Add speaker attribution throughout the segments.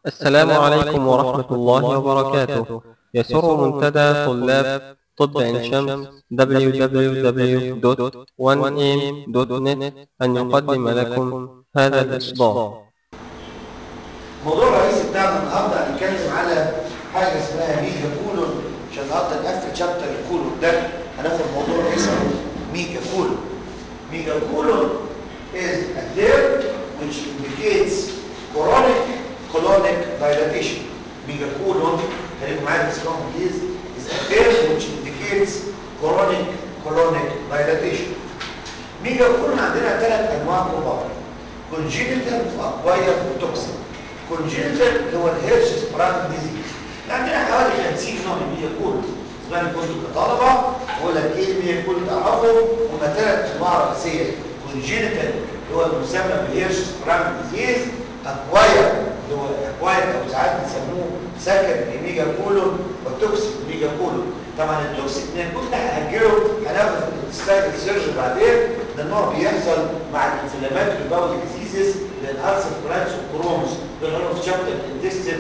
Speaker 1: السلام عليكم ورحمة الله وبركاته يسر منتدى طلاب طب عين شمس www.1am.net أن يقدم لكم هذا الإصدار
Speaker 2: الموضوع الرئيسي بتاعنا النهارده هنتكلم على حاجه اسمها ميجا كولون عشان النهارده نقفل شابتر الكولون ده هناخد موضوع اسمه ميجا كولون ميجا كولون is a term which indicates chronic colonic dilatation ميجا كولون خليكم معايا في اسمهم بليز is a term which indicates chronic colonic dilatation ميجا كولون عندنا ثلاث انواع كبار congenital واكواير وتوكسيك congenital اللي هو الهيرش سبرانج ديزيز عندنا حوالي 50 نوع من ميجا كولون زمان كنتوا كطلبه اقول لك ايه الميجا كولون تعرفوا هم ثلاث انواع رئيسيه congenital اللي هو المسمى بالهيرش سبرانج ديزيز اكواير اللي هو اكواير او ساعات بيسموه سكن ميجا كولون وتوكسيك ميجا كولون طبعا التوكسيك ميجا كولون ده هنأجله هناخد في الستايل سيرجري بعدين ده النوع بيحصل مع الانفلاماتوري باول ديزيزز للالسر كولابس والكرونز دول هنقول في شابتر الانتستين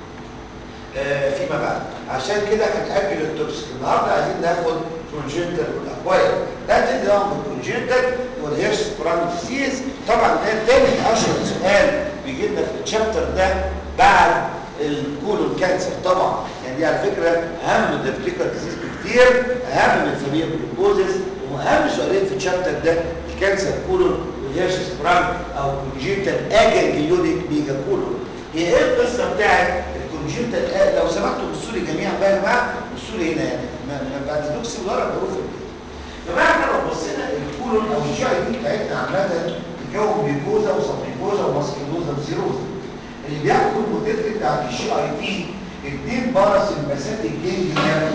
Speaker 2: آه فيما بعد عشان كده هنأجل التوكسيك النهارده عايزين ناخد كونجنتال والاكواير ده تاني نوع من الكونجنتال هو الهيرش برانج ديزيز طبعا ده تاني اشهر سؤال بيجي لنا في الشابتر ده بعد الكولون كانسر طبعا يعني دي على فكره اهم من الدبليكال ديزيز بكتير اهم من الفاميليا بروبوزس واهم سؤالين في الشابتر ده الكانسر كولون والهيرش برانج او كونجنتال اجنجليونيك ميجا كولون هي ايه القصه بتاعت الكونجنتال آه لو سمحتوا بصوا لي جميعا بقى يا جماعه بصوا لي هنا يعني ما بعد دوكس ورا حروف البيت يا جماعه احنا لو بصينا الكولون او الجي اي دي بتاعتنا عامه بتكون بيكوزا وسبليكوزا وماسكيلوزا وزيروزا اللي بياخدوا الموديل بتاع الجي اي تي اثنين باراسمباثيك جانجليا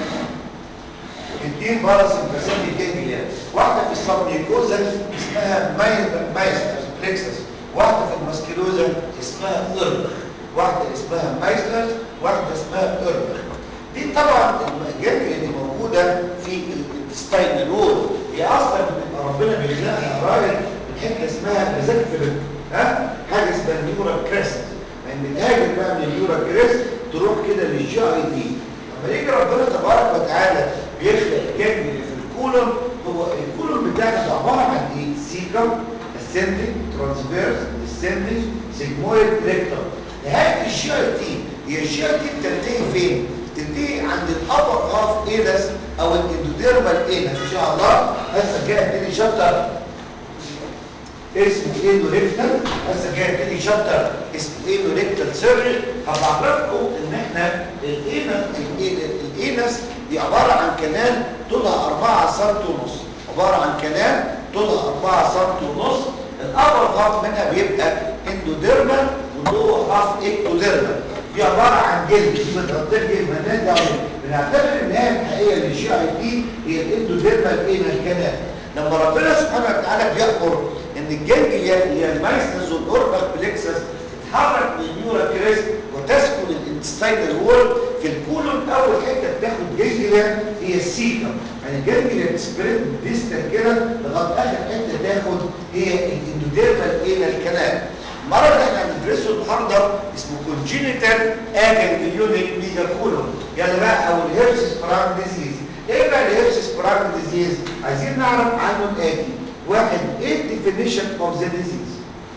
Speaker 2: اثنين باراسمباثيك جانجليا واحده في السبليكوزا اسمها مايستر بلكسس واحده في الماسكيلوزا اسمها اربخ واحده اسمها مايستر واحده اسمها اربخ دي طبعا الجانجليا اللي موجوده في الانتستاينال وول هي اصلا بتبقى ربنا بيخلقها رايح من حته اسمها ريزكتيف ها حاجه اسمها النيورال كريست يعني بتهاجر بقى من النيورال كريست تروح كده للجي اي دي لما يجي ربنا تبارك وتعالى بيخلق الجانجليا في الكولون هو الكولون بتاعنا ده عباره عن ايه؟ سيكم اسcending ترانسفيرس descending سيجمويد ريكتم نهايه الجي اي تي هي الجي اي تي بتنتهي فين؟ تنتهي عند الابر هاف اينس او الاندوديرمال اينس ان شاء الله هسه جاي ابتدي شابتر اسمه ايدو ريكتال هسه جاي ابتدي شابتر اسمه ايدو ريكتال سيرجري هبعرفكم ان احنا الاينس الاينس دي عباره عن كنال طولها 4 سم ونص عباره عن كنال طولها 4 سم ونص الابر هاف منها بيبقى اندوديرمال واللور هاف اكتوديرمال دي عباره عن جلد دي متغطيه جلد مالناش دعوه بنعتبر ان هي الحقيقه للجي اي تي هي الاندوديرمال اينا الكنال لما ربنا سبحانه وتعالى بيامر ان الجنجليا اللي هي المايستنز والاوربخ بلكسس تتحرك من النيورا كريست وتسكن الانتستاينال وول في الكولون اول حته بتاخد جنجليا هي السيكم يعني الجنجليا بتسبريد ديستال كده لغايه اخر حته تاخد هي الاندوديرمال اينا الكنال المرض اللي احنا هندرسه النهارده اسمه كونجينيتال اجنجليونيك ميجا كولون يلا بقى او الهيرسس برانج ديزيز ايه بقى الهيرسس برانج ديزيز عايزين نعرف عنه الاتي واحد ايه الديفينيشن اوف ذا ديزيز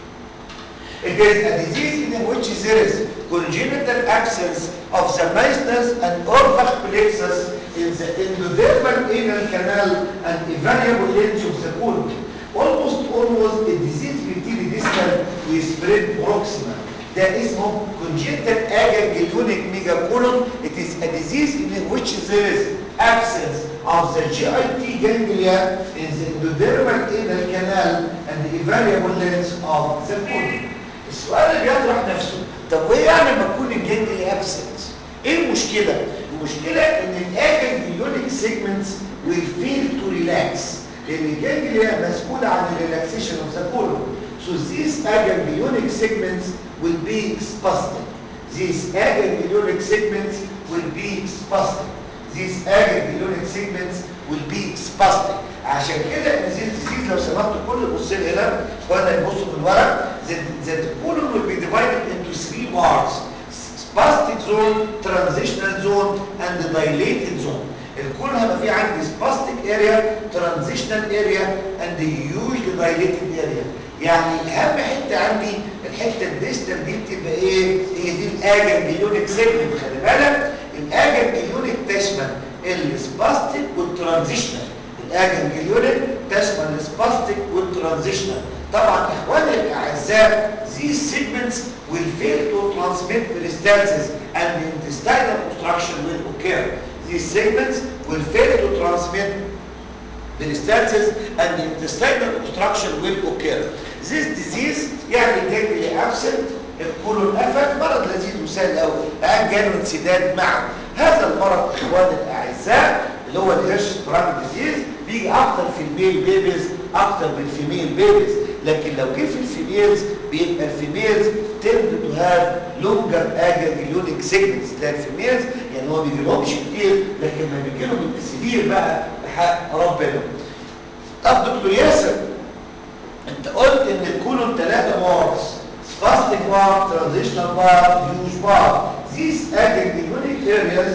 Speaker 2: It is a disease in which there is congenital absence of the meisters and Orbach plexus in the endodermal anal canal and a variable length of the colon. almost almost a disease بيبتدي distal ويسبريد proximal ده اسمه congenital aganglionic megacolon it is a disease in which there is absence of the GIT ganglia in the endodermal anal canal and the variable length of the colon السؤال اللي بيطرح نفسه طب وايه يعني لما تكون الجانجليا absent ايه المشكله المشكله ان الاجانجليونيك segments will fail to relax لان الجانجليا مسؤولة عن الريلاكسيشن of the colon. So these aganglionic segments will be spastic. These aganglionic segments will be spastic. These aganglionic segments will be spastic. عشان كده الديزيز ديزيز لو سمحتوا كل بصين هنا وانا يبصوا في الورق the, the colon will be divided into three parts زون ترانزيشنال زون اند دايليتد زون الكون هيبقى فيه عندي سباستيك اريا ترانزيشنال اريا اند هيوج دايليتد اريا يعني اهم حته عندي الحته الديستال دي بتبقى ايه هي دي الاجنجليونيك سيجمنت خلي بالك الاجنجليونيك تشمل السباستيك والترانزيشنال الاجنجليونيك تشمل السباستيك والترانزيشنال طبعا اخواني الاعزاء these segments will fail to transmit peristalsis and intestinal obstruction will occur these segments will fail to transmit peristalsis and intestinal obstruction will occur this disease يعني totally absent الكولون قفل مرض لذيذ وسهل قوي الان جاله انسداد معه هذا المرض اخواني الاعزاء اللي هو الهيرش برام ديزيز بيجي اكتر في الميل بيبيز اكتر من الفيميل بيبيز لكن لو جه في الفيميلز بيبقى الفيميلز tend to have longer aganglionic segments تلاقي الفيميلز يعني هو بيجي لهمش كتير لكن ما بيجي لهم التسلير بقى بحق ربنا طب دكتور ياسر انت قلت ان الكولون ثلاثه بارتس spastic part, transitional part, huge part. These aganglionic areas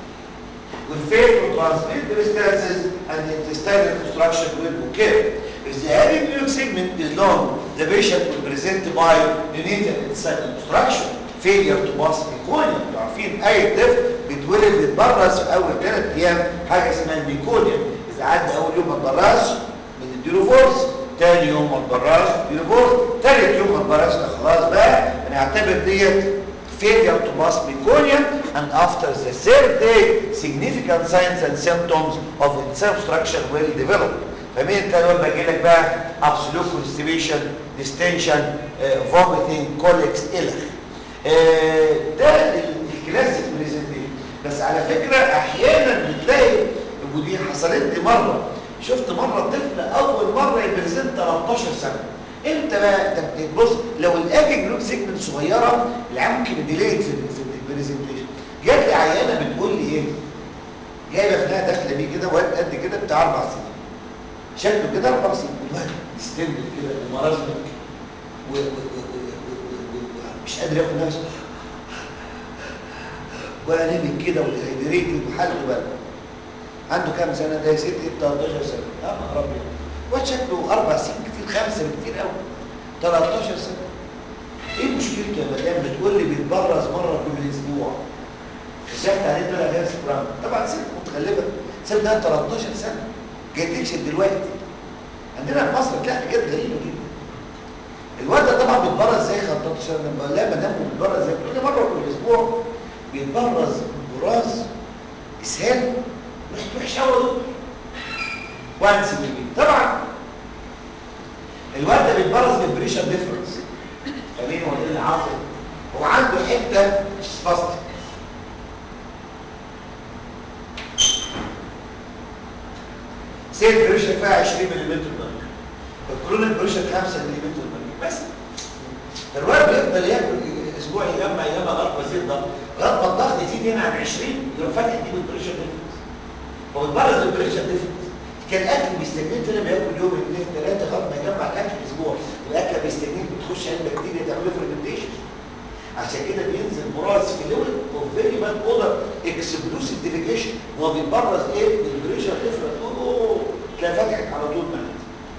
Speaker 2: will fail to transmit peristalsis and intestinal obstruction will occur. If the aganglionic segment is long, the patient will present by neonatal intestinal obstruction, failure to pass meconium. انتوا عارفين اي طفل بيتولد بيتبرز في اول ثلاث ايام حاجه اسمها الميكونيوم. اذا عدى اول يوم ما اتبرزش بنديله فورس تاني يوم ما اتبرزش بنديله فورس تالت يوم ما اتبرزش خلاص بقى بنعتبر ديت failure to pass meconium and after the third day significant signs and symptoms of intestinal obstruction will develop فمين التاني يوم باجي لك بقى absolute constipation distension uh, vomiting colics الخ uh, ده الكلاسيك بريزنتيشن بس على فكره احيانا بتلاقي ودي حصلت لي مره شفت مره طفل اول مره يبريزنت 13 سنه امتى بقى طب بص لو الاجي جلوب سيجمنت صغيره العيان ممكن ديليت في في البرزنتيشن جات لي عيانه بتقول لي ايه جايبه ابنها داخله بيه كده واد قد كده بتاع اربع سنين شكله كده اربع سنين والواد ديستندد كده ومرازمك ومش قادر ياخد نفسه وانيمك كده وديهايدريتد وحالته بقى عنده كام سنه ده يا ستي 13 سنه يا نهار ابيض واد شكله اربع سنين كتير خمسه كتير قوي 13 سنه ايه مشكلته يا مدام بتقول لي بيتبرز مره كل اسبوع خشيت عليه طلع غير سبرام طبعا ست متخلفه ست ده 13 سنه جاي تكشف دلوقتي عندنا في مصر تلاقي حاجات غريبه جدا الواد ده طبعا بيتبرز زي 15 سنه لما بقول لها مدام بيتبرز زي بتقول لي مره كل اسبوع بيتبرز براز اسهال رحت وحشه قوي وانس طبعا الواد ده بيتبرز بالبريشر ديفرنس فمين هو ايه اللي حاصل هو عنده حته سباستيك سيل بريشر فيها 20 ملم مركب الكرونيك بريشر 5 ملم مركب بس الواد بيفضل ياكل اسبوع يجمع يجمع لغايه ما يزيد ضغط لغايه ما الضغط يزيد هنا عن 20 يروح فاتح دي بالبريشر ديفرنس هو اتبرز بالبريشر ديفرنس كان الاكل بيستجنن لما بياكل يوم اثنين ثلاثه لغايه ما يجمع الاكل اسبوع الاكل بيستجنن بتخش علم بكتيريا تعمل له فرمنتيشن عشان كده بينزل براز في ليفل اوف فيري باد اودر اكسبلوسيف ديفيكيشن هو بيتبرز ايه بالبريشر ديفرنس اوه تلاقي فتحت على طول معاك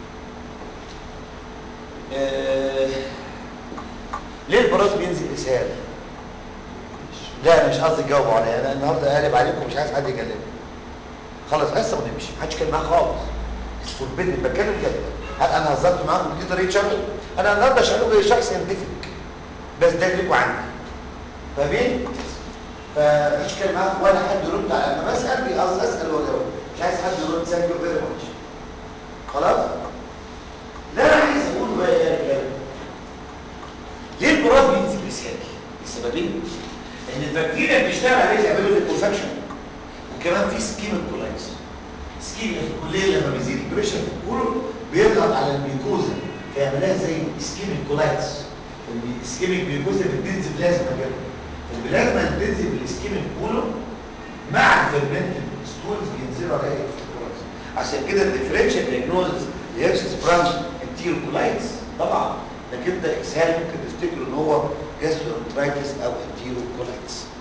Speaker 2: آه ليه البراز بينزل اسهال لا انا مش قصدي تجاوبوا عليا انا النهارده قالب عليكم مش عايز حد يكلمني خلاص حصه ونمشي محدش يتكلم معايا خالص فوربيدن بتكلم جد هل انا هزرت معاكم دي طريقه شرح انا النهارده شغال زي شخص ساينتفك بس ده ليكوا عندي فاهمين فمش كلام معاكم ولا حد يرد على انا بسال بيقصد اسال واجاوب مش عايز حد يرد ثانك يو فيري ماتش خلاص لا انا عايز اقول بقى يا رجاله ليه البراز بينزل بسهل السببين ان البكتيريا اللي بيشتغل عليه تعمله للانفكشن وكمان في سكيميك كولايتس سكيميك في الكليه لما بيزيد البريشر في الكولون بيضغط على الميكوزا فيعملها زي سكيميك كولايتس السكيميك ميكوزا بتنزل بلازما كده البلازما اللي بتنزل بالسكيميك كولون مع الفيرمنتد ستولز بينزلوا عليها في الكولايتس عشان كده الديفرنشال دايجنوزس لهيرشز برانش انتيروكولايتس طبعا لكن انت اسهال ممكن تفتكر ان هو جاسترونترايتس او انتيروكولايتس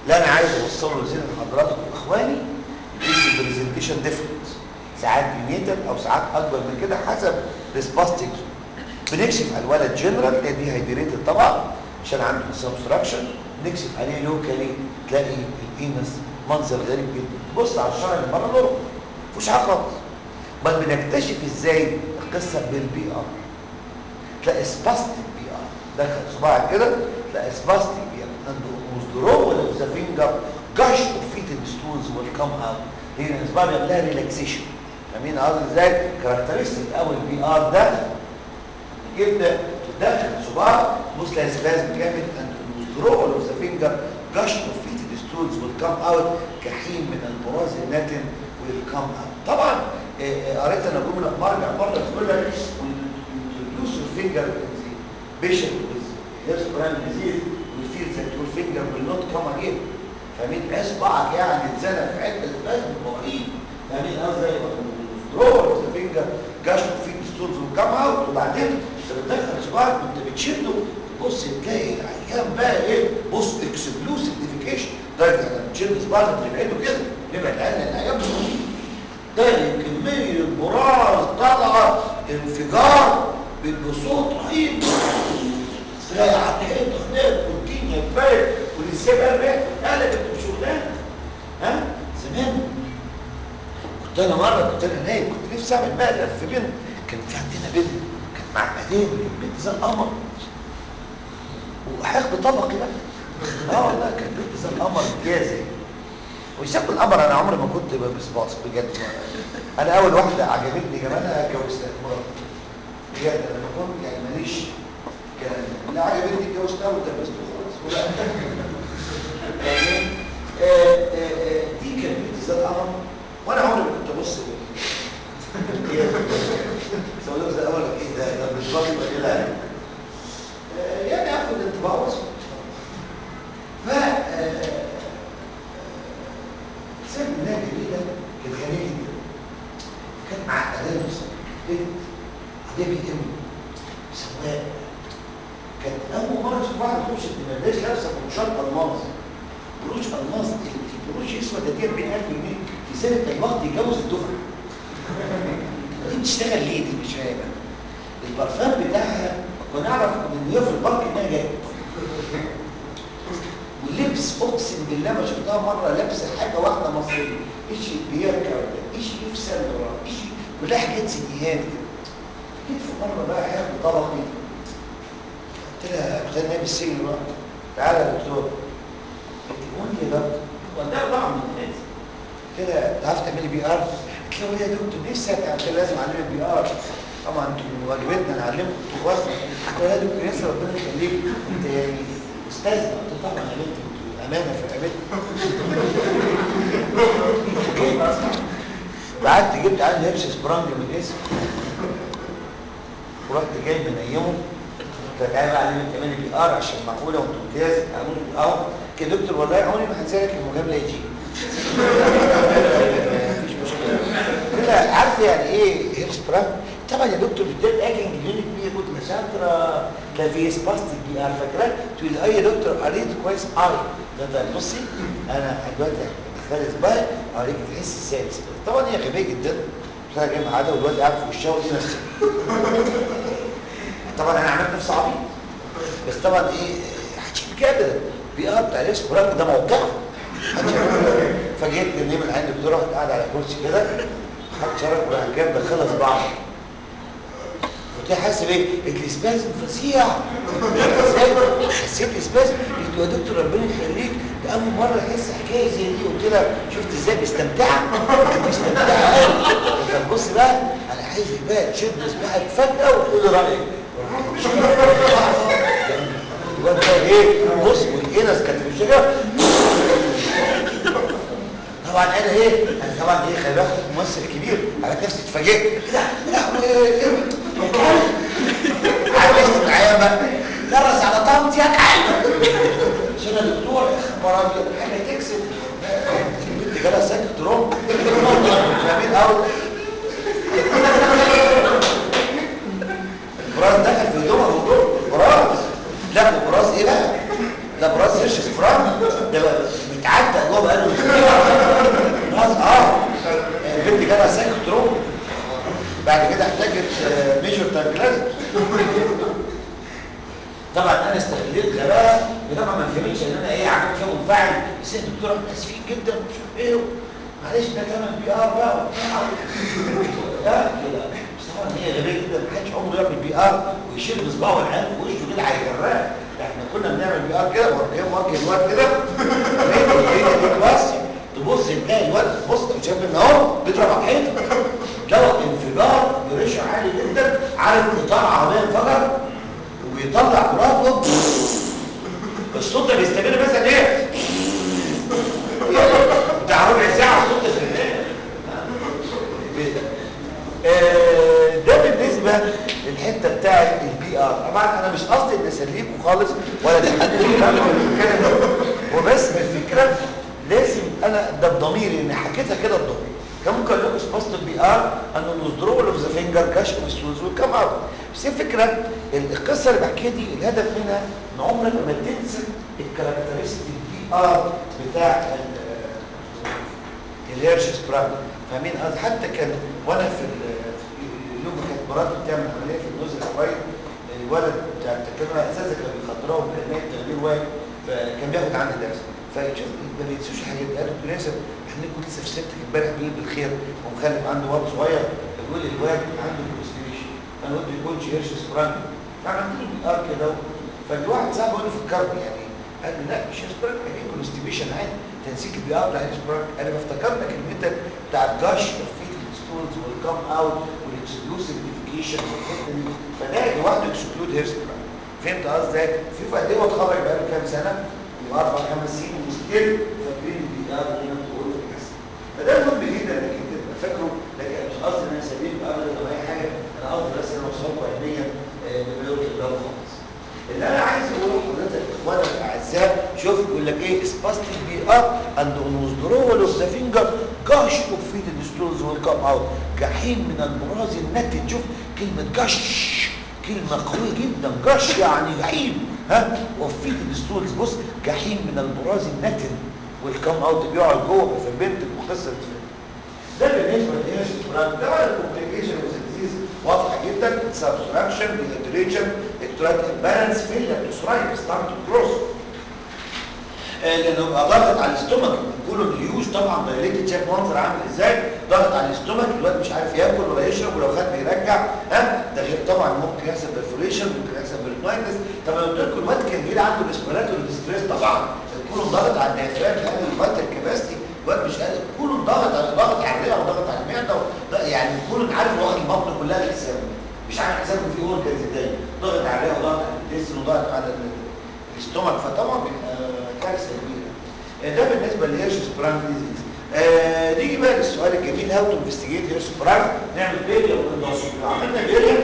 Speaker 2: لا انا عايز اوصله لزين حضراتكم اخواني الايزي برزنتيشن ديفرنس ساعات يونيتال او ساعات اكبر من كده حسب ريسباستيك بنكشف على الولد جنرال تلاقي دي هايدريتد طبعا عشان عنده سبستراكشن نكشف عليه لوكالي تلاقي البينس منظر غريب جدا بص على الشرع اللي بره له مفيش حاجه خالص بل بنكتشف ازاي القصه بالبي ار تلاقي سباستيك بي ار دخل صباعك كده تلاقي سباستيك بي ار عنده وذرول اوف ذا فينجر جاش اوف فيتد ستونز ويل كم اوت هنا الصباع بيعمل لها ريلاكسيشن فاهمين قصدي ازاي كاركترستيك قوي البي ار ده يبدا تدخل صباع بص لها سبازم جامد اند withdrawal of the finger gush of fetid stools will come out كحيم من البراز الناتن will come out طبعا آه، آه، قريت انا جمله مرجع مره تقول لك introduce your finger in the patient with histogram disease will feel that your finger will not come again فاهمين اصبعك يعني اتزنق في حته سبازم رهيب فاهمين قصدي withdrawal of the finger gush of fetid stools will come out وبعدين انت بتدخل صباعك وانت بتشده بص تلاقي العيان بقى ايه بص اكسبلوسيف ديفيكيشن درجه انا بتشد صباعك بنبعده كده نبعد عنه العيان تلاقي كميه براز طالعه انفجار بصوت رهيب تلاقي على الحيطه هناك والدنيا اتبرد والانسان بقى بقى قلبت بشغلانه ها زمان كنت انا مره كنت انا نايم كنت نفسي اعمل مقلب في بنت كان في عندنا بنت كانت معقدين كانت بنت زي القمر وحقد طبقي بقى اه والله كانت بنت زي القمر امتيازي وشاب القمر انا عمري ما كنت بلبس باص بجد انا اول واحده عجبتني جمالها اتجوزتها مراتي بجد انا ما كنت يعني ماليش كلام لا عجبتني اتجوزتها واتجوزت خلاص ولا يعني آه، آه، آه، دي كانت بنت زي القمر وانا عمري ما كنت ابص سؤال زي اول ايه ده ده بالظبط كده يعني آه، يعني اخد انطباع بسيط ف سيد الله جميلة كانت جميلة جدا كانت معقدة نفسها بنت عجبي قوي سواق كانت أول مرة تشوف واحدة تخش الدماغ لابسة بروشات ألماس بروش ألماس البروش يسوى ده 40000 جنيه في سنة الوقت يتجوز الدفعة دي بتشتغل ليه دي مش فاهم البرفان بتاعها كنا نعرف من هي في البنك انها جايه واللبس اقسم بالله ما شفتها مره لابسه حاجه واحده مصريه ايش بيركا ولا ايش في سلوى ايش كلها حاجات سيديهات كده جيت في مره بقى حاجه طلبي قلت لها كنت انا نايم السجن بقى تعالى يا دكتور قلت له قول لي يا دكتور وده طبعا من الناس قلت لها تعرف تعملي بي ار قلت له يا دكتور نفسي قلت لها لازم اعلمك بي ار طبعا انتوا من واجبتنا نعلمكم انتوا اخواتنا قلت لها يا دكتور ياسر ربنا يخليك انت يعني استاذ قلت له طبعا يا بنتي انتوا امانه في رقبتنا بعت جبت عندي هبش سبرانج من الاسم ورحت جاي منيمه قلت تعالى بقى علمني تعملي بي ار عشان معقوله وانتوا امتياز اعملوا بي ار كده دكتور والله عمري ما هنسالك المجامله يجي مفيش مشكله كده عارف يعني ايه هيب سبرانج طبعا يا دكتور بالذات اجنج كلينيك بي كنت مسافره لا في سباستيك بي ار فاكره تقول لي اي يا دكتور قريت كويس اي ده طيب بصي انا دلوقتي خالص بقى اوريك تحس ازاي طبعا هي غبيه جدا مش عارف جاي معاده والواد قاعد في وشها ودي نفسها طبعا انا عملت نفسي عبيط بس طبعا ايه هتشيل كده بي ار بتاع الاكس ده موقعه فجيت نيم العين الدكتور رحت قاعد على كرسي كده حط شرف وراح جاب دخلها صباعها قلت لها حاسه بايه؟ قلت لي سبازم فظيع ازاي؟ حسيت اسبازم قلت له يا دكتور ربنا يخليك ده اول مره احس حكايه زي دي قلت لها شفت ازاي مستمتعه؟ كانت مستمتعه قوي قلت لها بص بقى انا عايزك بقى تشد صباعك فجاه وتقول رايك الواد ده ايه؟ بص والانس كانت في الشجره طبعا انا ايه انا طبعا ايه خلي بالك ممثل كبير على نفسي اتفاجئت ايه ده لا ايه عايز معايا بقى درس على طنط يا كعب عشان يا دكتور يا خبر ابيض حاجه تكسب البنت جالها ساكت تروم فاهمين قوي البراز دخل في هدومها موضوع براز لا براز ايه بقى ده براز هرش فرانك ده بقى متعدى جوه بقاله خلاص اه البنت جالها سايكوتروم بعد كده احتاجت ميجور تانكلازم طبعا انا استغليت غباء طبعا ما فهمتش ان انا ايه عملت فيها منفعل بس هي الدكتوره كانت اسفين جدا مش عارف ايه معلش ده كمان بي ار بقى لا كده بس طبعا هي غبيه جدا ما حدش عمره يعمل بي ار ويشيل بصباعه والعين في وشه كده هيجراه احنا كنا بنعمل بي ار كده وهي موجه الواد كده بس تبص تلاقي الواد بص شايف ان اهو بيضرب على الحيط دوت انفجار بريشر عالي جدا عارف قطار عربيه انفجر ويطلع تراب الصوت ده بيستمر مثلا ايه بتاع ربع ساعه الصوت ده استمر ده بالنسبه للحته بتاعه البي ار طبعا انا مش قصدي ان اسليكم خالص ولا لحد الكلام ده وبس الفكره لازم انا ده بضميري ان حكيتها كده بضميري كان ممكن اقول لكم سباست البي ار ان الوزدرول اوف ذا فينجر كشف السوز والكم اوت بس الفكره القصه اللي بحكيها دي الهدف منها ان عمرك ما تنسى الكاركترستيك البي ار بتاع الهيرش سبرانج فاهمين قصدي حتى كان وانا في اليوم كانت مراتي بتعمل عمليه في النزل القريب الولد بتاع التكلم اساسا كان بيخدرهم كميه تغيير واجب فكان بياخد عندي درس فشوف ما بينسوش الحاجات دي قالوا دكتور ياسر احنا كنت لسه في سيرتك امبارح بالليل بالخير ومخلف عنده ولد صغير بيقول لي الواد عنده كونستيبيشن انا قلت يكونش هيرش سبرانج فعملت له بي ار كده فالواحد صاحبي يقول لي فكرني يعني قال لي لا مش سبرانج يعني كونستيبيشن عادي تنسيك البي ار بتاع سبرانج انا بفتكرنا كلمتك بتاعت جاش تفكيك الستولز والكم اوت والاكسكلوسيف ديفيكيشن والحته دي فده لوحده اكسكلود هيرش سبرانج فهمت قصدي في فقد ايه اتخرج بقاله كام سنه واربع خمس سنين وستيل فاكرين البي ار اللي انا بقوله في الحسن فده مهم جدا انك انت تبقى فاكره لكن مش قصدي ان انا سليم ابدا او اي حاجه انا قصدي بس ان اوصلكم علميا بما يرضي الله خالص اللي انا عايز اقوله لحضرتك اخوانا الاعزاء شوف يقول لك ايه سباستيك بي ار اند اونوزدرول اوف ذا فينجر جاش اوف فيد الستولز والكم اوت جحيم من البراز النتن شوف كلمه جش كلمة قوية جدا جش يعني جحيم ها وفيت الستولز بص جحيم من البراز النتن والكم اوت بيقعد جوه في البنت المختصة ده بالنسبة لإيش طبعا الكومبليكيشن والديزيز واضحة جدا سبستراكشن ديهيدريشن الكترات امبالانس فيلر تسرايب ستارت كروس لانه بقى ضغط على الاستومك كله هيوج طبعا دايليكت شايف منظر عامل ازاي ضغط على الاستومك الواد مش عارف ياكل ولا يشرب ولو خد بيرجع ها ده غير طبعا ممكن يحصل برفوليشن ممكن يحصل بريتنايتس طب انا قلت لكم الواد كان جاي عنده ريسبيراتوري ديستريس طبعا كله ضغط على الديافرام يعني الفايتال كاباسيتي الواد مش قادر كله ضغط على ضغط على الرئه وضغط على المعده يعني كله عارف واخد البطن كلها لحسابه مش عارف حسابه في اورجنز ازاي ضغط على الرئه وضغط على الجسم وضغط على الاستومك فطبعا كارثه كبيره ده بالنسبه لهيرش سبرانج ديزيز آه نيجي بقى للسؤال الجميل هاو تو انفستيجيت هيرش سبرانج نعمل بيريا واندوسكوبي لو عملنا بيريا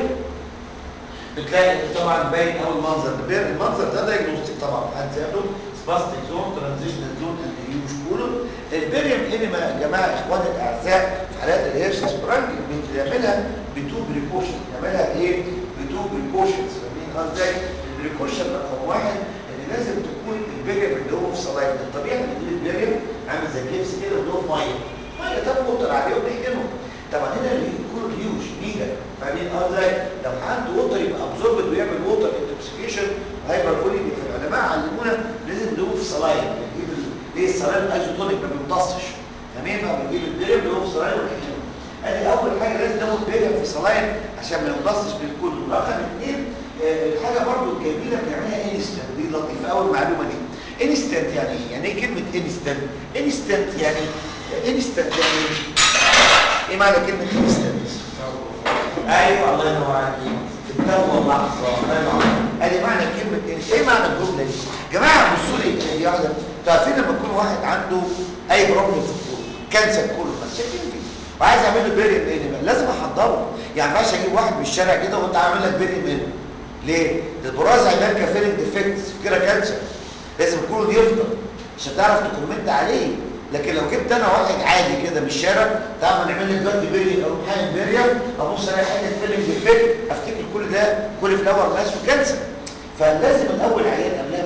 Speaker 2: بتلاقي طبعا باين اول منظر المنظر ده دايجنوستيك طبعا حد ذاته سباستيك زون ترانزيشنال زون الهيوج كولون البيريم انما يا جماعه اخواني الاعزاء في حالات الهيرش سبرانج بنعملها بتو بريكوشن بنعملها بايه؟ بتو بريكوشنز فاهمين قصدي؟ البريكوشن رقم واحد لازم تكون البريم اللي هو في صلايد الطبيعي ان تقول البريم عامل زي كيبس كده اللي هو في ميه ميه طب ووتر عليه وبنحقنه طبعا هنا اللي يكون هيوج ميجا فاهمين قصدي لو عنده ووتر يبقى ابزوربد ويعمل ووتر انتوكسيكيشن هايبر فوليمي العلماء علمونا لازم ندوب في صلايد بنجيب ليه الصلايد ايزوتونيك ما بيمتصش تمام بقى بنجيب البريم اللي هو في صلايد ونحقنه ادي اول حاجه لازم ناخد بريم في صلايد عشان ما يمتصش بالكل رقم اثنين الحاجه برضو الجميله بنعملها انستنت دي لطيفه اول معلومه دي انستنت يعني ايه يعني ايه كلمه انستنت انستنت يعني انستنت يعني ايه معنى كلمه انستنت ايوه الله ينور عليك في التو واللحظه الله ينور ادي معنى كلمه انستنت ايه معنى الجمله دي جماعه بصوا لي دي واحده عارفين لما يكون واحد عنده اي بروبلم في الكون كانسر كله بس شايفين فيه وعايز اعمل له بيريم انيمال لازم احضره يعني ماشي اجيب واحد من الشارع كده وانت عامل لك بيريم انيمال ليه؟ البراز عمال كفيلنج ديفكتس كده كانسر لازم الكولون يفضل عشان تعرف تكومنت عليه لكن لو جبت انا واحد عادي كده من الشارع تعمل نعمل لك دلوقتي بيريم او حاجه بيريم ابص الاقي حاجه فيلنج ديفكت افتكر كل ده كل فلاور ماس وكانسر فلازم الاول عيان قبلها بكام يوم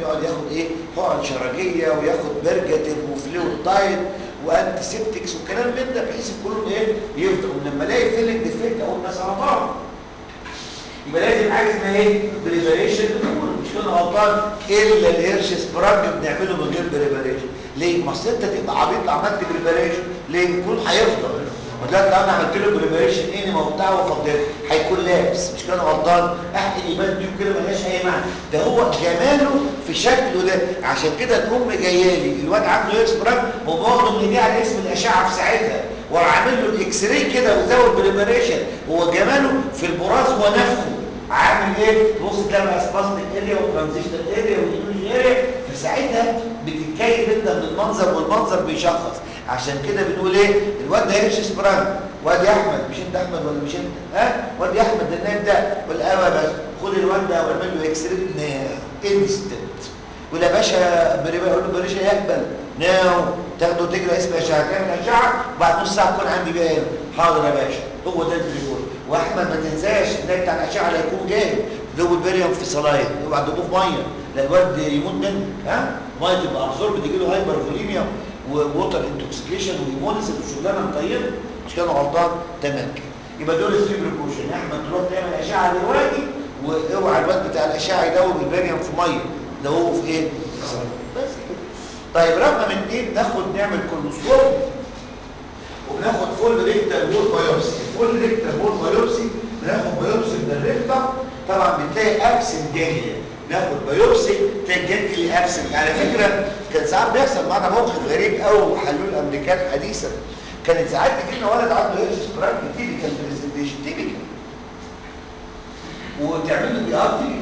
Speaker 2: يقعد ياخد ايه حقن شرجيه وياخد برجتين وفلويد دايت وانتي سيبتكس والكلام من ده بحيث كلهم ايه يفضلوا لما الاقي فيلنج ديفكت اقول ده سرطان يبقى لازم حاجه اسمها ايه بريباريشن مش كده غلطان الا الهيرش سبراج بنعمله من غير بريباريشن ليه ما اصل انت تبقى عبيط لو عملت بريباريشن ليه كل هيفضل ودلوقتي لو انا عملت له بريباريشن انما وبتاع وفضيت هيكون لابس مش كده غلطان احقن يبان دي كده ملهاش اي معنى ده هو جماله في شكله ده عشان كده الام جايه لي الواد عنده هيرش سبراج وباخده من ايديه على اسم الاشعه في ساعتها واروح عامل له الاكس راي كده وزود بريباريشن هو جماله في البراز هو نفخه عامل ايه تبص تلاقي بقى سباستيك اريا وترانزيشنال اريا وايموجي اريا فساعتها بتتكيف انت من المنظر والمنظر بيشخص عشان كده بنقول ايه الواد ده هيرش سبرانج واد يا احمد مش انت احمد ولا مش انت ها واد يا احمد ده النايم ده والقهوه بس خد الواد ده واعمل له اكس راي انستنت ولا باشا بريبا يقول له باشا يقبل ناو تاخده تجري اسم اشعه تعمل اشعه وبعد نص ساعه تكون عندي بقى هنا حاضر يا باشا هو ده التليفون واحمد ما تنساش الناي بتاع الاشعه اللي هيكون جاهز ذوب البريم في صلايه اوعى تدوبه في ميه لا الواد يموت منه ها ميه تبقى ابزورب تيجي له هايبر فوليميا ووتر انتوكسيكيشن وهيمونيسيس وشغلانه مطيبه مش كده غلطان تمام كده يبقى دول الثري بريكوشن يا احمد تروح تعمل اشعه دلوقتي واوعى الواد بتاع الاشعه يدوب البريم في ميه ده هو في ايه بس كده طيب رقم اثنين ناخد نعمل كولوسكوب وبناخد فول ريكتال وول بايوبسي فول ريكتال وول بايوبسي بناخد بايوبسي من الريكتال طبعا بتلاقي ابسنت جانجليا ناخد بايوبسي تلاقي جانجليا ابسنت على فكره كان ساعات بيحصل معانا موقف غريب قوي وحلوه الامريكان حديثا كانت ساعات تجي لنا ولد عنده هيرش سبراك تيبيكال برزنتيشن تيبيكال وتعمل له بي ار تي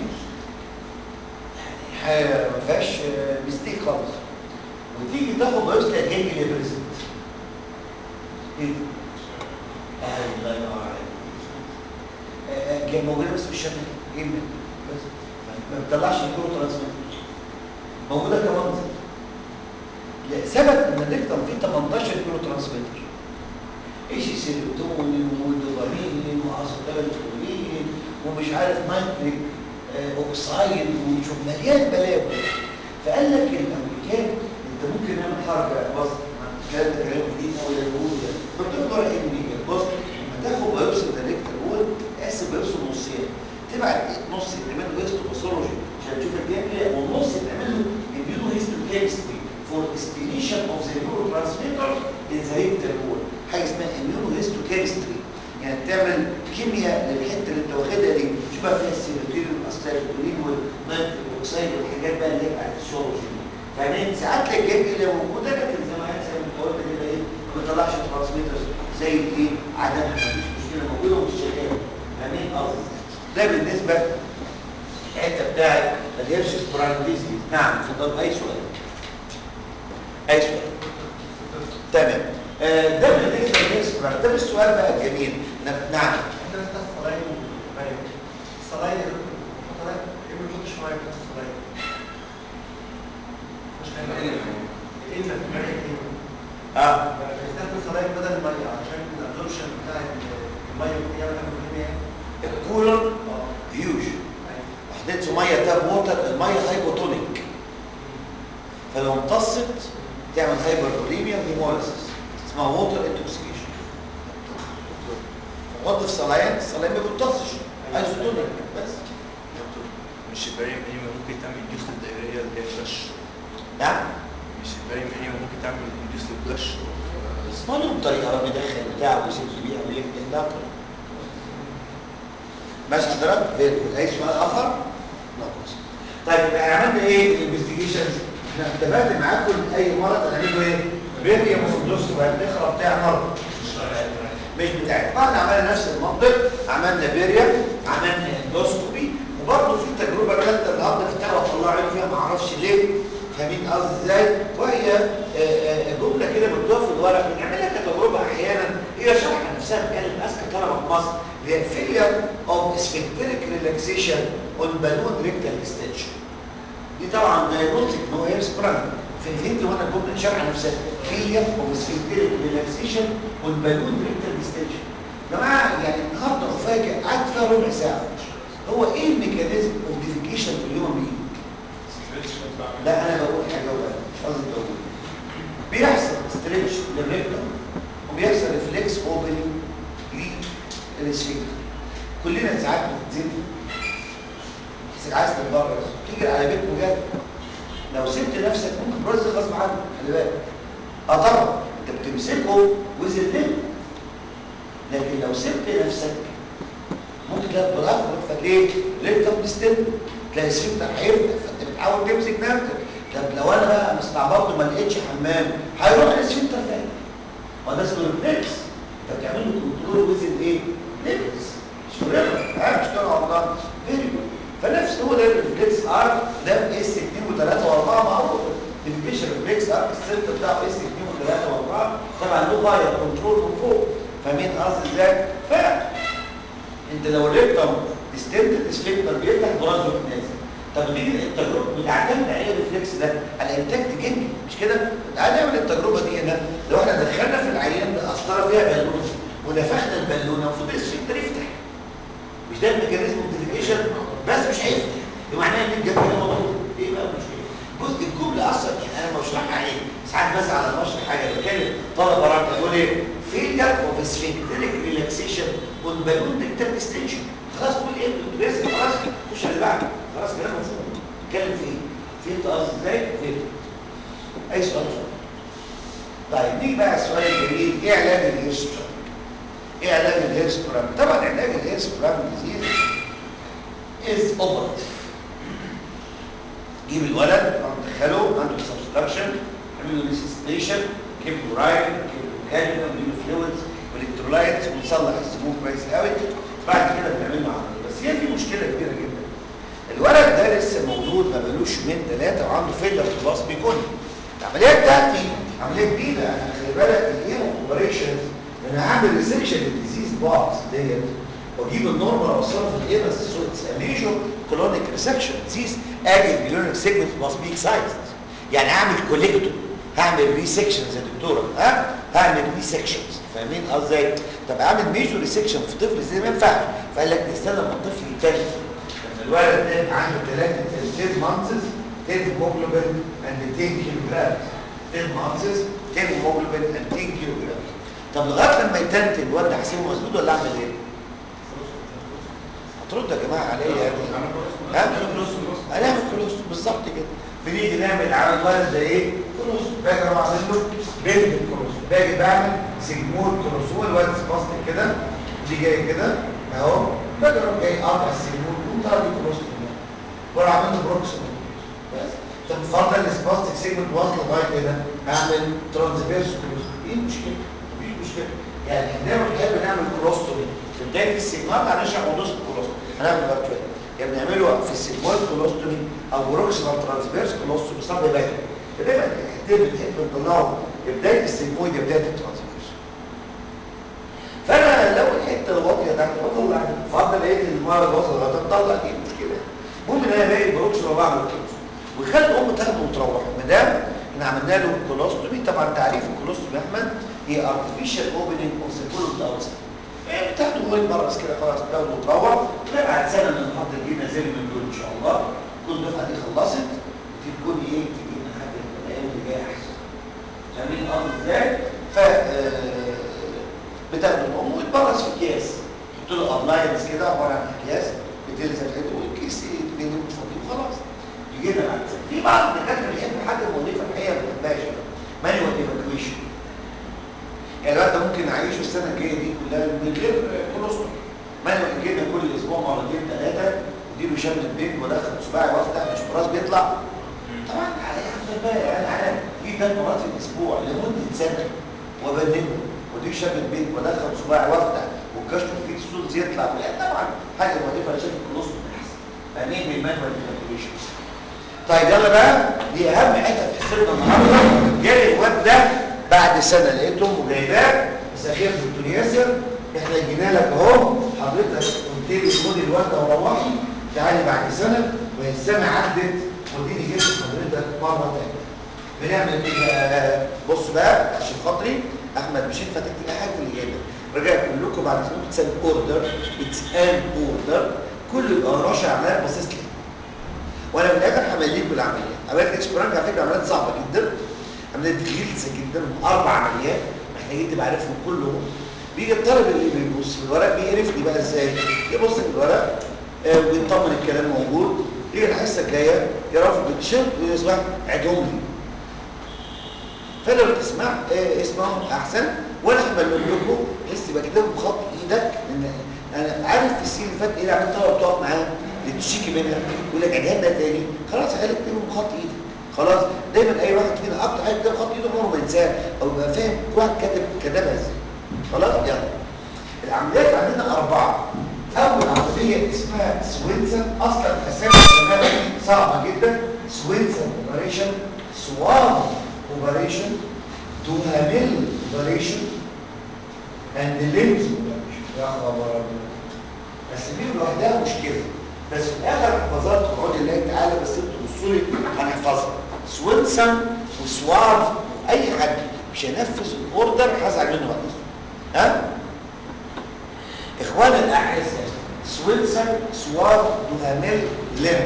Speaker 2: حاجه ما فيهاش ميستيك خالص وتيجي تاخد بايوبسي تلاقي جانجليا برزنت ايه ده؟ الله ينور عليك كان موجوده بس في الشكل ايه ده؟ بس ما بتطلعش النيورو ترانسميتر موجوده كمنظر لا ثبت ان الريكتم فيه 18 نيورو ترانسميتر ايش سيروتونين ودوبامين واسيتيلكولين ومش عارف نايتريك آه اوكسايد وشوف مليان بلاوي فقال لك الامريكان انت ممكن نعمل حركه بص الكلام ده كلام جديد قوي للوجود ده فبتقدر ايه بيجي بص لما تاخد بايوبسي دايركتور وول تقسم بايوبسي نصين تبعت نص تعمل له هيستوباثولوجي عشان تشوف الجانجليا والنص تعمل له اميونو هيستوكيمستري فور استيميشن اوف ذا نيورو ترانسميتر ان ذا ريكتال وول حاجه اسمها اميونو هيستوكيمستري يعني تعمل كيمياء للحته اللي انت واخدها دي شوف بقى فيها السيروتونين والاستايكولين والنيتريك اوكسيد والحاجات بقى اللي هي بتاعت الفسيولوجي دي فاهمين ساعات تلاقي الجانجليا موجوده لكن زي ما هي زي ما انت قلت كده ايه ما بيطلعش ترانسميترز زي ايه عدمها مفيش مشكله موجوده ومش شغاله فاهمين قصدي ده بالنسبه الحته بتاعت الهيرش سبرانديزي نعم اتفضل اي سؤال اي سؤال تمام آه ده بالنسبه للهيرش سبرانديزي ده السؤال بقى الجميل نعم
Speaker 3: عندنا ثلاث صلاين وباين الصلاين صلاين ايه ما بيحطش ميه في الصلاين مش هيبقى ايه اللي
Speaker 2: اه
Speaker 3: بنستخدم صلاين بدل الميه عشان الابزوربشن بتاع الميه وهي بتعمل يعني
Speaker 2: الكولر هيوج حطيت في ميه تاب ووتر الميه هايبوتونيك فلو امتصت تعمل هايبربوليميا وهيموليسيس اسمها ووتر انتوكسيكيشن حط في صلايات الصلايات ما بتمتصش ايزوتونيك بس
Speaker 4: مش البريم انيما ممكن تعمل انديوس للدائريه اللي هي فلاش
Speaker 2: نعم
Speaker 4: مش البريم انيما ممكن تعمل انديوس للفلاش
Speaker 2: ما لهم طريقه بقى بيدخل بتاعه ويسد بيها ويعمل ده ماشي حضرتك فين اي سؤال اخر لا خلاص طيب احنا عملنا ايه الانفستيجيشنز احنا اتفقت معاكم اي مرض هنعمله ايه بيريا وفندوس وهنخرب بتاع مرض مش بتاعي بعد عملنا نفس المنطق عملنا بيريا عملنا اندوسكوبي وبرضه في تجربه ثالثه النهارده في التعب طلعوا عيني فيها ما اعرفش ليه فاهمين قصدي ازاي وهي آه، آه، جمله كده مكتوبه في الورق بنعملها كتجربه احيانا هي شرح نفسها بتكلم اذكى طلبه في مصر اللي هي فيلير اوف سفنكتريك ريلاكسيشن اون بالون ريكتال اكستنشن دي طبعا دايجنوستيك ان هو هيرس براند فهمت وانا الجمله شرح نفسها فيلير اوف سفنكتريك ريلاكسيشن اون بالون ريكتال اكستنشن يا جماعه يعني النهارده افاجئ قعدت فيها ربع ساعه هو ايه الميكانيزم اوف ديفيكيشن في الهيومن بينج لا انا بقول حاجه بقى مش قصدي بقول بيحصل ستريتش للريكتم وبيحصل ريفلكس اوبننج للسفنكتر كلنا ساعات بتزيد بس عايز تتبرز تيجي على بيت مجرد لو سبت نفسك ممكن تبرز غصب عنك خلي بالك اه طبعا انت بتمسكه وزن لكن لو سبت نفسك ممكن تلاقي براءة فليه؟ ليه طب تستنى تلاقي السفنكتر هيفتح فانت بتحاول تمسك نفسك طب لو انا بقى مستعبطت وما لقيتش حمام هيروح السفنكتر تاني ما ده اسمه ريفلكس انت بتعمل له كنترول وزن ايه؟ ليميتس مش فريفر ها مش كده والله فيري جود فنفس هو ده الريفلكس ار ده اس 2 و3 و4 معروف الفيشن ريفلكس ار السنتر بتاعه اس 2 و3 و4 طبعا له غايه كنترول من فوق فاهمين قصدي ازاي؟ ف انت لو الريكتم ديستنت السفنكتر بيفتح براسه نازل طب دي التجربه بتعتمد على ايه الريفلكس ده؟ على انتاج جنبي مش كده؟ تعالى نعمل التجربه دي هنا لو احنا دخلنا في العيان ده قسطره فيها بالونه ونفخنا البالونه المفروض السفنكتر يفتح مش ده الميكانيزم اوف بس مش هيفتح بمعنى ان الجنب ده موجود ايه بقى المشكله؟ جزء الجمله اصلا يعني انا بشرحها عليه ساعات بس على المشرح حاجه بتكلم طلبه راجل يقول ايه؟ فيلير اوف سفنكتريك ريلاكسيشن اون بالون ديكتال ديستنشن خلاص تقول ايه؟ بس خلاص خش على اللي بعده خلاص كلام مفهوم نتكلم في ايه؟ فهمت قصدي ازاي؟ فهمت اي سؤال طيب نيجي بقى السؤال الجميل ايه علاج الهيرس ايه علاج الهيرس برام طبعا علاج الهيرس برام ديزيز از اوبرتيف جيب الولد ندخله عنده سبستراكشن نعمل له ريسيستيشن نجيب له رايد نجيب له كاليوم نجيب له فلويدز والكترولايتس ونصلح السموم كويس قوي بعد كده بنعمل له عمليه بس هي في مشكله كبيره جدا الولد ده لسه مولود ما بقالوش يومين ثلاثه وعنده فيلر في باص بيكون العمليه بتاعتي عمليه جديده انا خلي بالك الايه اوبريشن انا هعمل ريسكشن للديزيز بوكس ديت واجيب النورمال اوصلها في الانس سو اتس ميجور كولونيك ريسكشن ديزيز اجي البيلونيك سيجمنت ماست بي اكسايزد يعني هعمل كوليكتور هعمل ريسكشنز يا دكتوره ها هعمل ريسكشنز فاهمين قصدي ازاي طب اعمل ميجور ريسكشن في طفل زي ما ينفعش فقال لك نستنى لما الطفل يتكلم لما الولد ده عنده 3 10 مانثس 10 هيموجلوبين اند 10 كيلو جرام 10 مانثس 10 هيموجلوبين اند 10 كيلو جرام طب لغايه لما يتنتن الولد هسيبه مسدود ولا اعمل ايه؟ هترد يا جماعه عليا يعني ها؟ هنعمل كلوس بالظبط كده بنيجي نعمل على الولد ده ايه؟ كلوس باجي اروح اعمل له بنت الكلوس باجي بعمل سيجمور كلوس هو الولد سباستيك كده دي جاي كده اهو باجي اروح جاي قاطع السيجمور وطلع لي كلوس كده واروح اعمل له بروكسيمال بس طب فرضا السباستيك سيجمنت واصل لغايه كده هعمل ترانسفيرس كلوس ايه المشكله؟ مفيش مشكله يعني احنا بنحب نعمل كولوستومي في بدايه السيجمنت هنشرح موضوع الكولوستومي هنعمل بقى شويه يا بنعمله في السيجمويد كولوستومي او بروكسيمال ترانسفيرس كولوستومي صعب باين دايما الحتتين بنحب نطلعهم يا بدايه السيجمويد يا بدايه الترانسفيرس فانا لو الحته الواطيه تحت بطلع فاضل لقيت المرض وصل لغايه بطلع ايه المشكله المهم ان انا باقي البروكسيمال بعمل كده وخلي الام تاخده وتروح ما دام احنا عملنا له كولوستومي طبعا تعريف الكولوستومي يا احمد هي ارتفيشال اوبننج اوف ذا كولون اوتسايد يعني بتاخده وهي بره كده خلاص تاخده وتروح تلاقي بعد سنه من المحاضره دي نازل من دول ان شاء الله كل الدفعه دي خلصت وتكون ايه تجي لنا حاجه الايام اللي جايه احسن فاهمين الامر ازاي؟ ف بتاخده الام ويتبرز في اكياس تحط له ابلاينس كده عباره عن اكياس بتلزق كده والكيس ايه تبني وتفضيه وخلاص يجي لنا بعد سنه في بعض الدكاتره بيحبوا حاجه مضيفه الحقيقه ما بتحبهاش مانيوال ايفاكويشن يعني الوقت ممكن اعيشه السنه الجايه دي كلها من غير كولوستوم مانوال كده كل اسبوع مرتين ثلاثه اديله شمل البيت وادخل صباعي وافتح مش براس بيطلع طبعا على حسب بقى يعني انا في ثلاث مرات في الاسبوع لمده سنه وابدله واديله شمل البيت وادخل صباعي وافتح والكشف فيه السولز يطلع لا طبعا حاجه مضيفه انا شايف الكولوستوم احسن فاهمين بالمانوال ايفاكويشن طيب يلا بقى دي اهم حته في حصتنا النهارده جالي الواد ده بعد سنه لقيت امه جايباه مساخير دكتور ياسر احنا جينا لك اهو حضرتك قلت لي خدي الورده وروحي تعالي بعد سنه وهي السنه عدت وديني جبت حضرتك مره ثانيه بنعمل ايه بقى بص بقى عشان خاطري احمد مش هينفع تكتب اي حاجه في الاجابه رجع كلكم بعد اسبوع تسال اوردر اتس ان اوردر كل يبقى راشع عمال باصص لي وانا في الاخر همليك لكم العمليات عمليات الاكس برانك على فكره عمليات صعبه جدا عمليات غلسه جدا هم اربع عمليات محتاجين تبقى عارفهم كلهم بيجي الطالب اللي بيبص في الورق بيعرفني بقى ازاي يبص في الورق آه، ويطمن الكلام موجود يجي الحصه الجايه يرفض التيشيرت ويقول اسمع عدهم لي فلو تسمع آه، اسمعهم احسن وانا هبلغ لكم بحيث تبقى كده بخط ايدك ان انا عارف في السنين اللي فاتت ايه اللي عملت طلبه بتقف معاه اللي تشيكي منها يقول لك عدها لنا تاني خلاص هخليك تكتبهم بخط ايدك خلاص دايما اي واحد فينا اكتر حاجه كتاب خط ايده عمره ما ينساها او يبقى فاهم كل واحد كاتب كتبها ازاي خلاص يلا العمليات عندنا اربعه اول عمليه اسمها سوينسن اصلا اسامي صعبه جدا سوينسن اوبريشن سوار اوبريشن دوهاميل اوبريشن اند لينز اوبريشن يا خبر ابيض بس دي لوحدها مشكله بس في الاخر حفظات بقول الله تعالى بس انتوا بصوا لي هنحفظها سوينسن وسوارف اي حد مش هينفذ الاوردر هزعل منه بعد اذنك ها اخوانا الاعزاء سوينسن سوارف دوهاميل ليم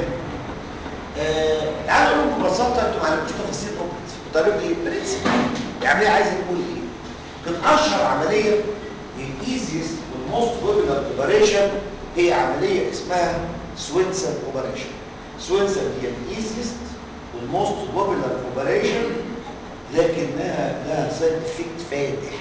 Speaker 2: آه، تعالوا نقول ببساطه انتوا ما عندكوش تفاصيل اوبريت بطريقه ايه برنسبل العمليه عايزه تقول ايه كان اشهر عمليه الايزيست والموست بوبولار اوبريشن هي عمليه اسمها سوينسر اوبريشن سوينسر هي الايزيست والموست بوبولار اوبريشن لكنها لها سايد افكت فادح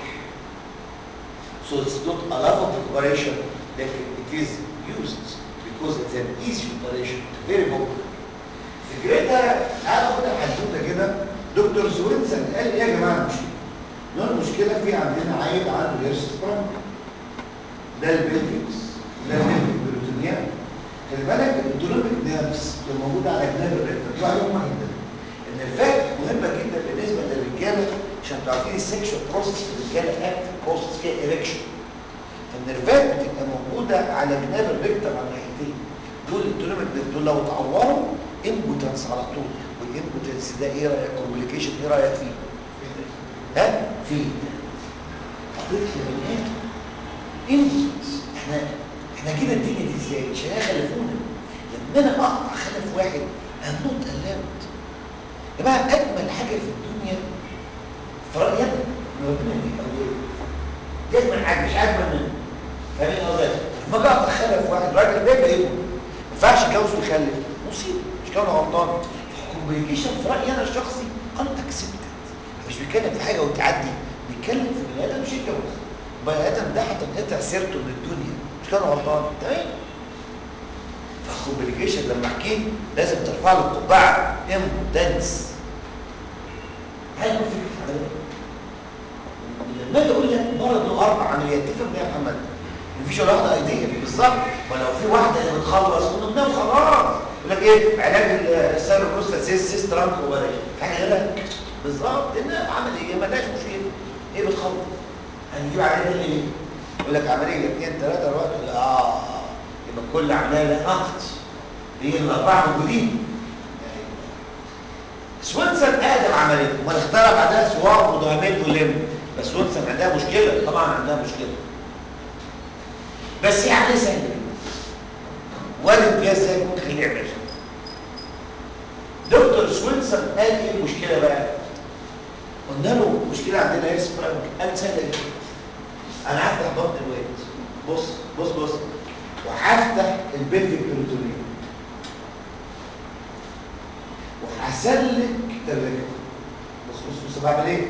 Speaker 2: So it's not a lovable operation, لكن it is used because it's an easy operation, very popular. فكرتها تعالى خد حدوته كده دكتور سوينسن قال ايه يا جماعه المشكله؟ نوع المشكله في عندنا عيل عنده هيرس برانك ده البيلفكس ده البيلفك بروتونيا خلي بالك الدولوميك نيرفز اللي موجوده على جناب الريكتر دي معلومه مهمه جدا ان الفات مهمه جدا بالنسبه للرجاله عشان تعرفين السكشوال بروسس في الرجاله اكت بروسس فيها اريكشن فالنرفات بتبقى موجوده على جناب الريكتر على الناحيتين دول الدولوميك نيرف دول لو اتعوروا امبوتنس على طول والامبوتنس ده ايه رايك كوميونيكيشن ايه رايك فيه ها في قضيه البنات امبوتنس احنا احنا كده الدنيا دي ازاي مش هيخلفونا لما انا اقطع خلف واحد هموت قلبت يا جماعه اجمل حاجه في الدنيا في رايي انا ان ربنا يديك اولاد دي اجمل حاجه مش اجمل منه فاهمين قصدي لما اجي اقطع خلف واحد راجل ده يبقى ابنه ما ينفعش يتجوز ويخلف مصيبه مش كده غلطان الكومبليكيشن في رايي انا الشخصي انت اكسبتد مش بيتكلم في حاجه وتعدي بيتكلم في بني ادم مش يتجوز بني ادم ده هتنقطع سيرته من الدنيا مش كده غلطان تمام فالكومبليكيشن لما احكيه لازم ترفع له القبعه امبوتنس هاي هو فكره العمليه لما اجي اقول لك مرض له اربع عمليات تفهم ليه يا محمد مفيش ولا واحده ايديه بالظبط ولو في واحده اللي بتخلص كنا بنام خلاص يقول لك ايه علاج السيروبروستاسيس سيس ترانك اوبريشن في حاجه غيرها بالظبط انها عمليه ما لهاش مشكله ايه بتخلص هنجيب عليها ايه يقول لك عمليه اثنين ثلاثه الوقت اه يبقى كل عمليه لها نقد هي الاربعه موجودين سويسرا اقدم عمليه امال اخترع بعدها سوار ودوامين ولم بس سويسرا عندها مشكله طبعا عندها مشكله بس هي عمليه سهله والد فيها ازاي ممكن خليه يعملها دكتور سوينسر قال ايه المشكله بقى قلنا له مشكله عندنا هيرس فرانك قال سهله جدا انا هفتح بطن الواد بص بص بص وهفتح البلفيك بروتونين وهسلك الرجل بص بص بص بعمل ايه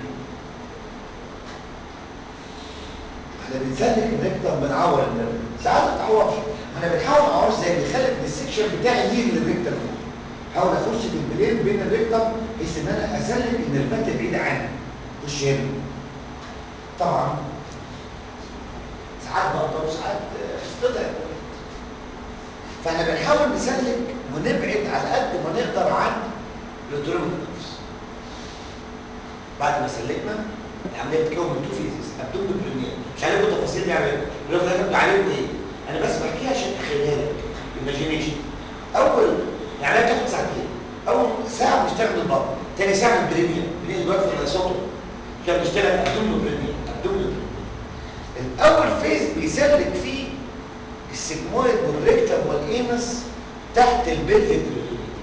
Speaker 2: احنا بنسلك الريكتر بنعور النرف ساعات ما بتعورش احنا بنحاول نعور ازاي بنخلي الديسكشن بتاعي يجي للريكتر فوق حاول اخش في البلين بين الريكتر بحيث ان انا اسلك النرفات البعيده عني خش هنا طبعا ساعات بقدر وساعات استطعم فاحنا بنحاول نسلك ونبعد على قد ما نقدر عن الدرومينوس بعد ما سلكنا العمليه بتتكون من تو فيزز ابدومين برينيال مش عارف التفاصيل دي عمليه لو فاكر عليكم ايه انا بس بحكيها عشان اخليها لك ايماجينيشن اول العمليه بتاخد ساعتين اول ساعه بنشتغل البطن تاني ساعه البرينيال برينيال دلوقتي في الاسوطه كان بنشتغل ابدومين برينيال ابدومين الاول فيز بيسلك فيه السيجمويد والريكتر والايمس تحت البلفيك بريتونيوم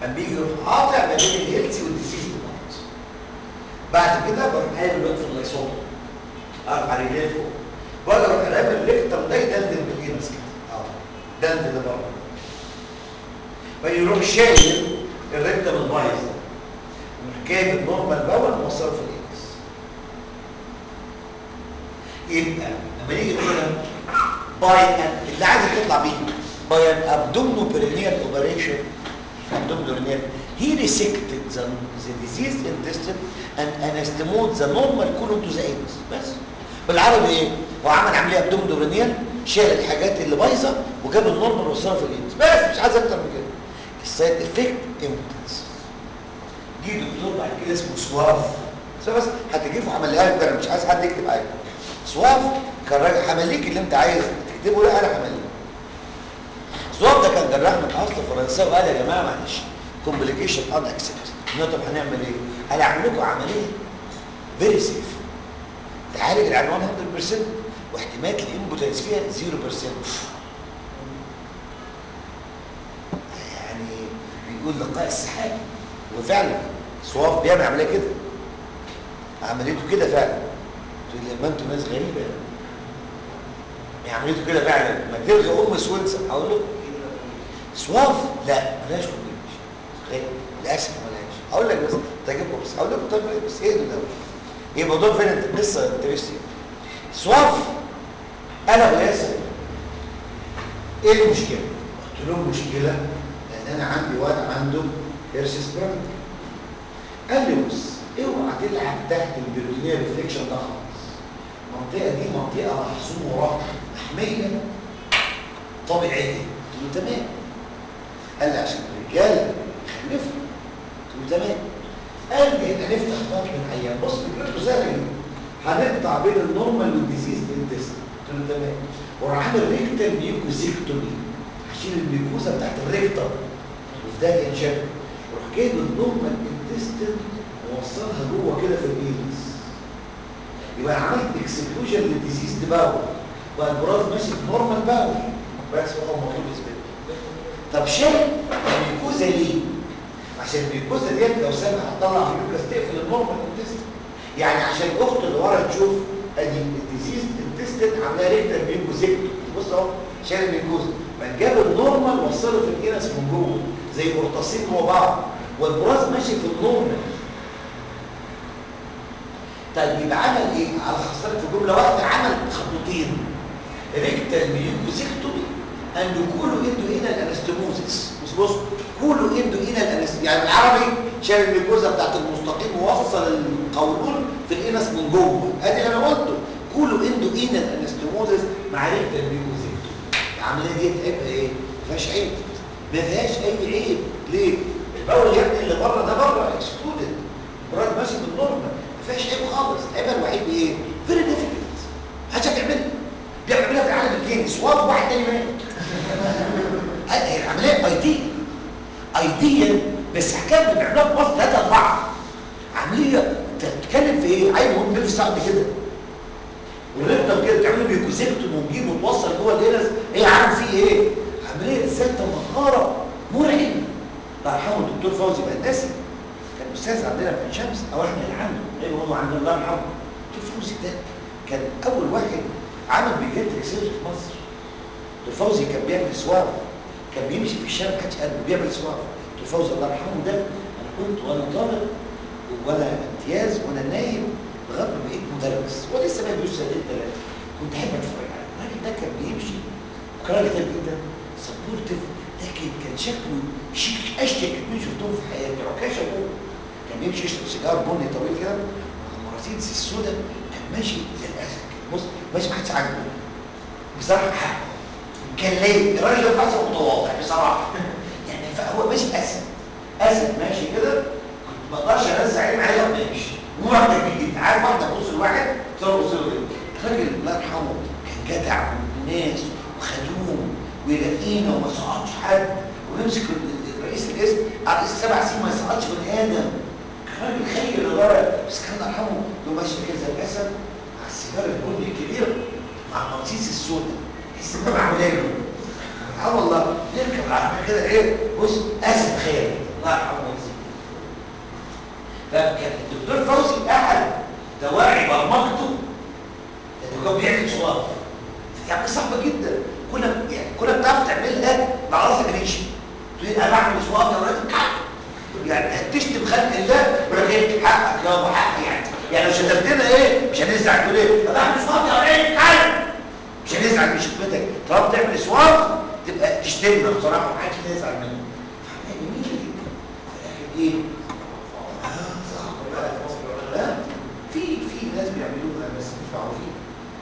Speaker 2: اما بيجي يروح قاطع ما بين الهيلثي والديزيز بارت بعد كده بروح قايل الوقت في اللايصوم ارفع رجليه فوق بقى اروح رامي الريكتم ده يدلدل بالانس كده اه دلدل لبره فيروح شايل الريكتم البايظ ده يروح جايب النورمال باول موصله في الانس يبقى لما نيجي نقول باي اللي عايز تطلع بيه باي ان ابدومنو بيرينيال اوبريشن ابدومنو بيرينيال he resected the, the diseased intestine and anastomoted the normal colon to the anus بس بالعربي ايه هو عمل عمليه ابدومنو بيرينيال شال الحاجات اللي بايظه وجاب النورمال وصلها في الانس بس مش عايز اكتر من كده السايد افكت امبوتنس دي دكتور بعد كده اسمه سواف بس هتجيبه عملها لك انا مش عايز حد يكتب عليه سواف كان راجل همليك اللي انت عايز تكتبه لا انا همليك سواف ده كان جراح من اصل فرنساوي وقال يا جماعه معلش كومبليكيشن ان اكسبت طب هنعمل ايه؟ قال اعمل لكم عمليه فيري سيف تعالج العنوان 100% واحتمال الامبوتنس فيها 0% يعني بيقول لقاء السحاب وفعلا سواف بيعمل عمليه كده عمليته كده فعلا تقول لي ما انتوا ناس غريبه يعني عمليته كده فعلا ما تلغي ام سويسرا هقول له سواف لا ملهاش كومبليكيشن للاسف ملهاش هقول لك بس تجيبكم بس هقول لكم طيب بس ايه ده ايه الموضوع فين انت قصه انترستنج سواف انا وياسر ايه المشكله؟ قلت له المشكله لان انا عندي واد عنده هيرسيس براند قال لي بص اوعى تلعب تحت البيروتينيا ريفليكشن ده خالص المنطقه دي منطقه محظوره محميه طبيعيه قلت له تمام قال لي عشان الرجال يخلفوا قلت له تمام قال لي احنا هنفتح بطن العيان بص فكرته سهله جدا هنقطع بين النورمال والديزيز انتست قلت له تمام وراح عامل ريكتال ميوكوزيكتومي هشيل الميكوزا بتاعت الريكتم وفي ده ينشف وراح جايب النورمال انتستين ووصلها جوه كده في الايدز يبقى انا عملت اكسكلوجن للديزيز باول بقى البراز ماشي في نورمال باول بس هو مطلوب اثبات طب شايف الميكوزا ليه؟ عشان الميكوزا ديت لو سابها هتطلع ميوكاس تقفل النورمال انتستين يعني عشان الاخت اللي ورا تشوف ادي الديزيز انتستين عاملاها ريكتال ميوكوزيكتو بص اهو شال الميكوزا من جاب النورمال وصله في الانس من جوه زي قرطاسين جوه بعض والبراز ماشي في النورمال طيب يبقى عمل ايه؟ على خسارة في جملة واحدة عمل خطوتين ريكتال ميوكوزيكتومي اند كولو اندو هنا الانستموزيس بص بص كولو اندو هنا الانست يعني بالعربي شال الميكوزا بتاعت المستقيم ووصل القولون في الانس من جوه ادي اللي انا قلته كولو اندو هنا الانستموزيس مع ريكتال ميوكوزيكتومي العمليه دي عيبها ايه؟ ما فيهاش عيب ما فيهاش اي عيب ليه؟ البول يا ابني اللي بره ده بره اكسكلودد البراز ماشي بالنورمال ما فيهاش عيب خالص عيبها الوحيد ايه؟ فيري ديفيكلت محدش هيعملها بيعملها في العالم التاني سواف واحد تاني مات هي العمليه ايديا ايديا بس حكايه بيعملوها في مصر ثلاثه اربعه عمليه انت بتتكلم في ايه؟ عيل مهم بيلبس ساعه كده ونفضل كده تعملوا بيكوزيكتوم ونجيب وتوصل جوه الجلس ايه عارف فيه ايه؟ عمليه ذات مهاره مرعب الله يرحمه الدكتور فوزي بقناسي كان استاذ عندنا في عين شمس او احنا اللي عنده ايوه هو عند الله يرحمه الدكتور فوزي ده كان اول واحد عمل بيجاتريك سيرجري في مصر الدكتور فوزي كان بيعمل سوار كان بيمشي في الشارع محدش قال بيعمل سوار الدكتور فوزي الله يرحمه ده انا كنت وانا طالب وانا امتياز وانا نايم لغايه ما بقيت مدرس ولسه ما يجوش سنتين ثلاثه كنت احب اتفرج عليه الراجل ده كان بيمشي وكان راجل طيب جدا سبورتيف لكن كان شكله شيك اشيك اتنين شفتهم في حياتي عكاشه ابوه كان بيمشي يشرب سيجار بني طويل كده المراسيدس السوداء كان ماشي زي الاسد بص ماشي ما حدش عاجبه بصراحه حقه كان ليه الراجل ده فاسد متواضع بصراحه يعني فهو ماشي اسد اسد ماشي كده كنت ما اقدرش انزع عيني عليه لما يمشي واحده جديد عارف واحده تبص لواحد تبص له كده الراجل الله يرحمه كان جدع والناس وخدوم ويلاقينا وما سقطش حد ويمسك رئيس القسم على رئيس سبع سنين ما يسقطش بني ادم راجل خير لدرجه بس كان الله يرحمه له ماشي كده زي الاسد مع السيجاره البني الكبيره مع المقاصيص السوداء تحس انه عامل اه والله نركب العربيه كده ايه بص اسد خير الله يرحمه ويجزيه فكان الدكتور فوزي احد دواعي برمجته انه كان بيعمل صواب يعني صعبه جدا كنا يعني كنا بتعرف تعملها مع راسك ريشه تقول انا بعمل صواب يا ولاد الكعب يعني تشتم خلق الله ولكن حقك يابا حقي يعني يعني لو شتمتنا ايه مش هنزعل تقول ايه انا بعمل صواب يا ولاد الكعب مش هنزعل من شتمتك طالما بتعمل صواب تبقى تشتمنا بصراحه ومحدش يزعل منك حاجه جميله جدا ولكن ايه آه، صعب بقى. لا في في ناس بيعملوها بس مش معروفين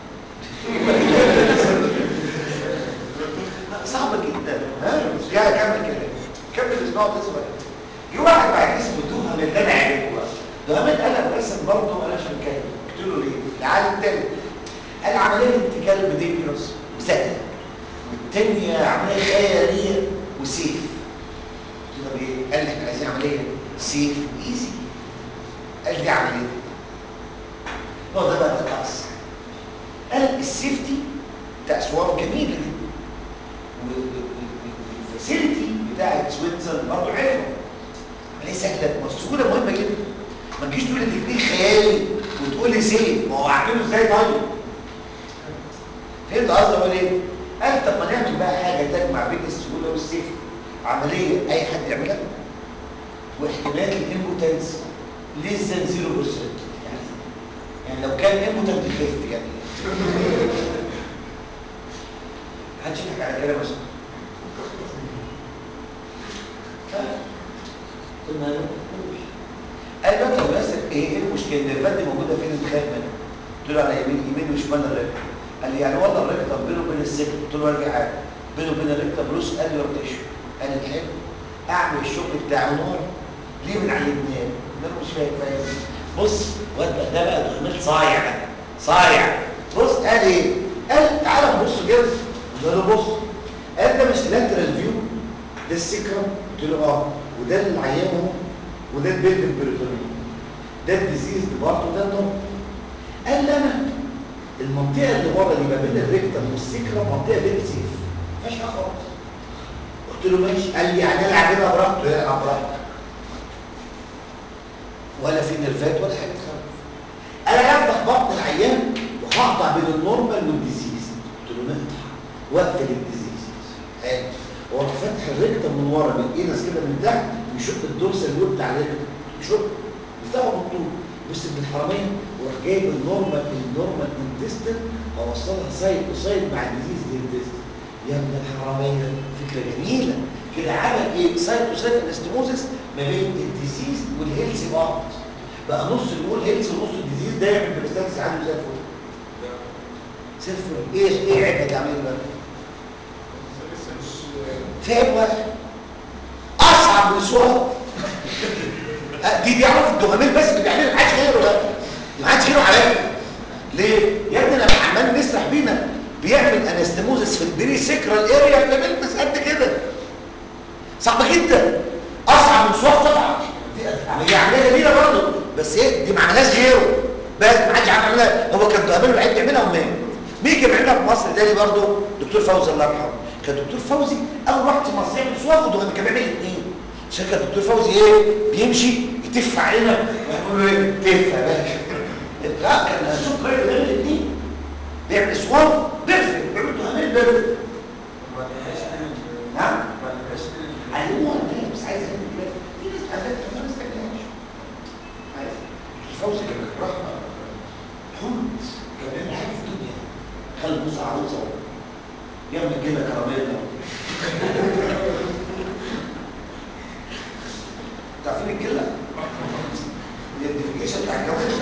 Speaker 2: صعبة جدا ها يا كمل كده كمل الاسبوع ده صغير جه واحد بعد اسمه دوها من اللي انا عارفه بقى دوها قال رسم برضه انا مش بتكلم قلت له ليه؟ العالم التالت قال عمليه انتقال بديبيوس وسهله والتانية عمليه خياليه وسيف قلت له طب ايه؟ قال لي احنا عايزين عمليه سيف وايزي قال دي عمليه هو ده بقى القص قال السيفتي بتاع سوار جميل جدا والفاسيلتي بتاعت سويتزر برضه حلوه عمليه سهله والسهوله مهمه جدا ما تجيش تقول لي تكنيك خيالي وتقول لي سيف ما هو اعمله ازاي طيب فهمت قصدي اقول ايه قال طب ما نعمل بقى حاجه تجمع بين السهوله والسيف عمليه اي حد يعملها واحتمال الامبوتنس ليس ذان 0% يعني يعني لو كان امبوتنت يخف يعني محدش يضحك على كلام مثلا قلنا له قال له طب ياسر ايه ايه المشكله النيرفات دي موجوده فين الخايف منها قلت له على يمين يمين وشمال الرجل قال لي يعني والله الرجل بينه وبين السجن قلت له ارجع عادي بينه وبين الرجل بلوس قال لي ارتشه قال لي حلو اعمل الشغل بتاع نار ليه من على لبنان انا مش فاهم فاهم بص واد بقى ده بقى دخمات صايع بقى صايع بص قال ايه قال تعالى نبص كده قلت له بص قال ده مش لاترال فيو ده السكرم قلت له اه وده العيان اهو وده البيلد البريتونيوم ده الديزيز برضه ده النوم قال لي انا المنطقه اللي ورا اللي ما بين الريكتم والسكرم منطقه بين سيف ما فيهاش حاجه خالص قلت له ماشي قال لي يعني العب هنا براحته لا العب براحتك ولا في نرفات ولا حاجه تخوف انا هفتح بطن العيان وهقطع بين النورمال والديزيز قلت له نقطع واقفل الديزيز حلو واروح فاتح الريكتم من ورا من اينس كده من تحت ويشق الدورسال وول بتاع الريكتم يشق يفتحه بالطول بص ابن الحراميه وراح جايب النورمال النورمال انتستين اوصلها سايد وسايد مع الديزيز دي انتستين يا ابن الحراميه فكره جميله كده عمل ايه سايد وسايد انستموزس ما بين الديزيز والهيلثي بعض بقى نص الوول هيلثي ونص الديزيز ده يعمل بريستاتس عنده زي الفل زي الفل ايه ايه عيبها تعمل بقى فاهم واحد اصعب من سؤال دي بيعرف الدوهمين بس اللي بيعملها محدش غيره ده محدش غيره عليا ليه يا ابني انا عمال نسرح بينا بيعمل انستموزس في البري سيكرال اريا فبلبس قد كده صعبه جدا اصعب من سؤال طبعا هي عمليه جميله برضه بس ايه دي ما عملهاش غيره بس ما حدش عارف يعملها هو كان دوهمين الوحيد بيعملها ومات مين كان بيعملها في مصر تاني برضه دكتور فوزي الله يرحمه كان دكتور فوزي اول واحد في مصر يعمل سواق ودوهمين كان بيعمل الاثنين عشان كان دكتور فوزي ايه بيمشي يتف علينا ويقول له ايه تف يا باشا لا كان هشوف غير بيعمل الاثنين بيعمل سوار بيرفكت بيعمل دوهمين بيرفكت نعم علموها الناس بس عايز يعمل كده في ناس عندها ما نستناش عارف الفوزي كان رحمه حمد كان بيعمل حاجه في الدنيا خلي بص عروسه يعمل كده كراميلا تعرفين الكلة؟ الديفيكيشن بتاع الجواز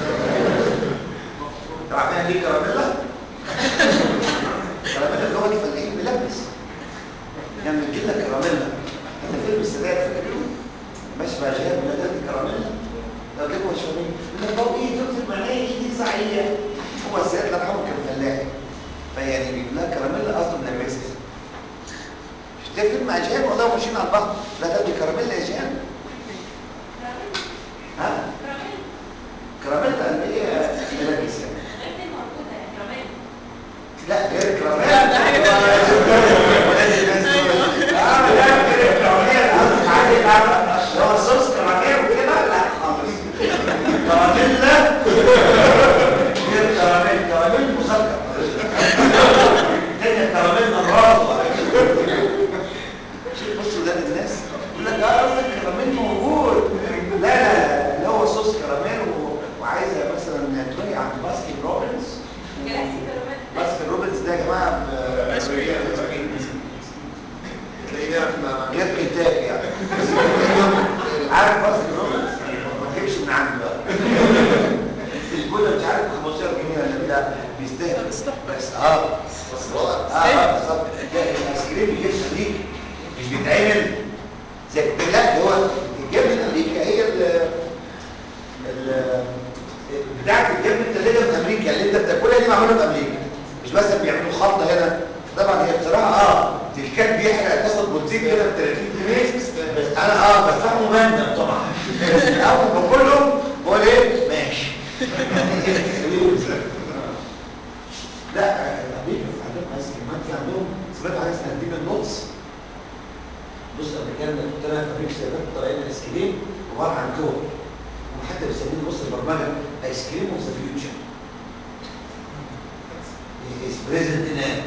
Speaker 2: تعرفين ليه كراميلا؟ كراميلا اللي هو الفلاحين بيلبس يعمل كده كراميلا انت فيلم السادات فاكره؟ ماشي مع جهاد ولادات الكراميلا لو جابوا شويه يقول لك بابا ايه دكتور مناهي دي صحيح هو السادات الله يرحمه كان فلاح فيعني بيقول لها كراميلا قصده ملبسها مش ده فيلم مع جهاد والله ماشيين على البحر لا تاكل كراميلا يا جهاد ها كراميلا اللي هي ملابس يعني لا غير الكراميلا
Speaker 5: لا، ده حاجة تانية.
Speaker 2: اه لا غير الكراميلا قصدك عليه لا هو عنده بقى الجولة مش عارف 15 جنيه ولا بتاع بيستاهل بس اه بس هو اه اه بالظبط ده الايس كريم بيجيب من امريكا مش بيتعمل زي لا ده هو بيجيب من امريكا هي ال ال بتاعت الجبن التلاجة من امريكا اللي انت بتاكلها دي معموله في امريكا مش بس بيعملوا خلطه هنا طبعا هي بصراحه اه الكلب بيحرق تاخد بوتين كده ب 30 جنيه بس انا اه بدفعه مبندم طبعا بس اول ما باكلهم بقول ايه ماشي لا امريكا عندهم ايس كريمات في عندهم سمعت حاجه اسمها ديم النوتس بص الامريكان اللي كنت انا في امريكا سيبات طالعين ايس كريم عباره عن كور وحتى بيسموه بص البرمجه ايس كريم اوف ذا فيوتشر از بريزنت ناو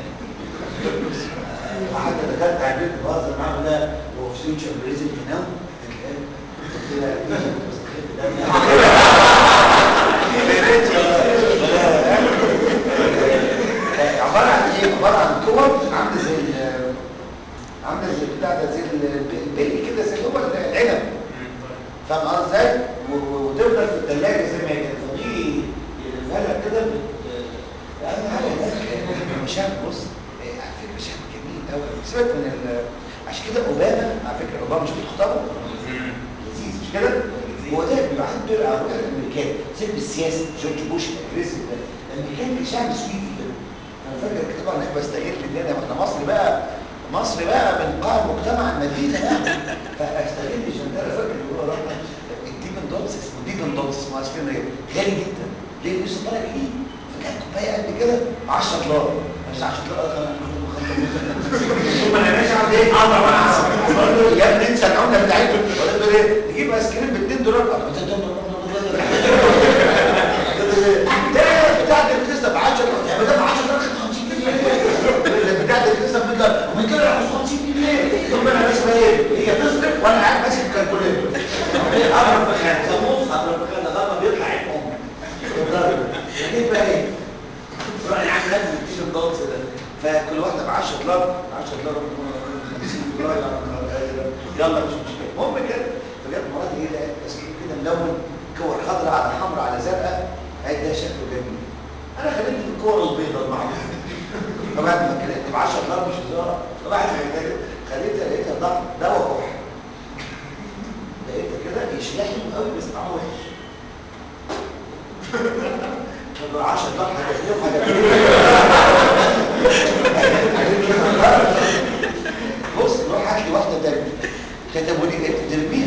Speaker 2: وحتى دخلت على البيت بهزر معاهم ده هو فيوتشر بريزنت ناو قلت لها بس عباره عن ايه؟ عباره عن كور عامله زي ال- عامله زي بتاع ده زي ال- البلي كده زي اللي هو العنب فاهم قصدي ازاي؟ و- و- وتفضل في الثلاجه زي ما هي كده فدي يلفها لك كده بت- اهم حاجه هناك مشام بص إيه، على فكره شام جميل قوي سيبك من ال- عشان كده اوباما على فكره اوباما مش بتختاره لذيذ مش كده؟ هو ده بيبقى عنده على فكره الامريكان سيب السياسي جورج بوش الجريسي ده الامريكان كان شعب سويدي كده انا فاكر طبعا انا بستغل ان انا احنا مصر بقى مصر بقى من قاع مجتمع المدينه بقى فاستغل عشان انا فاكر اللي هو رحنا الديمن دونس اسمه ديمن دونس اسمه ايس كريم إيه؟ غالي جدا ليه لسه طالع جديد فكان كوبايه قد كده 10 دولار مش 10 دولار ثم انا ماشي عند ايه؟ اه طبعا بقول له يا ابني انسى العمله بتاعتهم بقول له ايه؟ نجيب ايس كريم ب 2 دولار ده بتاع ده بتكسب 10 يا مدام 10 دولار 50 جنيه بتاع ده بتكسب 100 دولار ومن كده ياخد 50 جنيه ثم انا ماشي بقى ايه؟ هي تصرف وانا قاعد ماسك الكالكوليتر اضرب في خان سموس اضرب في خان لغايه ما بيطلع عين امي نجيب بقى ايه؟ راح عامل لازم التيشيرت دوتس ده فكل واحده ب 10 دولار 10 دولار 50 دولار يلا مش مشكله المهم كده فجت مراتي ايه لقيت تسكين كده ملون كور خضراء على حمراء على زرقاء قالت ده شكله جميل انا خليت الكور البيضاء المعروفه فبعد ما كلمت ب 10 دولار مش هزار فبعد ما كلمت خليتها لقيتها ضغط دواء كح لقيتها كده يشيلها حلو قوي بس طعمه وحش طب 10 دولار حاجه فيهم حاجه بص روح هات لي واحده تانية كتبوا لي ايه ترميها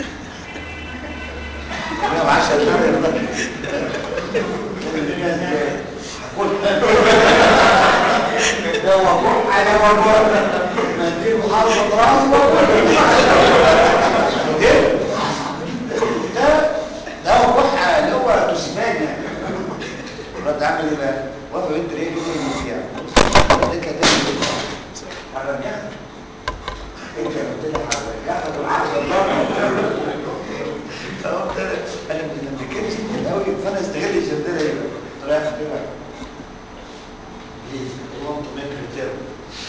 Speaker 2: انا ب 10 دولار يرضى ترميها ازاي هاكلها ده وقوع على وقوع منديل محافظه راس ايه ده ده وقوع اللي هو توسيفان يعني رد عامل ايه بقى؟ وافق انت ايه كده يعني قلت لك تعمل هرجعها انت قلت لي هرجعها بالعافيه فقلت لها انا ما بتكلمش كتير قوي فانا استغل الجدله ايه قلت لها يا كده بليز اي ونت تو ميك ريتيرن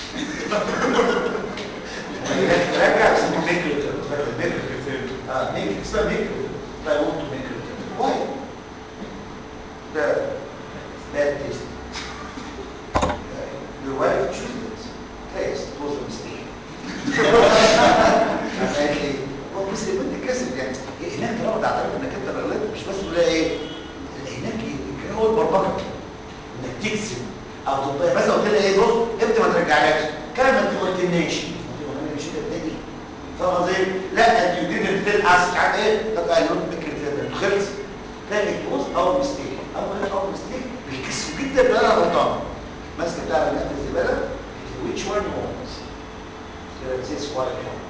Speaker 2: رجع اسمه ميك ريتيرن ميك ريتيرن اه ميك اسمها ميك ريتيرن اي ونت تو ميك ريتيرن واي ده bad taste. Your wife chooses it. Taste was a mistake. قالت لي هو بس البنت كسب يعني هناك طالما تعترف انك انت غلطت مش بس تقول لها ايه هناك كان هو البرمجه انك تكسب او تطير مثلا قلت لها ايه بص انت ما ترجعلكش كان ما تقولناش انا مش كده تاني فاهم قصدي لا انت يو ديدنت تيل اس عارف ايه طب قال له بكره خلص لا الجوز او مستيك او غير او مستيك بيكسوا جدا ان انا غلطان ماسك بتاع الناس الزباله which one you want كده this white one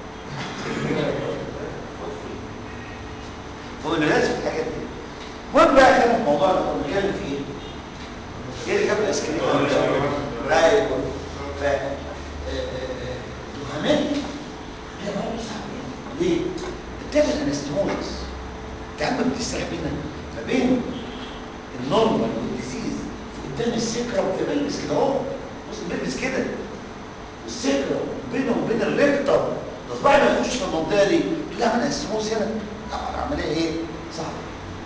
Speaker 2: هو اللي لازم الحاجات دي المهم بقى كان الموضوع اللي كنا بنتكلم فيه ايه اللي جاب الايس كريم ايوه ف تفهمني هي برضه صعبه ليه؟ بتعمل انستمولز انت عم بتسرح بينا ما بين النورمال والديزيز في قدام السكرة في بلبس كده اهو بص بلبس كده السكرة بينه وبين الريكتر ده صباعي ما يخش في المنطقة دي تقول لها انا السموس هنا طبعا العملية ايه؟ صعبة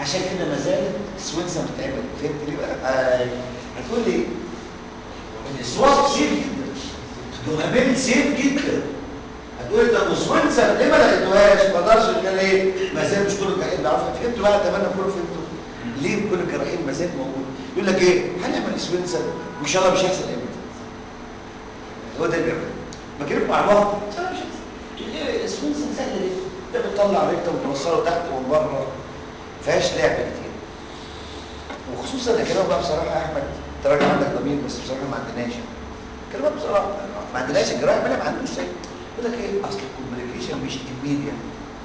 Speaker 2: عشان كده ما زالت سويسرا بتتعمل فهمت ليه بقى؟ آه. هتقول لي ان السواق سيف جدا دوبامين سيف جدا هتقول لي طب وسويسرا ليه ما لقيتوهاش؟ ما اقدرش ان ايه؟ ما زال مش كل الجراحين بيعرفوا فهمتوا بقى اتمنى كله فهمتوا ليه كل الجراحين ما زال موجود؟ يقول لك ايه؟ هنعمل سويسرا وان شاء الله مش هيحصل امتى؟ هو ده اللي بيعمل بكلمكم على الوقت ان شاء الله مش هيحصل ايه سويسرا سهله ليه؟ انت بتطلع ريكتا وتوصله تحت ومن بره فيهاش لعب كتير وخصوصا انا كلامك بقى بصراحه يا احمد انت راجل عندك ضمير بس بصراحه ما عندناش كلامك بصراحه ما عندناش الجراح ما ما عندوش شيء يقول لك ايه اصل الكومبليكيشن مش immediate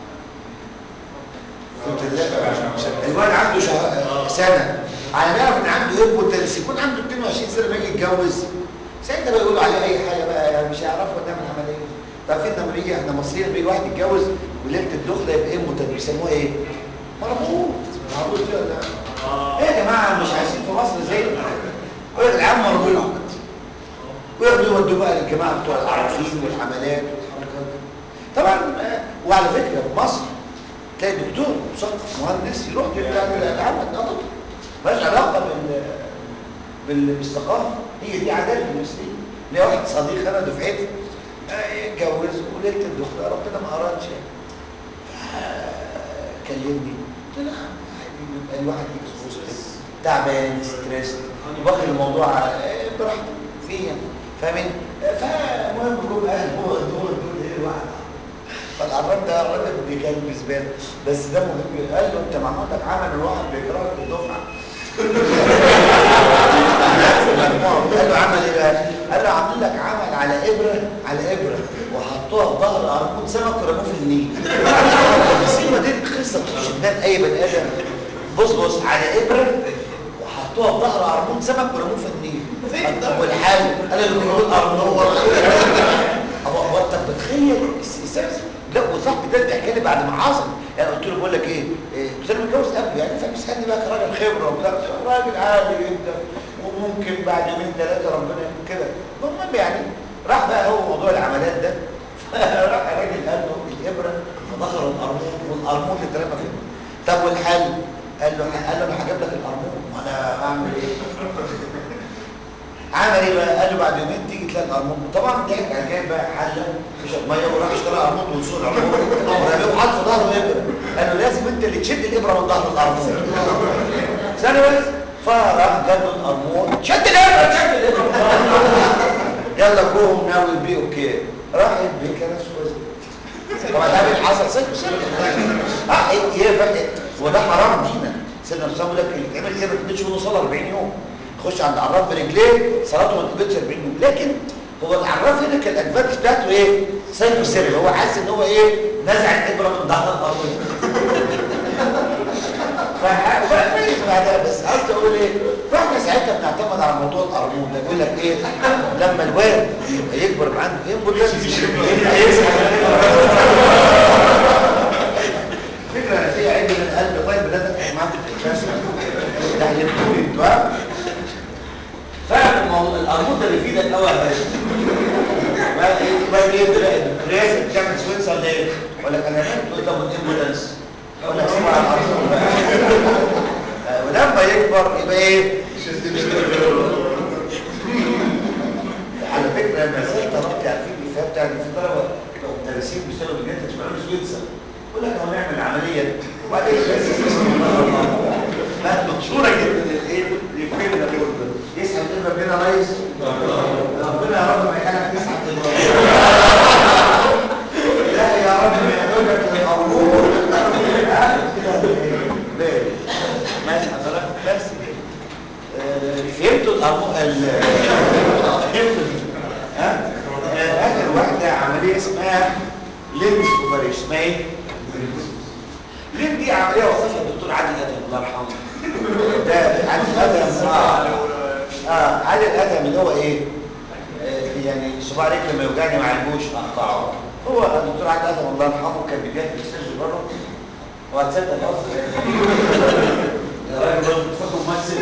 Speaker 2: الواد عنده شهر سنه على ما يعرف ان عنده ايه بوتنس يكون عنده 22 سنه ما يجي يتجوز ساعتها بقى يقولوا عليه اي حاجه بقى يعني مش هيعرفوا نعمل عمليه عارفين لما بيجي احنا مصريين بيجي واحد يتجوز وليله الدخله يبقى ايه متن بيسموها ايه؟ مربوط مربوط فيها ولا ايه يا جماعه مش عايشين في مصر زي يقول لك العيال مربوط وياخدوا يودوا بقى للجماعه بتوع العراقيل والحملات والحركات دي طبعا آه، وعلى فكره في مصر تلاقي دكتور مثقف مهندس يروح يعمل العمل ده دكتور مالهاش علاقه بال بال- بالثقافه هي دي عادات المصريين ليا واحد صديق انا دفعتي آه، اتجوز وليله الدخله ربنا ما ارادش كلمني قلت له نعم عادي بيبقى الواحد اكسبوست تعبان ستريس واخد الموضوع على- آه، براحته فيا فاهمين آه، فالمهم جم اهل هو دول دول ايه الواحد فالعراب ده راجل بيكلم زباله بس ده مهم قال له انت معمول لك عمل الواحد بيكرهك في الدفعه في المجموعة. قال له عمل ايه بقى؟ قال له عامل لك عمل على ابره على ابره وحطوها في ظهر ارجون سمك ورموه في النيل. المصيبه دي قصه تخش في دماغ اي بني ادم بص بص على ابره وحطوها في ظهر ارجون سمك ورموه في النيل. طب والحل؟ قال له بيقول ارجون هو هو انت متخيل السبب لا وصاحبي ده بيحكي لي بعد ما حصل يعني قلت له بقول لك ايه إيه، قلت له متجوز قبل يعني فبيسالني بقى كراجل خبره وبتاع قلت له راجل عادي جدا وممكن بعد يومين ثلاثه ربنا يكون كده المهم يعني راح بقى هو موضوع العمليات ده فراح الراجل قال له الابره فدخل القرمون والقرمون اترمى فيه طب والحل؟ قال له قال له انا هجيب لك القرمون وانا اعمل ايه؟ عمل ايه بقى؟ قال له بعد يومين تيجي تلاقي القرموط طبعا ضحك على جايب بقى حله يشرب ميه وراح اشترى قرموط ونسوق القرموط ورميه وحط في ظهره ابره قال له لازم انت اللي تشد الابره من ظهر القرموط ثانيه بس فراح جاب له القرموط شد الابره شد الابره من ظهر القرموط. يلا كوم ناوي بيه اوكي راح البيه كان نفسه كويس طبعا ده اللي حصل ست سنين اه ايه ايه بقى وده حرام دينا سيدنا الرسول بيقول لك اللي تعمل كده ما تقبلش منه صلاه 40 يوم يخش عند عراف برجليه صلاته ما تقبلش 40 يوم لكن هو العراف هنا كان الادفانتج بتاعته ايه؟ سايكو سيري هو حاسس ان هو ايه؟ نزع الابره من ظهر الارض فكويس بعدها بس قصدي اقول ايه؟ فاحنا ساعتها بنعتمد على موضوع القرمون ده بيقول لك ايه؟ لما الواد يبقى يكبر يبقى عنده امبوتنس يبقى يسحب فكره انا فيها عيب من القلب طيب بدات معاك بس ده يبقى انتوا ها؟ فعلا الموضوع القرمون ده بيفيدك قوي يا باشا بقى ايه بقى ايه تلاقي الرئاسه بتعمل سويسرا ليه؟ اقول لك انا مالك تقول طب الامبوتنس اقول لك سيبها على القرمون بقى آه، ولما يكبر يبقى ايه؟ على فكره ما زلت طلبت عارفين الافيه بتاع ان في طلبه لو مدرسين بيشتغلوا بجد تشتغلوا سويسرا يقول لك هو نعمل عمليه وبعدين بس لا مشهوره جدا الايه الافيه اللي بقول ده يسحب الابره بينا ريس ربنا يا رب ما يخليك تسحب الابره لا يا رب ما يحولك للقبور ليه؟ ماشي حضرتك بس آه، فهمتوا الأرمو ال فهمتوا ها آه، اخر واحده عمليه اسمها لينز اوبريشن اسمها ايه؟ لين دي عمليه وصفها الدكتور عادل ادم الله يرحمه ده عادل ادم اه اه عادل ادم اللي هو ايه؟ آه، يعني صباع رجل لما يوجعني ما عالجوش اقطعه هو الدكتور عادل ادم الله يرحمه كان بيجي في السجن بره وهتصدق اصلا يا راجل برضه بتفكر ممثل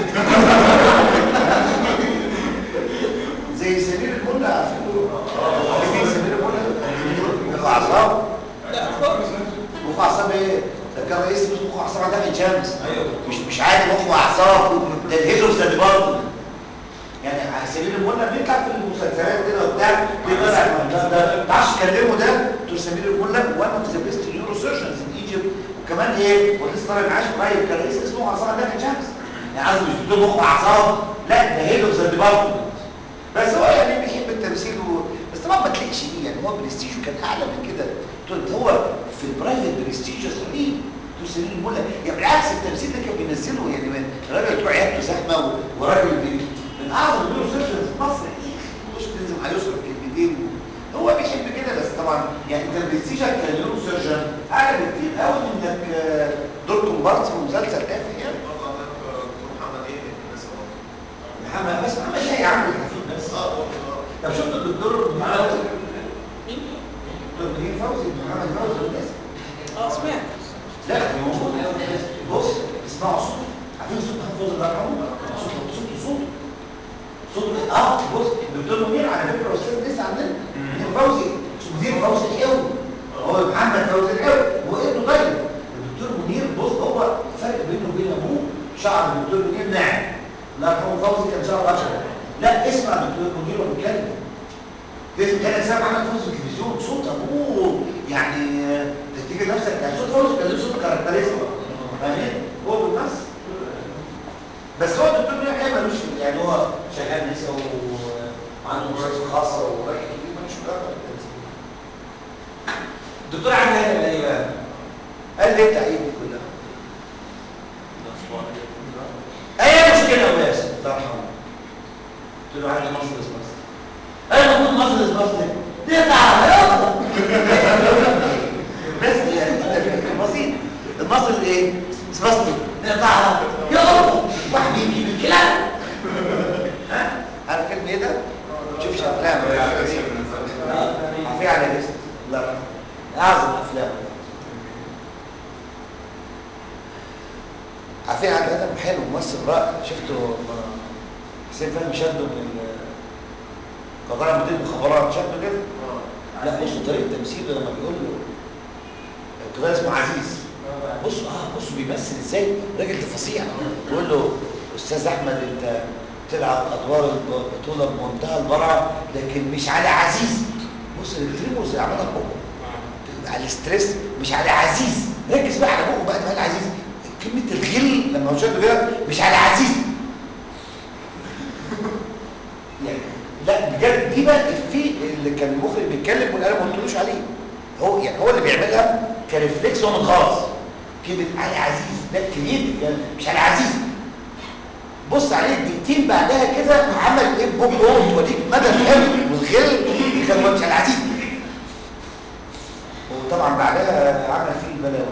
Speaker 2: زي سمير الكل عارفينه عارفين سمير الكل مخ اعصاب لا خالص مخ اعصاب ايه ده كان رئيس مخ واعصاب عندها في شمس مش مش عادي مخ واعصاب ده الهيدروس ده برضه يعني على سبيل المثال بيطلع في المسلسلات كده وبتاع بيطلع ده ده ما تعرفش تكلمه ده دكتور سمير المثل وان اوف ذا بيست نيورو سيرجنز ان ايجيبت وكمان ايه ولسه طالع معاش قريب كان رئيس اسمه اعصاب عندها في شمس يعني قصدي مش دكتور مخ واعصاب لا ده هيدروس ده برضه بس هو يعني بيحب التمثيل و... بس طبعا ما تلاقيش بيه يعني هو برستيجه كان اعلى من كده قلت هو في البرايفت برستيجه رهيب تسليم المولى يعني بالعكس التمثيل ده كان بينزله يعني من الراجل بتوع عيادته زحمه و- وراجل بي- من اعظم النيورو سيرجنز في مصر ايه مش تنزل هيصرف كلمتين هو بيحب كده بس طبعا يعني انت برستيجك كنيورو سيرجن اعلى بكتير قوي من انك آه، دور كومبارس في مسلسل تافه يعني
Speaker 5: برضه عندك دكتور محمد ايه الناس
Speaker 2: محمد بس محمد ايه يا عم الحفيد بس
Speaker 5: اه برضه
Speaker 2: طب شفت الدكتور محمد دكتور مدير فوزي محمد فوزي والناس
Speaker 3: اه سمعت
Speaker 2: لا دي موجودة بص اسمعوا صوت عارفين صوت محمد فوزي الله يرحمه صوت صوت صوت صوت اه بص الدكتور منير على فكرة استاذ لسه عندنا منير فوزي مدير فوزي الحلو هو محمد فوزي الحلو هو ابنه طيب الدكتور منير بص هو فرق بينه وبين ابوه شعر الدكتور منير ناعم الله يرحمه فوزي كان شعره اشهر لا اسمع الدكتور منير وهو بيتكلم لازم كان سامع محمد فوزي في التلفزيون صوت ابوه يعني آه، تفتكر نفسك يعني صوت فوزي كان له صوت كاركترستيك فاهمين هو بالنص بس هو الدكتور منير الحقيقه ملوش في- يعني هو شغال نسا و- وعنده مستشفى خاصه وراجل كبير ملوش في الكلام ده. الدكتور عامل هذا ايه بقى؟ قال لي التعيين دي كلها اي مشكله يا باسم الله يرحمه قلت له عندي مصر مصر انا المفروض مصر مصر نقطع يلا بس يعني ده بسيط المصر ايه مصر نقطعها يلا واحد يجي بالكلام ها عارف كلمه ايه ده ما تشوفش افلام عارفين على ليست الله يرحمه اعظم افلام عارفين عادل ادم حلو ممثل رائع شفته آه، حسين فهمي شده من ال- قضايا مدير مخابرات شده كده لا بصوا طريقه تمثيله لما بيقول له القضايا اسمه عزيز بصوا اه بصوا بيمثل ازاي راجل ده فظيع بيقول له استاذ احمد انت تلعب ادوار البطوله بمنتهى البراعه لكن مش على عزيز بص التريمورز اللي عملها بقه على الاستريس مش على عزيز ركز بقى على بقه بقى ده على عزيز كلمه الغل لما هو شده كده مش على عزيز يعني لا بجد دي بقى الفي اللي كان المخرج بيتكلم وانا ما قلتلوش عليه هو يعني هو اللي بيعملها كريفلكس هو من خلاص كلمه علي عزيز ده كبير يعني مش علي عزيز بص عليه دقيقتين بعدها كده عمل ايه بقه توريك مدى الحلم والغل اللي كان هو مش علي عزيز وطبعا بعدها عمل فيه البلاوي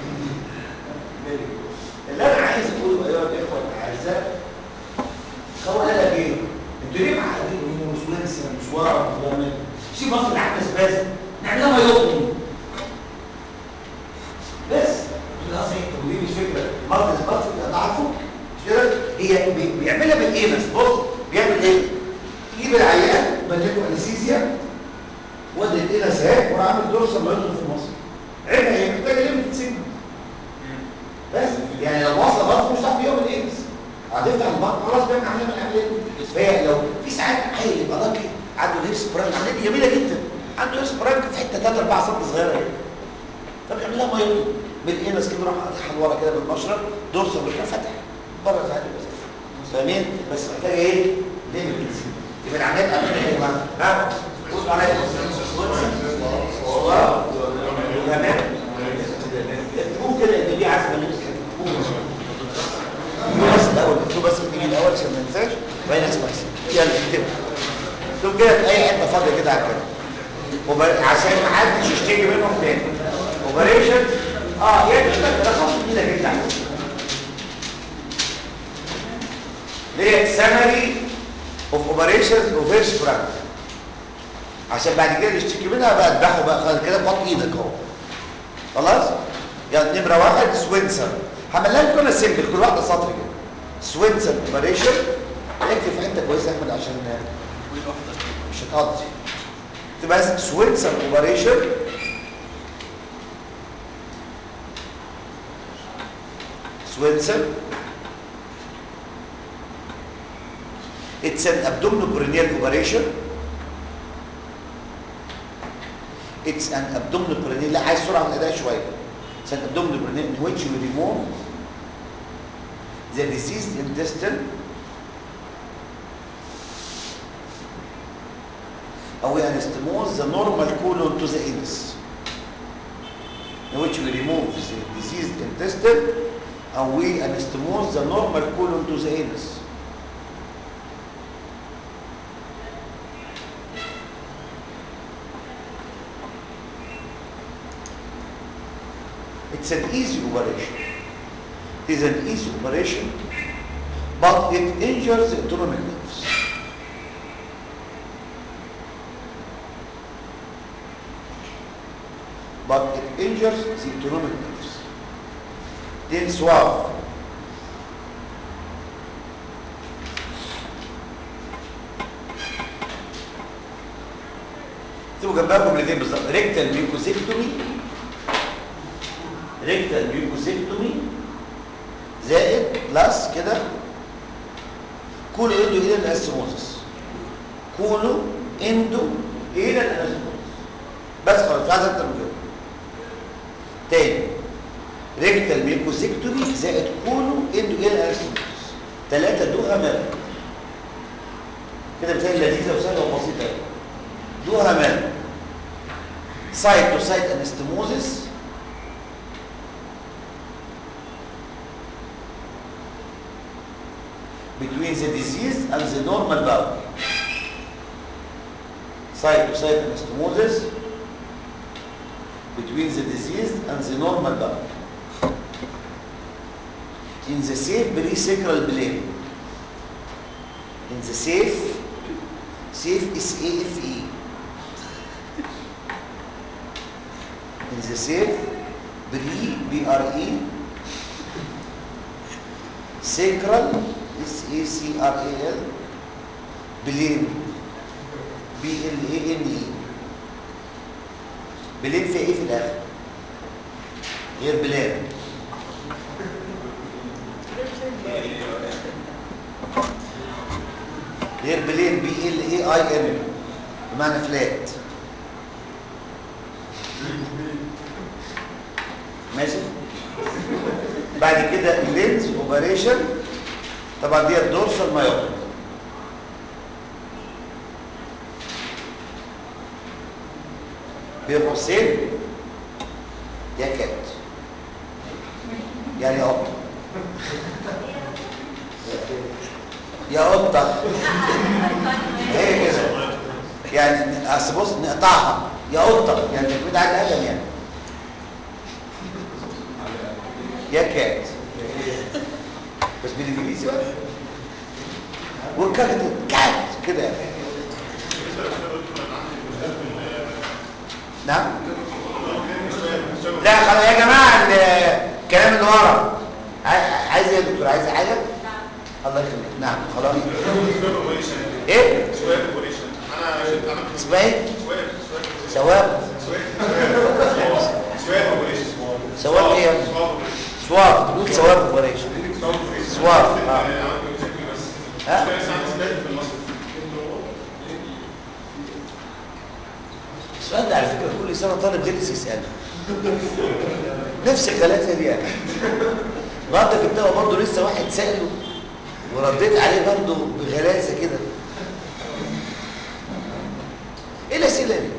Speaker 2: اللي انا عايز اقوله ايها الاخوه الاعزاء هو قال لك ايه؟ انتوا ليه معقدين ونوس وننسى مشوار وغامل؟ سيب مصر اللي عامله سبازه نعملها ما يطلب بس خلاص ايه طب ودي مش فكره مصر سبازه انت عارفه مش كده؟ هي بي- بيعملها بالايمس بص بيعمل ايه؟ يجيب العيان بدله انستيزيا وادي الانس اهي وراح عامل دور سمعته في مصر عيبها ايه؟ محتاجه ليه تتسجن بس يعني لو واصله برضه مش هتعرف يوم الايدز هتفتح البطن خلاص بقى عاملين العمليه فهي لو في ساعات عيل يبقى راجل عنده هيرس برانك عمليه دي جميله جدا عنده هيرس برانك في حته 3 4 سم صغيره كده فبيعمل لها ميه بالانس كده راح قاطعها لورا كده بالمشرط دورسال بيروح فاتح بره ساعات بس فاهمين بس محتاجه ايه؟ ليميتس يبقى العمليات عمليه ايه يا جماعه؟ ها؟ بصوا عليا والله تمام اكتبوه كده ان دي عزمه اللي اكتبوه بس الاول اكتبوا بس تيجي الاول عشان ما ننساش وبعدين اسمع يلا اكتبوا اكتبوا كده في اي حته فاضيه كده على الكلام وب- عشان ما حدش يشتكي منهم تاني اوبريشن اه يعني ده رقم جديده جدا ليه سمري اوف اوبريشنز اوف هيرش فرانك عشان بعد كده يشتكي منها بقى اذبحه بقى خلاص كده بحط ايدك اهو خلاص يعني نمره واحد سوينسر هعملها لكم انا سيمبل كل واحده سطر كده سوينسر اوبريشن اكتب في حته كويسه يا احمد عشان مش هتقضي تبقى اسم سوينسر اوبريشن Switzer. It's an abdominoperineal operation. It's an abdominoperineal لا عايز سرعة في الأداء شوية. It's an abdominoperineal in which you remove the diseased intestine أو anastomose the normal colon to the anus. In which we remove the diseased intestine and we anastomose the normal colon to the anus. It's an easy operation. It is an easy operation, but it injures the autonomic nerves. But it injures the autonomic nerves. Then suave. اكتبوا جنبها جملتين بالظبط ريكتال ميوكوزيكتومي ريكتال ميوكوزيكتومي زائد بلس كده كولو اندو الى الاسموزس كولو اندو الى الاسموزس بس خلاص مش عايز اكتر من كده تاني ريكتال ميوكوزيكتومي زائد كولو اندو الى الاسموزس ثلاثة دوها مال كده بتهيألي لذيذة وسهلة وبسيطة أوي. دوها مال سايت تو سايت انستموزس between the disease and the normal bowel. Side to side anastomosis between the disease and the normal bowel. In the safe pre-sacral plane. In the safe, safe is A-F-E. In the safe, pre, B-R-E, sacral S-A-C-R-A-L بلين B-L-A-N-E بلين في ايه في الاخر غير بلان غير بلين B-L-A-I-N بمعنى فلات ماشي بعد كده اللينز اوبريشن طبعا دي الدورسال مايوبيك بين قوسين يا كات يعني قطه يا قطه هي كده يعني اصل بص نقطعها يا قطه يعني تكون على الادم يعني يا كات بس بالانجليزي بقى والكات كات كده يعني نعم لا خلاص يا جماعه الكلام اللي ورا عاي- عايز ايه يا دكتور عايز حاجه الله يخليك نعم خلاص ايه اسمها ايه ثواب ثواب ايه يا ابني سواب تقول ثواب اوبريشن سواب اه ها السؤال ده على فكره كل سنه طالب غلس يساله نفس الغلاسه دي يعني النهارده في الدواء برضه لسه واحد ساله ورديت عليه برضه بغلاسه كده ايه الاسئله دي؟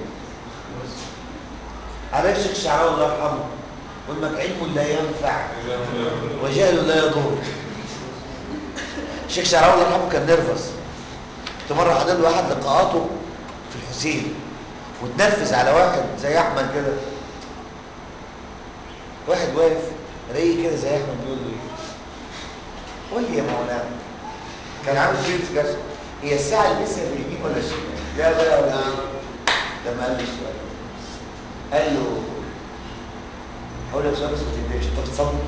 Speaker 2: على الشيخ شعراوي الله يرحمه وانك علم لا ينفع وجهل لا يضر الشيخ شعراوي الله يرحمه كان نرفز كنت مره حضر له واحد لقاءاته في الحسين وتنفذ على واحد زي احمد كده واحد واقف رايق كده زي احمد بيقول له ايه قول لي يا مولانا كان عامل كده في جسد هي الساعه اللي لسه اليمين ولا الشمال لا بقى ولا ايه لما قال له السؤال قال له هقول لك سؤال بس ما تكذبش انت بتصلي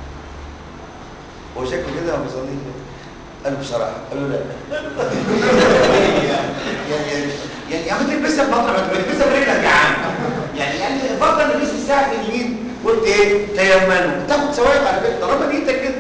Speaker 2: هو شكله كده ما بيصليش قال له بصراحه قال له لا يعني يعني يعني يا عم تلبسها بمطرح ما تلبسها برجلك يا عم يعني يعني فضل لبس الساعه في اليمين قلت ايه تيمنوا تاخد ثواب على فكره طالما نيتك كده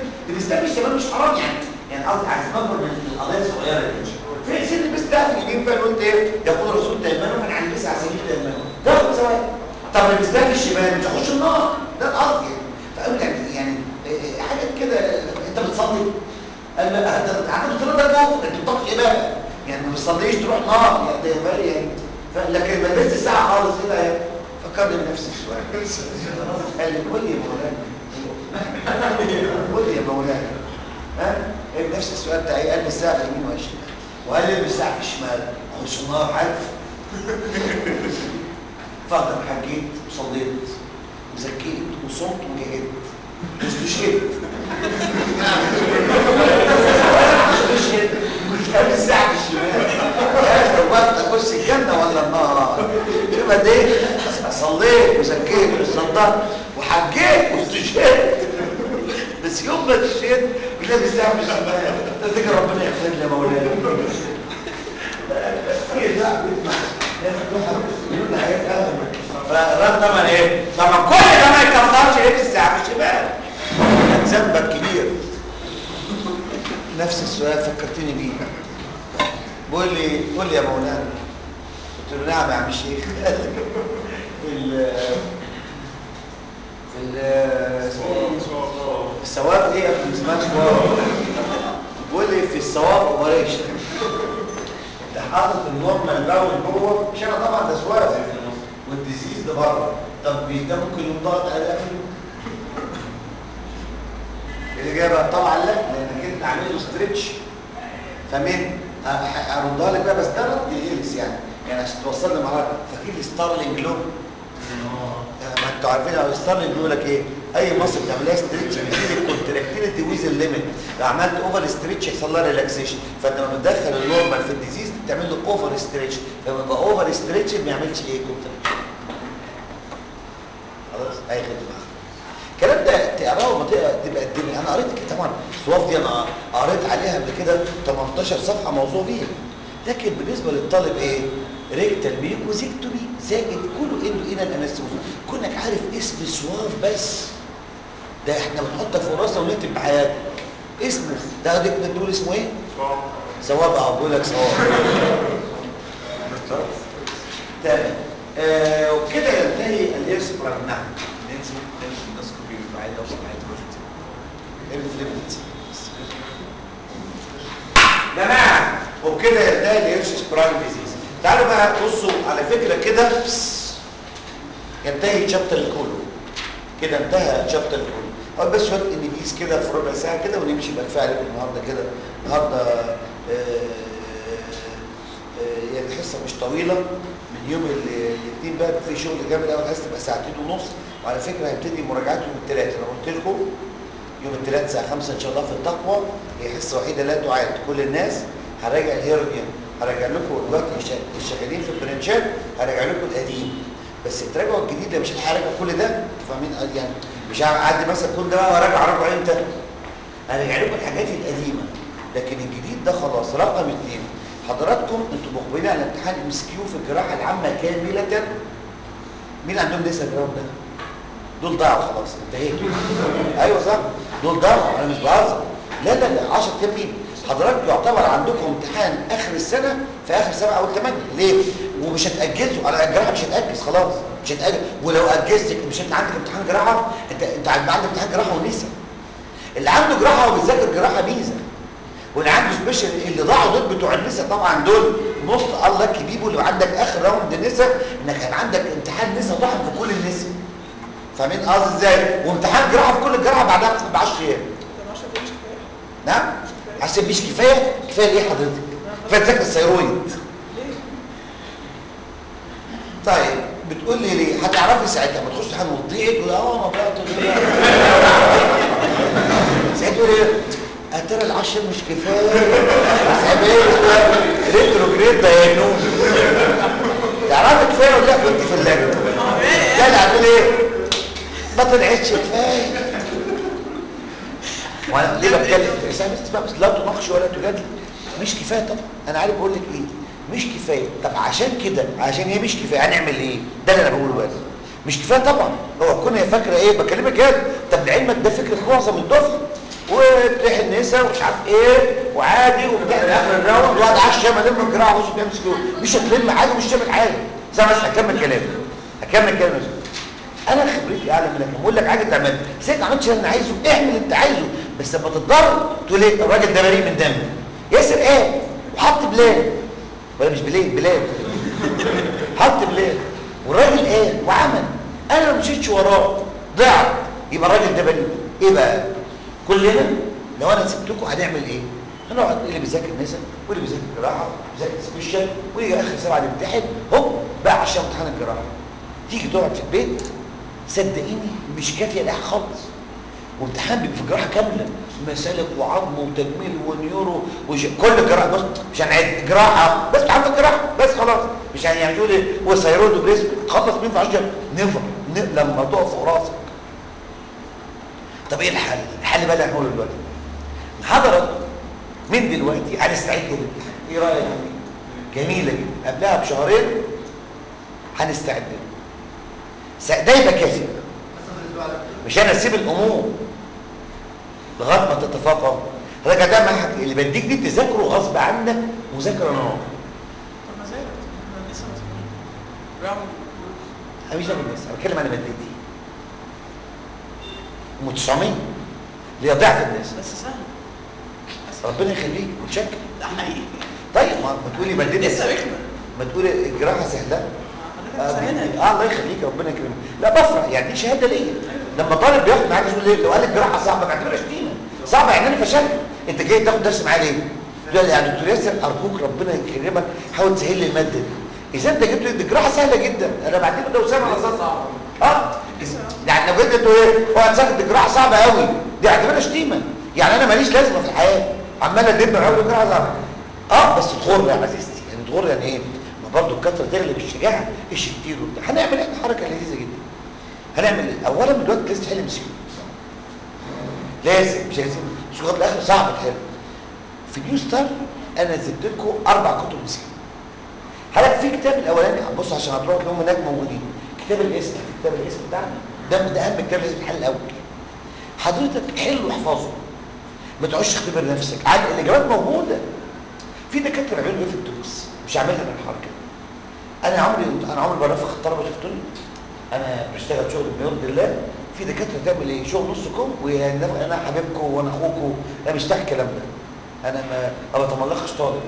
Speaker 2: طبعا يعني يعني قصدي عايز نكبر من القضيه الصغيره دي في سن المستهدف اليمين بقى قلت ايه يقول الرسول تيمنه من عند تسع سنين تيمنه ده ثواب طب اللي بيستهدف الشمال مش هيخش النار ده القصد يعني فقلت يعني يعني إيه، حاجات كده انت بتصلي قال لا انت انت بتصلي ده كفر انت بتطلق ايه بقى يعني ما بتصليش تروح نار يعني ده بقى يعني ف- لكن ما لبست الساعه خالص كده اهي فكرني بنفسي شويه قال لي قول لي يا مولانا قول لي يا مولانا ها ايه نفس السؤال بتاعي قال لي الساعه في اليمين والشمال وقال لي الساعه في الشمال اخش النار عارف فاضل حجيت وصليت وزكيت وصمت وجهدت واستشهدت استشهدت مش قال الساعه في الشمال يا الوقت اخش الجنه ولا النار يبقى دي صليت وزكيت وصدقت وحجيت واستشهدت بس يوم ما استشهدت بتلاقي الساعه في الشمال تفتكر ربنا يغفر لي يا مولانا كتير لا بيسمع يقول لي حاجات اهم فالرد طبعا ايه طبعا كل ده ما يكفرش ايه في الساعه في الشمال كان ذنبك كبير نفس السؤال فكرتني بيه بيقول لي قول لي يا مولانا قلت له نعم يا عم الشيخ في ال في ال اسمه إيه؟ الثواب ايه يا ابني اسمها ثواب بيقول لي في الثواب اوبريشن ده حاطط النورمال باول جوه مش انا طبعا ده سواد والديزيز ده بره طب ده ممكن يقوم ضغط على قفله الاجابه طبعا لا لانك انت عامل له ستريتش فمن اردها لك بقى بس ده رد غلس يعني يعني عشان توصل لي مرحله فاكر ستارلينج لو ما انتوا عارفين او ستارلينج بيقول لك ايه اي مصر بتعملها ستريتش بتدي الكونتراكتيليتي ويز الليميت لو عملت اوفر ستريتش يحصل لها ريلاكسيشن فانت لما بتدخل النورمال في الديزيز بتعمل له اوفر ستريتش فلما يبقى اوفر ستريتش ما يعملش ايه كونتراكشن خلاص اي خدمه الكلام ده تقراه وما تقرا تبقى الدنيا انا قريت كده طبعا الصواف دي انا قريت عليها قبل كده 18 صفحه موضوع بيها لكن بالنسبه للطالب ايه ريكتال ميوكوزيكتومي زائد كله انه الى الانستوزا كونك عارف اسم الصواف بس ده احنا بنحطك في راسنا ونكتب بحياتك اسمه ده ديك بتقول اسمه ايه ثواب اه بقول لك ثواب تمام آه وكده ينتهي الاسبرا نعم
Speaker 4: ننزل ننزل النسكوبي بيبقى عادي اوصل عادي دلوقتي
Speaker 2: الفليبت جماعه وبكده ينتهي الهيرشز برايم ديزيز تعالوا بقى بصوا على فكره كده بس، ينتهي شابتر الكولو كده انتهى شابتر الكولو اول بس شويه ان بيس كده في ربع ساعه كده ونمشي بقى كفايه عليكم النهارده كده النهارده آه، آه، يعني الحصه مش طويله من يوم ال- الاثنين بقى في شغل جامد قوي الحصه تبقى ساعتين ونص وعلى فكره هيبتدي مراجعات يوم الثلاث انا قلت لكم يوم الثلاث الساعه 5 ان شاء الله في التقوى هي حصه وحيده لا تعاد كل الناس هراجع الهيرنيوم هراجع لكم دلوقتي الشا- الشغالين في البرنشات هراجع لكم القديم بس تراجعوا الجديد ده مش هلحق اراجع كل ده انتوا فاهمين يعني مش هعدي مثلا كل ده بقى وراجع اراجعه امتى هراجع لكم الحاجات القديمه لكن الجديد ده خلاص رقم اثنين حضراتكم انتوا مقبلين على امتحان ام اس كيو في الجراحه العامه كامله مين عندهم لسه الجرام ده دول ضاعوا خلاص انتهيتوا ايوه صح دول ضاعوا انا مش بهزر لا لا لا 10 ايام مين حضرتك يعتبر عندكم امتحان اخر السنه في اخر سبعه او ثمانيه ليه ومش هتاجزوا على الجراحه مش هتاجز خلاص مش هتاجز ولو اجزت مش انت عندك امتحان جراحه انت انت عندك امتحان جراحه ونسا اللي عنده جراحه وبيذاكر جراحه ميزه واللي عنده سبيشال اللي ضاعوا دول بتوع النسا طبعا دول نص الله كبيبه اللي عندك اخر راوند نسا انك هيبقى عندك امتحان نسا ضخم في كل النسا فاهمين قصدي ازاي وامتحان جراحه في كل الجراحه بعدها ب 10 ايام نعم عشان مش كفايه كفايه ليه حضرتك كفايه تذاكر الثيرويد طيب بتقول لي ليه هتعرفي ساعتها ما تخش امتحان وتضيعي تقول اه ما طلعت ساعتها تقول ايه اترى العشر مش كفايه ساعتها ايه ريتروجريد داينوز تعرفي كفايه ولا لا كنت في اللجنه لا لا هتقول ايه ما طلعتش كفايه وانا ليه بتكلم بس بس بس لا تناقش ولا تجادل مش كفايه طبعا انا عارف بقول لك ايه مش كفايه طب عشان كده عشان هي مش كفايه هنعمل ايه ده اللي انا بقوله بس مش كفايه طبعا هو تكون هي فاكره ايه بكلمك كده طب لعلمك ده فكره معظم الدفعه وبتحن النسا ومش عارف ايه وعادي وبتحن اخر الراوند وقعد على الشام الم الجراحه وش بيمسك مش هتلم حاجه مش هتعمل حاجه بس انا بس هكمل كلامي هكمل كلامي انا خبرتي اعلى منك بقول لك حاجه تعملها بس انت ما عملتش اللي انا عايزه اعمل اللي انت عايزه بس لما تتضرر تقول ايه الراجل ده بريء من دمه ياسر ايه وحط بلاد ولا مش بلاد بلاد حط بلاد والراجل قال وعمل انا ما مشيتش وراه ضعت يبقى الراجل ده بريء ايه بقى كلنا لو انا سبتكم هنعمل ايه هنقعد اللي بيذاكر نسا واللي بيذاكر جراحه بيذاكر سبيشال ويجي اخر سبعه يمتحن هوب بقى عشان امتحان الجراحه تيجي تقعد في البيت صدقيني مش كافيه لاحق خالص وامتحان بيبقى في جراحه كامله مسالك وعظم وتجميل ونيورو وش... كل جراحه بص مش هنعد جراحه بس امتحان في الجراحه بس خلاص مش يعني يعني تقول ايه وسيرود وبريس خلص مين في 10 نفر ن... لما تقف فوق راسك طب ايه الحل الحل بقى اللي هنقوله دلوقتي حضرتك من دلوقتي هنستعد للامتحان ايه رايك جميله جدا قبلها بشهرين هنستعد له ده يبقى كافي مش انا اسيب الامور لغايه ما تتفاقم حضرتك ده معك اللي بديك دي تذاكره غصب عنك مذاكره نار
Speaker 3: طب ما زالت احنا لسه مسؤولين بعمل
Speaker 2: مش انا بس انا بتكلم عن مادتي ام 900 اللي هي ضعف الناس
Speaker 3: بس سهل بس
Speaker 2: ربنا يخليك متشكر
Speaker 3: ده حقيقي
Speaker 2: طيب ما ما تقولي مادتي
Speaker 3: لسه رخمه
Speaker 2: ما تقولي الجراحه سهله
Speaker 3: حضرتك
Speaker 2: اه
Speaker 3: سهلها
Speaker 2: بي- آه، الله يخليك ربنا يكرمك لا بفرح يعني دي شهاده ليا لما طالب بياخد معاك يقول لي لو قال لك جراحه صعبه بعتبرها شتيمه صعبه يعني انا فشلت انت جاي تاخد درس معايا ليه؟ تقول لي يا دكتور ياسر ارجوك ربنا يكرمك حاول تسهل لي الماده دي اذا انت جبت لي دي جراحه سهله جدا انا بعتبر ده وسام على صعبه اه يعني لو جيت تقول ايه هو هتسافر دي جراحه صعبه قوي دي اعتبرها شتيمه يعني انا ماليش لازمه في الحياه عمال ادب اقول جراحه صعبه اه بس تغر يا عزيزتي يعني تغر يعني ايه ما برضه الكثره تغلب الشجاعه ايش كتير وبتاع هنعمل احنا حركه لذيذه جدا هنعمل ايه اولا من دلوقتي لازم تحل مسكين لازم مش لازم مش لغايه الاخر صعب تحل في نيو ستار انا نزلت لكم اربع كتب مسكين حضرتك في كتاب الاولاني بص عشان هتروح لهم هناك موجودين كتاب الاسم كتاب الاسم بتاعنا ده ده اهم كتاب لازم يتحل الاول حضرتك حل واحفظه ما تقعدش تختبر نفسك عاد الاجابات موجوده في دكاتره بيعملوا ايه في الدروس مش هعملها انا الحركه انا عمري انا عمري برافق الطلبه شفتوني انا بشتغل شغل بيرضي الله في دكاتره تعمل ايه شغل نص كم وانما انا حبيبكم وانا اخوكم انا مش تحت الكلام ده انا ما ما بتملقش طالب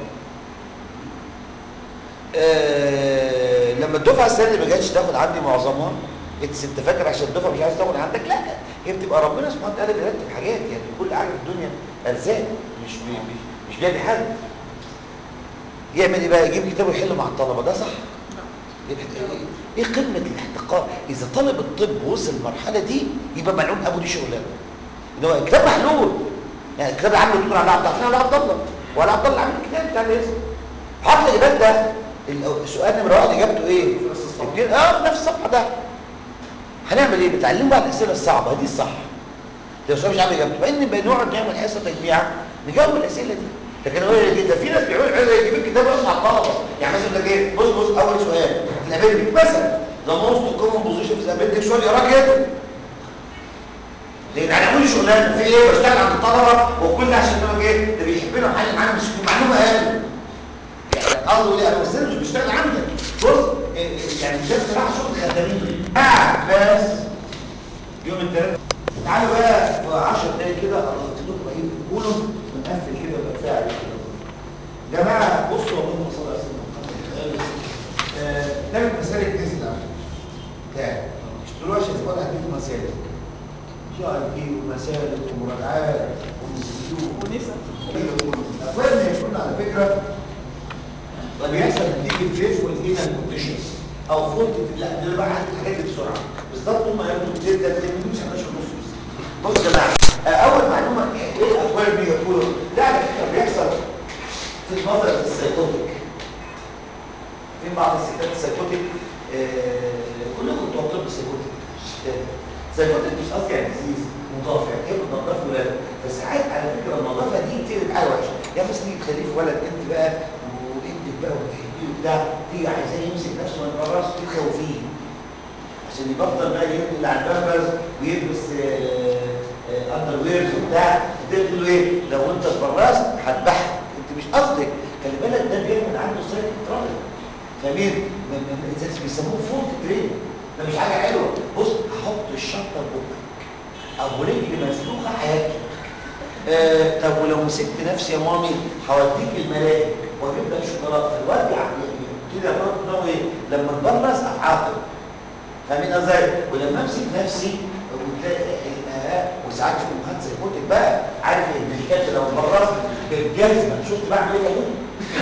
Speaker 2: آه لما الدفعه السنه اللي ما جاتش تاخد عندي معظمها انت انت فاكر عشان الدفعه مش عايز تاخد عندك لا هي بتبقى ربنا سبحانه وتعالى بيرتب حاجات يعني كل حاجه في الدنيا ارزاق مش بي مش, مش بيدي حد يعمل ايه بقى يجيب كتابه يحل مع الطلبه ده صح ايه إيه قمه الاحتقار اذا طالب الطب وصل المرحله دي يبقى ملعون ابو دي شغلانه ان هو الكتاب محلول يعني الكتاب اللي عامله الدكتور علاء عبد الرحمن علاء عبد الله ولا عبد الله عامل الكتاب بتاع الاسم حط الاجابات ده السؤال نمره واحد اجابته ايه؟ اتنين- اه نفس الصفحه ده هنعمل ايه؟ بتعلموا بقى الاسئله الصعبه دي الصح لو سؤال مش عارف اجابته فان بنقعد نعمل حصه تجميع نجاوب الاسئله دي لكن هو كده في ناس بيعملوا عايز يجيب الكتاب يقص على الطلبه يعني مثلا ده ايه بص بص اول سؤال في الابندك مثلا ذا موست كومن بوزيشن في الابندك سؤال يقراه كده لان انا كل شغلانه في ايه بشتغل عند الطلبه وكل عشان يقول لك ايه ده بيحبنا وحل معانا مش معلومه قال يعني قصده ايه انا بستنى مش بشتغل عندك بص إيه إيه يعني ده بصراحه شغل خدمين قاعد بس يوم الثلاث تعالوا بقى في 10 دقايق كده اضغط لكم ايه قولوا ونقفل كده يبقى كفايه عليكم يا جماعه بصوا اللهم صل على سيدنا محمد آه، ده مسالك تسلا ده اشتروها عشان تبقى هديكم مسالك جي اي بي ومسالك ومراجعات ومسيو
Speaker 3: ونسا
Speaker 2: الافواد اللي يكون على فكره طب بيحصل نتيجه فيس والانال كونديشنز او فولت لا دي بقى عندي الحاجات دي بسرعه بالظبط هم ياخدوا كتير ده 2 مش 11 ونص بص يا جماعه آه، اول معلومه ايه الاطوال اللي بيقولوا ده على فكره بيحصل في النظر السيكوتيك في بعض الستات السيكوتيك آه، كلكم انتوا طب سيكوتيك سيكوتيك مش قصدي يعني ديزيز مضاف يعني هي بتنضف ولاد بس ساعات على فكره النظافه دي بتقلب حاجه وحشه يعني بس تيجي تخليه في ولد انت بقى وانت بقى وتحبيه وبتاع تيجي عايزاه يمسك نفسه ما يقررش تخوفيه عشان يبطل بقى ينقل على البامبرز ويلبس آه، اندر ويرز وبتاع تبتدي تقول له ايه لو انت اتبرست هذبحك انت مش قصدك خلي بالك ده جاي من عنده سايكل ترابل فاهمين م- م- زي ما بيسموه فول ترين ده مش حاجه حلوه بص هحط الشنطه في بقك او رجلي مسلوخه هياكل آه طب ولو مسكت نفسي يا مامي هوديك الملاهي واجيب لك شوكولاته فالواد يعني كده برضه دماغه ايه لما اتبرز اتعاقب فاهمين ازاي ولما امسك نفسي وتلاقي آه، وساعات في امهات زي كنت بقى عارف ان الكلب لو اتبرز بالجزمه شفت بعمل ايه يا ابوي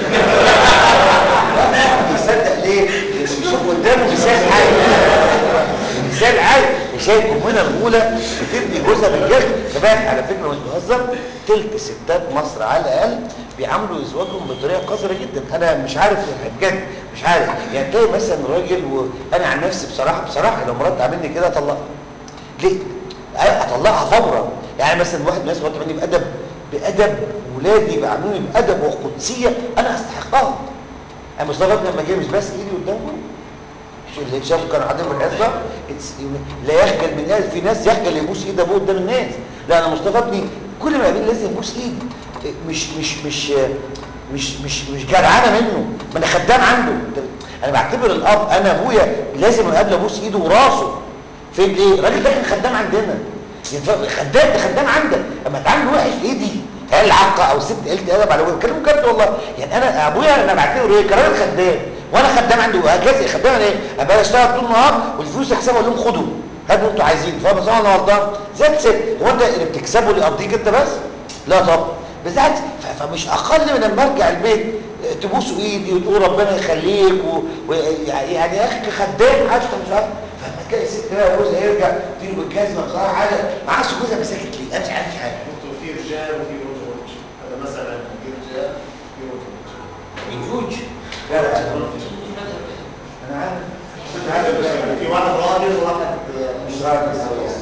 Speaker 2: بيصدق ليه؟ لانه بيشوف قدامه مثال حي مثال حي شايف امنا الاولى بتبني جوزها بالجهل فبقت على فكره مش بهزر تلت ستات مصر على الاقل بيعاملوا ازواجهم بطريقه قذره جدا انا مش عارف بجد مش عارف يعني تلاقي مثلا راجل وانا عن نفسي بصراحه بصراحه لو مرات عاملني كده اطلقها ليه؟ اطلقها فورا يعني مثلا واحد من الناس مرات عاملني بادب بادب ولادي بيعاملوني بادب وقدسيه انا استحقها انا مصطفى لما جه مش بس ايدي قدامهم شو اللي شافوا كانوا قاعدين بالحصه لا يخجل من ناس في ناس يخجل يبوس ايد ابوه قدام الناس لا انا مصطفى ابني كل ما يقابلني لازم يبوس ايدي مش مش مش مش مش مش جدعانه منه ما انا خدام عنده انا بعتبر الاب انا ابويا لازم اقابل ابوس ايده وراسه فين ايه الراجل ده كان خدام عندنا يعني خدام ده خدام عندك اما تعامل وحش ايه دي قال عقه او ست قلت ادب على ابويا بتكلم بجد والله يعني انا ابويا انا بعتبره ايه كراجل خدام وانا خدام عنده وهكذا خدام انا ايه ابقى اشتغل طول النهار والفلوس اكسبها اقول لهم خدوا هاتوا اللي انتوا عايزينه فاهم صح انا غلطان زاد ست هو انت اللي بتكسبه اللي يقضيك انت بس لا طب بالذات فمش اقل من لما ارجع البيت تبوسوا ايدي وتقول ربنا يخليك ويعني يعني يا اخي خدام حتى مش عارف فلما تلاقي ست بقى جوزها يرجع تيجي بالجزمه بصراحه حاجه ما عادش جوزها مساكت ليه انا مش عارف حاجه
Speaker 5: في رجال وفي وجه هذا مثلا في رجال في وجه
Speaker 2: يجوج لا لا انا عارف
Speaker 5: كنت عارف في واحد راجل وواحد
Speaker 2: مش راجل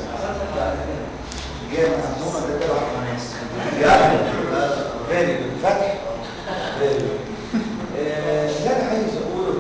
Speaker 2: جاي من عندنا ده تبع الناس يعني فارق الفتح لا انا عايز اقول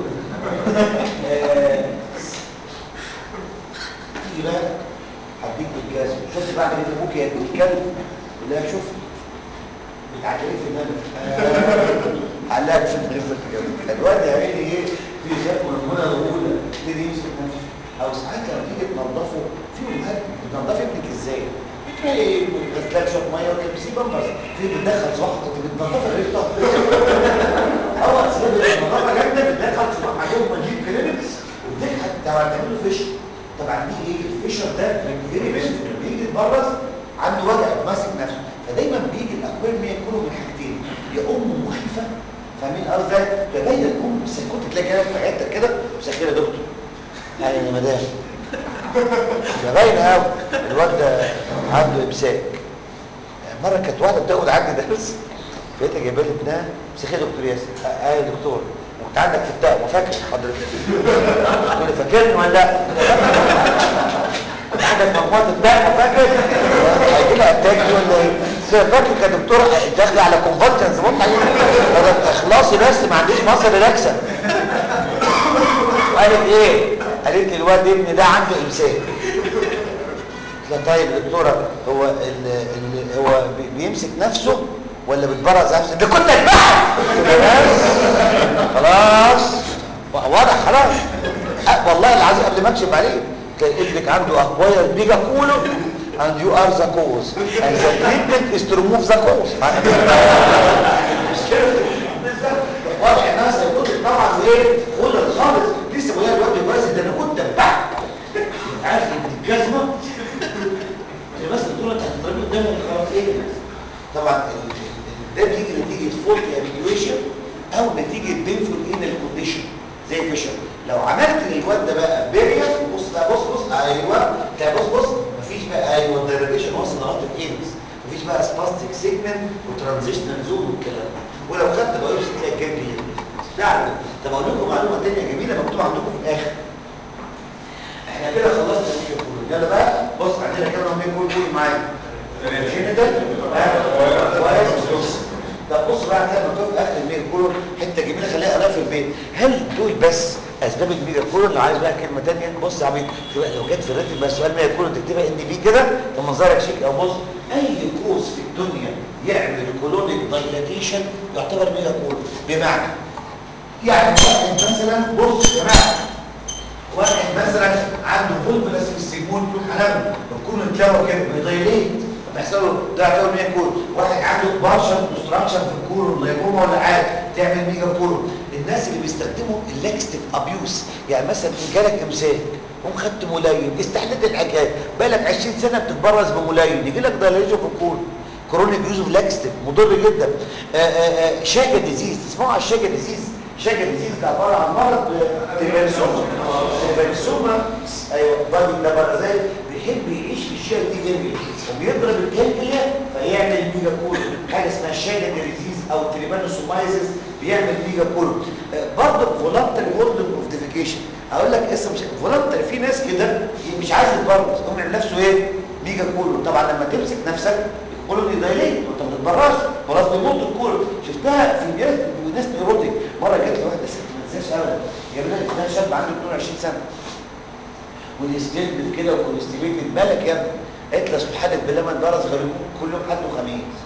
Speaker 2: تيجي بقى هديك بالجاز شفت بعمل ايه في ابوك يا ابن الكلب لا شوف بتاعت ايه في النبي علقك في النبي الواد يا عيني ايه في خاف من المنى الاولى يبتدي يمسك نفسه او ساعات لما تيجي تنضفه في امهات بتنضفي ابنك ازاي؟ بتلاقي بتغسلك شويه ميه وتلبسيه بامبرز في بتدخل صباعك انت بتنضفها غير طب اول سبب النظافه جامده بتدخل صباعك عليهم منديل كلينكس وبتضحك طبعا تعمل له فيشر طبعا دي ايه الفيشر ده بيجي بيجي يتبرز عنده وجع ماسك نفسه فدايما بيجي الاكوان يكونوا من حاجتين يا ام مخيفه فاهمين قصدي فبين الام كنت تلاقي كده في حته كده مسكره دكتور يعني يا مدام ده باين قوي الواد ده عنده امساك مره كانت واحده بتاخد عندي درس لقيتها جايبه لي ابنها مسكيه دكتور ياسر اه يا دكتور كنت عندك في التاء وفاكر حضرتك تقول لي فاكرني ولا لا كنت عندك مجموعه التاء وفاكر هيجي لها اتاك ولا ايه فاكر كدكتور داخله على كونفرجنس بص اخلاصي بس ما عنديش مصر ريلاكسه وقالت ايه قالت لي الواد ابني ده عنده امساك لا طيب دكتوره هو ال ال هو بيمسك نفسه ولا بتبرز نفسه ده كنت اتبعه خلاص واضح خلاص أه والله العظيم قبل ما اكشف عليك تلاقي ابنك عنده اكواير بيجا كولو and you are the cause and the treatment is to remove the cause واضح الناس هيقول طبعا ايه خلص خالص لسه وهي الواد بيبرز ده انا كنت اتبعه عارف الجزمه بس بتقول انت هتضربي قدامك خلاص ايه طبعا ده بيجي نتيجه فولت ابيكيويشن او نتيجه بينفول انال كونديشن زي فيشر لو عملت للواد ده بقى بيريا بص بقى بص بص ايوه تلاقي بص بص مفيش بقى ايوه الدايركشن وصل لغايه الانس مفيش بقى سباستيك سيجمنت وترانزيشنال زون والكلام ولو خدت بايوبسي تلاقي الجنب يلبس فعلا طب اقول لكم معلومه ثانيه جميله مكتوبه عندكم في الاخر احنا كده خلصنا الميكرو كله يلا بقى بص عندنا كام ميكرو كله معايا جينيتال كويس طب بص بقى هتلاقي مكتوب في اخر الميل كله حته جميله خليها الاف في البيت هل دول بس اسباب الميجا كولون لو عايز بقى كلمه ثانيه بص يا عمي شوف بقى لو جت في الريتم بقى سؤال ميجا كولون تكتبها ان بي كده طب منظرك شيك او بص اي كوز في الدنيا يعمل كولونيك دايلاتيشن يعتبر ميجا كولون بمعنى يعني واحد مثلا بص يا جماعه واحد مثلا عنده فولفلس في السيجمون طول حلبه بتكون اتلوى كده بيضيليت بيحصل له ده يعتبر ميجا كولون واحد عنده بارشل ديستراكشن في الكولون لايبوما ولا حاجه تعمل ميجا كولون الناس اللي بيستخدموا اللاكستيف ابيوس يعني مثلا جالك امساك قوم خدت ملايين استحلت الحكايه بقالك 20 سنه بتتبرز بملايين يجي لك دايليشن في الكولون كرونيك يوز اوف لاكستيف مضر جدا آآ آآ شاجا ديزيز تسمعوا على الشاجا ديزيز شاجا ديزيز ده عباره عن مرض تيبانسوما تيبانسوما ايوه بادي ده بارازيت بيحب يعيش في الشيا دي جنبي وبيضرب الكليه فيعمل ميجا كول حاجه اسمها شاجا ديزيز او تريبانوسومايزيس بيعمل ميجا كول برضه فولنتري هولدنج اوف ديفيكيشن اقول لك اسم مش فولنتري في ناس كده مش عايز يتبرز يقوم يعمل نفسه ايه ميجا كول طبعا لما تمسك نفسك الكولون يضايليت وانت ما تتبررش خلاص بيموت الكولون شفتها في الناس ناس نيروتيك مره جت لي واحده ست ما تنساش ابدا جاب لها اثنين شاب عنده 22 سنه ونستلبت كده وكونستيبيتد بالك يا ابني قالت لها سبحانك بالله ما اتبرز غير كل يوم حد وخميس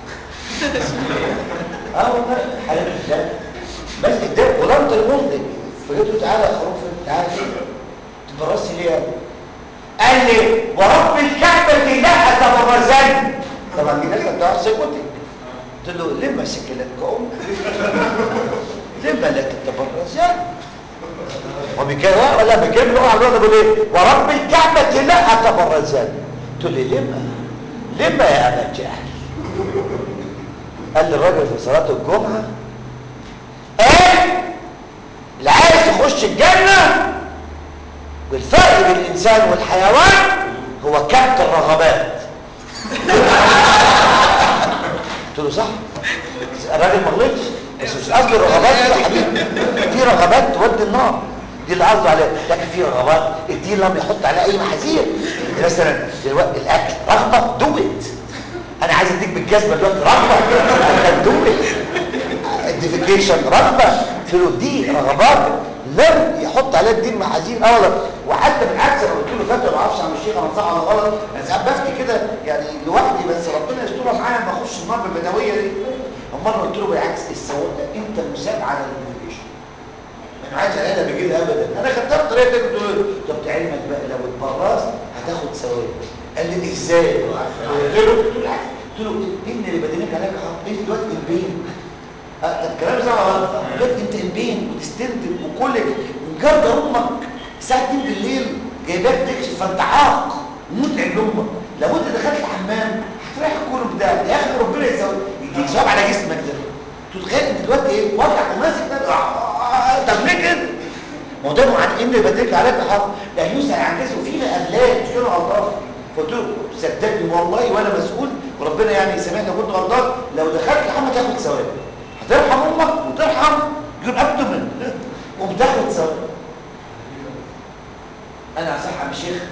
Speaker 2: اه والله حلال ده بس ده ولم تلمضي فقلت له تعالى يا خروف تعالى تبرزت ليه يا ابني قال لي ورب الكعبه لا تبرزني طبعا دي ناس بتوع سيكوتك قلت له ليه ماسك لك ام ليه لا تتبرز يعني هو بيتكلم ولا بيتكلم لغه على الوضع بيقول ايه ورب الكعبه لا اتبرزن قلت له لما لما يا ابا جهل قال لي الراجل في صلاه الجمعه قال اللي عايز يخش الجنه والفرق بين الانسان والحيوان هو كبت الرغبات قلت له صح الراجل ما غلطش بس مش قصدي الرغبات يا حبيبي في رغبات تودي النار دي اللي قصده عليها لكن في رغبات الدين لم يحط عليها اي محاذير مثلا دلوقتي الاكل رغبه دوت انا عايز اديك بالجزمه دلوقتي رغبه انت دوت الديفيكيشن رغبه قلت دي رغبات لم يحط عليها الدين محاذير ابدا وحتى بالعكس انا قلت له فتوى ما اعرفش عن الشيخ انا صح ولا غلط انا ساعات بفتي كده يعني لوحدي بس ربنا يسترها معايا ما اخش النار بالبدويه دي امال قلت له بالعكس السواد ده انت مساب على الديفيكيشن ما عايز انا بيجي لي ابدا انا خدتها بطريقه كده قلت له طب تعلمك بقى لو اتبرزت هتاخد ثواب قال لي ازاي قلت له قلت له العكس قلت له ان اللي بدينك عليك حرام انت دلوقتي البين اه طب الكلام صح ولا دلوقتي انت البين وتستنتج وكل مجرد امك الساعه 2 بالليل جايباك تكشف فانت عاق متعب لامك لو انت دخلت الحمام هتريح الكون بتاعك يا اخي ربنا يسوي يديك ثواب على جسمك ده تتخيل ان دلوقتي ايه وجع وماسك ده طب ليه كده ما هو ده عن ان بديك عليك حرام ده يوسع يعكسه فينا اولاد مش كانوا غلطان قلت له صدقني والله وانا مسؤول وربنا يعني يسامحني لو كنت غلطان لو دخلت الحمام تاخد ثواب هترحم امك وترحم جيب ابدومن وبتاخد ثواب انا صح يا شيخ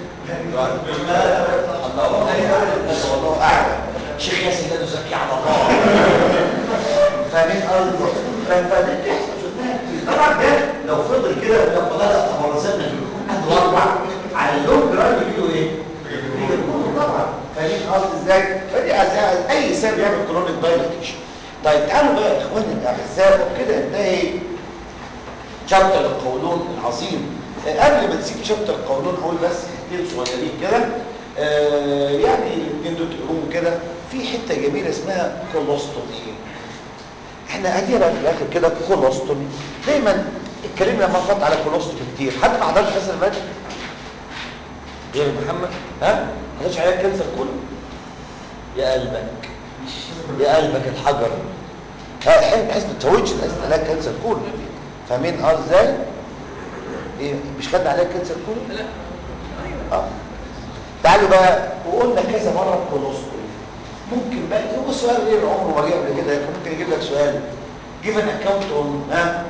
Speaker 2: الله والله اعلم شيخ ياسين لا نزكي على الله فاهمين قصدي فدي بتحصل شفناها طبعا ده لو فضل كده لو بدات تمارسنا قد واربع على اللونج ران يجيله ايه؟ يجيله طبعا فاهمين قصدي ازاي؟ فدي أساس اي سبب يعمل كرونيك دايلاتيشن طيب تعالوا بقى يا اخواني الاعزاء وكده ننتهي شابتر القولون العظيم قبل ما نسيب شابتر القولون اقول بس حتتين صغيرين كده آه يعني الاثنين دول تقروهم كده في حته جميله اسمها كولوستومي احنا قاعدين بقى في الاخر كده كولوستومي دايما اتكلمنا مرات على كولوستومي كتير حد ما حضرش الحصه اللي فاتت غير محمد ها ما حضرش عليها كانسر كله يا قلبك يا قلبك الحجر ها الحين بحيث ما تتوجش بحيث عليها كانسر كله فاهمين اه ازاي ايه مش خدنا عليها كانسر كله لا اه تعالوا بقى وقلنا كذا مره كولوستومي ممكن بقى هو سؤال ايه عمره ما جه قبل كده ممكن يجيب لك سؤال جيب ان اكونت اون ها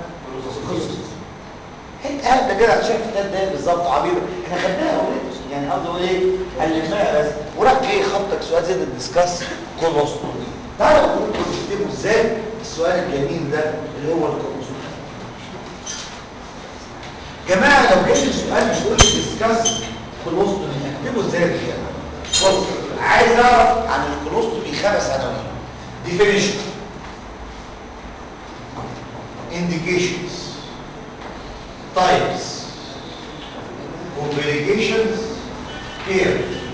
Speaker 2: انت قاعد كده عشان الكتاب ده بالظبط عبيط احنا خدناها اوريدي يعني قصده ايه علمناها بس وراح جاي خبطك سؤال زي الديسكاس كولوستومي تعالوا نقول تكتبوا ازاي السؤال الجميل ده اللي هو الكولوستومي جماعه لو جاي لي سؤال بيقول لي ديسكاس كولوستومي اكتبه ازاي كده بص عايز اعرف عن الكولوستومي خمس عناوين ديفينيشن indications types complications care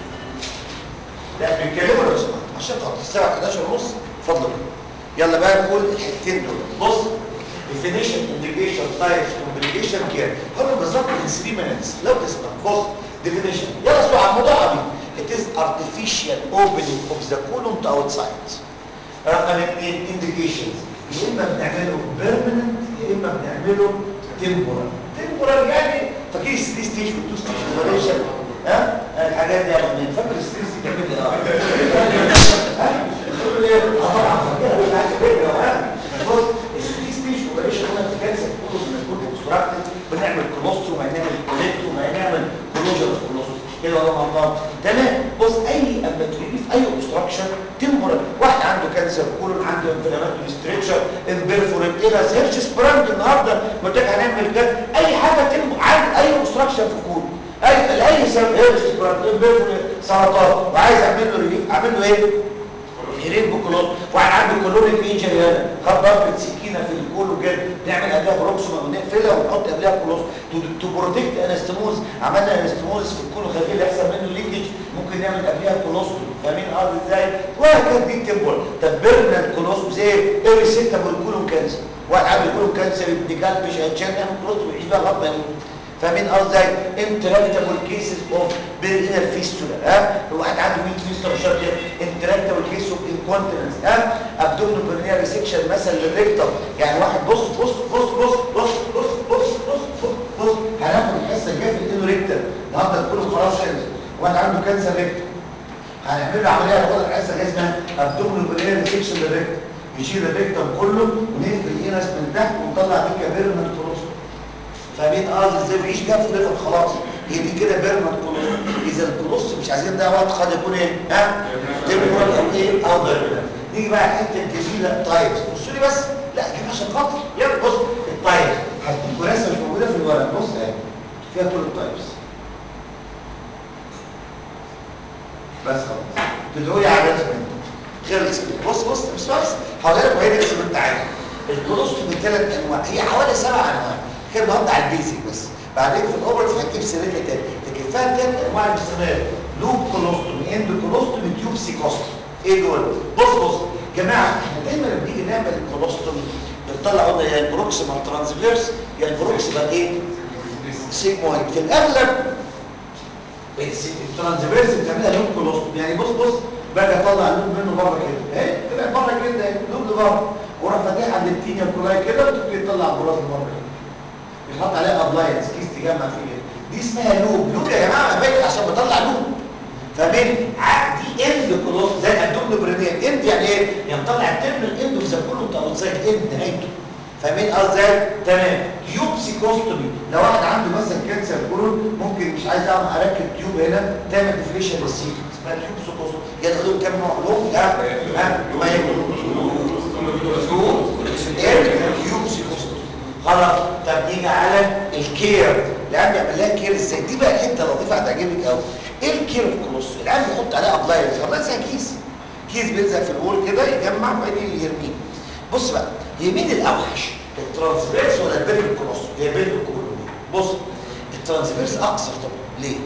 Speaker 2: لا بنتكلموا لو سمحت عشان خاطر الساعه 11 ونص اتفضل يلا بقى نقول الحتتين دول بص definition indication types complication care هم بالظبط in 3 minutes لو تسمع بص definition يلا اسمع الموضوع عميق it is artificial opening of the colon to outside رقم اثنين indications يا اما بنعمله permanent يا اما بنعمله temporal temporal يعني فاكر الثري ستيج والتو ستيج اوبريشن ها الحاجات دي يا ابو فاكر الثري ستيج بتعمل ايه اه ها بتقول ايه اه طبعا فاكرها مش عايز فكره ها بص الثري ستيج اوبريشن هنا في كانسر كله من الكود اوبستراكتد بنعمل كولوستروم هنعمل كوليكتوم هنعمل كلوجر كولوستروم كده ولا غلطان تمام بص اي اما تجيب في اي اوبستراكشن تمبرال واحد عنده كانسر كولون عنده انفلاماتوري ستريتشر امبيرفوريت الى سيرش سبرانج النهارده قلت لك هنعمل كده اي حاجه تمبر عند اي اوبستراكشن في الكولون اي لاي سبب هيرش سبرانج امبيرفوريت سرطان وعايز اعمل له ريليف اعمل له ايه هيرين بكولون واحد عنده كولونيك انجري هنا خد ضربه سكينه في الكولو كده نعمل قبلها بروكسوما ونقفلها ونحط قبلها كولوس تو بروتكت انستموز عملنا انستموز في الكولو خليه اللي يحصل منه ليكج ممكن نعمل قبلها كولوستوم فاهمين اه ازاي وهكذا دي تمبر طب بيرمننت كولوستوم زي ايه ريسيتابل كولون كانسر واحد عنده كولون كانسر ابن كلب مش هيتشال نعمل كولوستوم يعيش بقى غلطه يموت فاهمين قصدي انتراكتابل كيسز اوف بيرينال فيستولا ها واحد عنده 100 فيستولا مش شرط انتراكتابل كيس اوف انكونتيننس ها ابدومينال بيرينال ريسكشن مثلا للريكتم يعني واحد بص بص بص بص بص بص بص بص بص بص هناخد الحصه الجايه في الانو ريكتم النهارده كله خلاص خلص واحد عنده كانسر ريكتم هنعمل له عمليه هناخد الحصه اللي اسمها ابدومينال بيرينال ريسكشن للريكتم يشيل الريكتم كله ونقفل الانس من تحت ونطلع دي كبيرمنت كولوستوم فاهمين قصدي ازاي بيعيش بيها في الليفر خلاص هي دي كده بيرمنت كولوس اذا الكولوس مش عايزين ده وقت قد يكون ايه ها تمبرال او ايه او بيرمنت نيجي بقى الحته الجميله تايبس بصوا لي بس لا دي عشان خاطر يلا بص التايبس هديكوا رسمه مش موجوده في الورق بص اهي فيها كل التايبس بس خلاص تدعوا لي على الرسمه خلص بص بص مش بس حضرتك وهي دي الرسمه انت عارف الكولوستوم من ثلاث انواع هي حوالي سبع انواع كده النهارده على البيزك بس بعدين في الاوبرت هتجيب سيريتا تاني لكن فيها ثلاث انواع الاستعمال لوب كولوستوم اند كولوستوم تيوب سيكوستوم ايه دول بص بص جماعه احنا دايما لما بنيجي نعمل الكولوستوم بنطلع قلنا يا البروكسيمال ترانسفيرس يا البروكسيمال ايه سيجمويد في الاغلب الترانسفيرس بتعملها لوب كولوستوم يعني بص بص باجي اطلع اللوب منه بره كده اهي طلع بره كده اللوب لبره وراح فاتح عند التينيا كولاي كده وتبتدي تطلع البراز لبره كده بيحط عليها ابلاينس كيس تجمع فيه كده دي اسمها لوب لوب يا جماعه فاكر عشان بطلع لوب فاهمين دي اند كلوز زي الابدومن برينيال اند يعني ايه يعني بطلع الترمينال اند اوف ذا كولون بتاع اوتسايد اند نهايته فاهمين قصدي تمام تيوب سيكوستومي لو واحد عنده مثلا كانسر كولون ممكن مش عايز اعمل اركب تيوب هنا تعمل ديفليشن للسيل اسمها تيوب سيكوستومي يعني لهم كام نوع لهم ها ها ما تيوب سيكوستومي خلاص طب نيجي على الكير العيال بيعمل لها كير ازاي دي بقى الحته لطيفه هتعجبك قوي ايه الكير في النص العيال بيحط عليها ابلاينس ابلاينس يعني كيس كيس بيلزق في الوول كده يجمع بعدين يرميه بص بقى هي مين الاوحش الترانسفيرس ولا البيرك كروس هي بيرك كولون بص الترانسفيرس اقصر طبعا ليه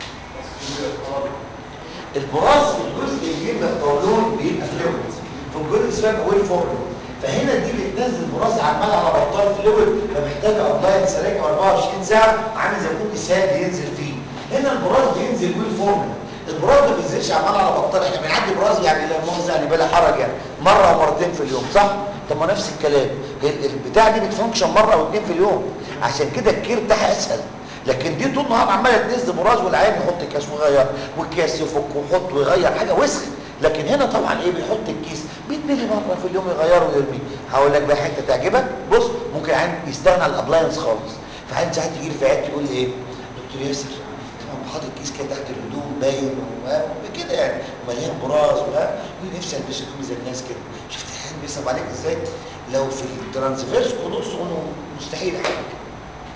Speaker 2: البراز في الجزء اللي يبقى القولون بيبقى فلويد في الجزء اسمه ويل فورم فهنا دي بتنزل براز عمال على بطال فلويد فمحتاجه ابلاينس راكب 24 ساعه عامل زي ما يكون اسهال بينزل فيه هنا البراز بينزل ويل فورم البراز ما بينزلش عمال على بطال احنا بنعدي براز يعني لا مؤاخذه يعني بلا حرج يعني مره ومرتين في اليوم صح طب ما نفس الكلام البتاع دي بتفانكشن مره او اتنين في اليوم عشان كده الكير بتاعها اسهل لكن دي طول النهار عماله تنزل براز والعيان يحط كاس ويغير والكاس يفك ويحط ويغير حاجه وسخ لكن هنا طبعا ايه بيحط الكيس بيتملي مره في اليوم يغيره ويرميه هقول لك بقى حته تعجبك بص ممكن عين يستغنى عن الابلاينس خالص فعين ساعات تيجي لي في عيادتي يقول لي ايه دكتور ياسر طبعا حاطط كيس كده تحت الهدوم باين وكده يعني ومليان براز وها نفسي البس هدوم زي الناس كده شفت الحين بيصعب عليك ازاي لو في الترانسفيرس كولوس مستحيل حاجه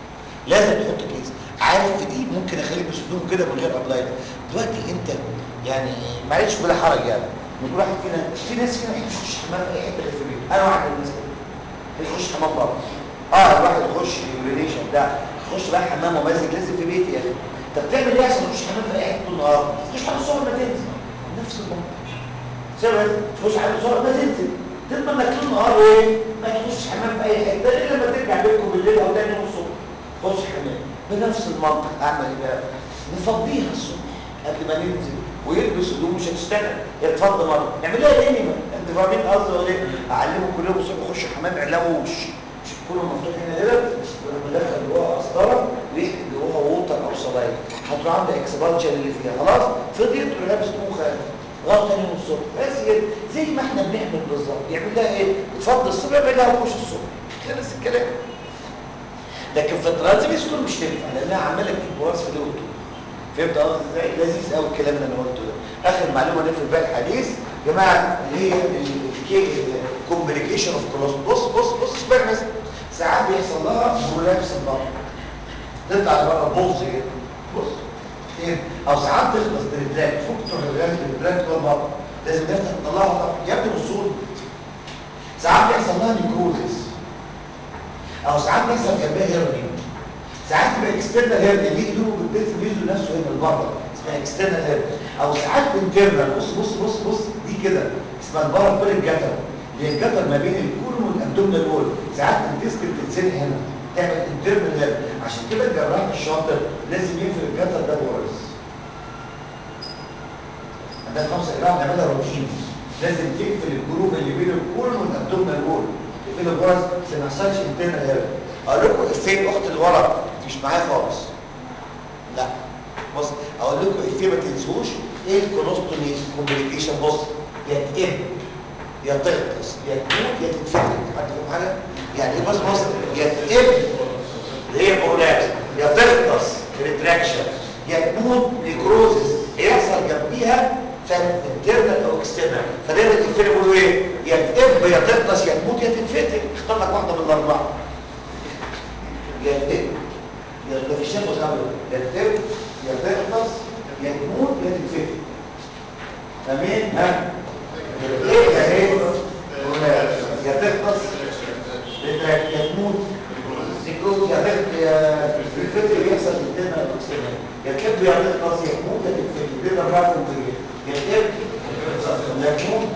Speaker 2: لازم تحط كيس عارف في دي ممكن اخلي بسدوم كده من غير ابلايد دلوقتي انت يعني معلش بلا حرج يعني بنقول واحد فينا في ناس فينا يحب يخش حمام في اي حته غير في بيته انا واحد من الناس كده يخش حمام بره اه الواحد يخش يورينيشن بتاع يخش بقى حمام وماسك لازم في بيتي يا اخي طب تعمل ايه عشان تخش حمام في اي حته طول النهار تخش حمام الصبح ما تنزل نفس الموضوع سبب تخش حمام الصبح ما تنزل تضمن انك طول النهار ايه ما تخش حمام في اي حته الا لما ترجع بيتكم بالليل او تاني يوم الصبح خش حمام بنفس المنطق اعمل ايه بقى نفضيها الصبح قبل ما ننزل ويلبس هدوم مش هتشتغل هي تفضل مره نعملها تاني بقى انت فاهمين قصدي ولا ايه اعلمهم كل يوم الصبح يخشوا حمام علاوش مش يكونوا مفتوح هنا هنا ولما دخل جواها قسطره ويكتب جواها ووتر او صلايه هتروح عامله اكسبانشن اللي فيها خلاص فضيت تروح لابس هدوم خارج غلط تاني يوم الصبح بس كده زي ما احنا بنعمل بالظبط يعمل لها ايه تفضل الصبح يعمل لها وش الصبح خلص الكلام لكن في الترانزميستور مش تنفع لانها عماله تجيب براس في دول فهمت قصدي ازاي لذيذ قوي الكلام اللي انا قلته ده اخر معلومه نقفل بقى الحديث يا جماعه اللي هي الكومبليكيشن اوف كولوس بص بص بص اشمعنى مثلا ساعات بيحصل لها برولابس البطن تطلع لبره بوز كده بص ايه او ساعات تخلص تريتراك فوق تروح الغاز تريتراك جوه البطن لازم نفتح نطلعها طبعا يا ابني بالصوت ساعات بيحصل لها نيكروزس او ساعات بيحصل جنبها هيرنينج ساعات تبقى اكسترنال هيرنينج اللي يدوه بالبيت بيزو نفسه هنا البره اسمها اكسترنال هيرنينج او ساعات انترنال بص بص بص بص دي كده اسمها البارا بيرك جاتر اللي هي الجاتر ما بين الكولون والابدومينال وول ساعات الديسك بتتزنق هنا تعمل انترنال هيرنينج عشان كده الجراح الشاطر لازم يقفل الجاتر ده بورس ده خمسة جرام نعملها روتين لازم تقفل الجروب اللي بين الكولون والابدومينال وول تقفل البورس عشان ما يحصلش انترنال هيرنينج اقول لكم افيه اخت الورق مش معايا خالص لا بص اقول لكم افيه ما تنسوش ايه الكولوستومي كومبليكيشن بص يا تقب يا تغطس يا تموت يا تتفتت حد فاهم حاجه يعني ايه بص بص يا تقب اللي هي برولابس يا تغطس ريتراكشن يا تموت نيكروزس يحصل جنبيها انترنال او اكسترنال فدايما الافيه بيقولوا ايه يا تقب يا تغطس يا تموت يا تتفتت اختار لك واحده من الاربعه يا تقب يا ده في الشمس خمر يا تقب يا تغطس يا تموت يا تتفتت امين ها ايه يا ايه يا تغطس يا تموت سيكروز يا تغطس يا الفتر بيحصل في الدنيا الاكسجين يا تكب يا تغطس يا تموت يا تتفتت دي اربعه كومبليكيشن يا تقب يا تموت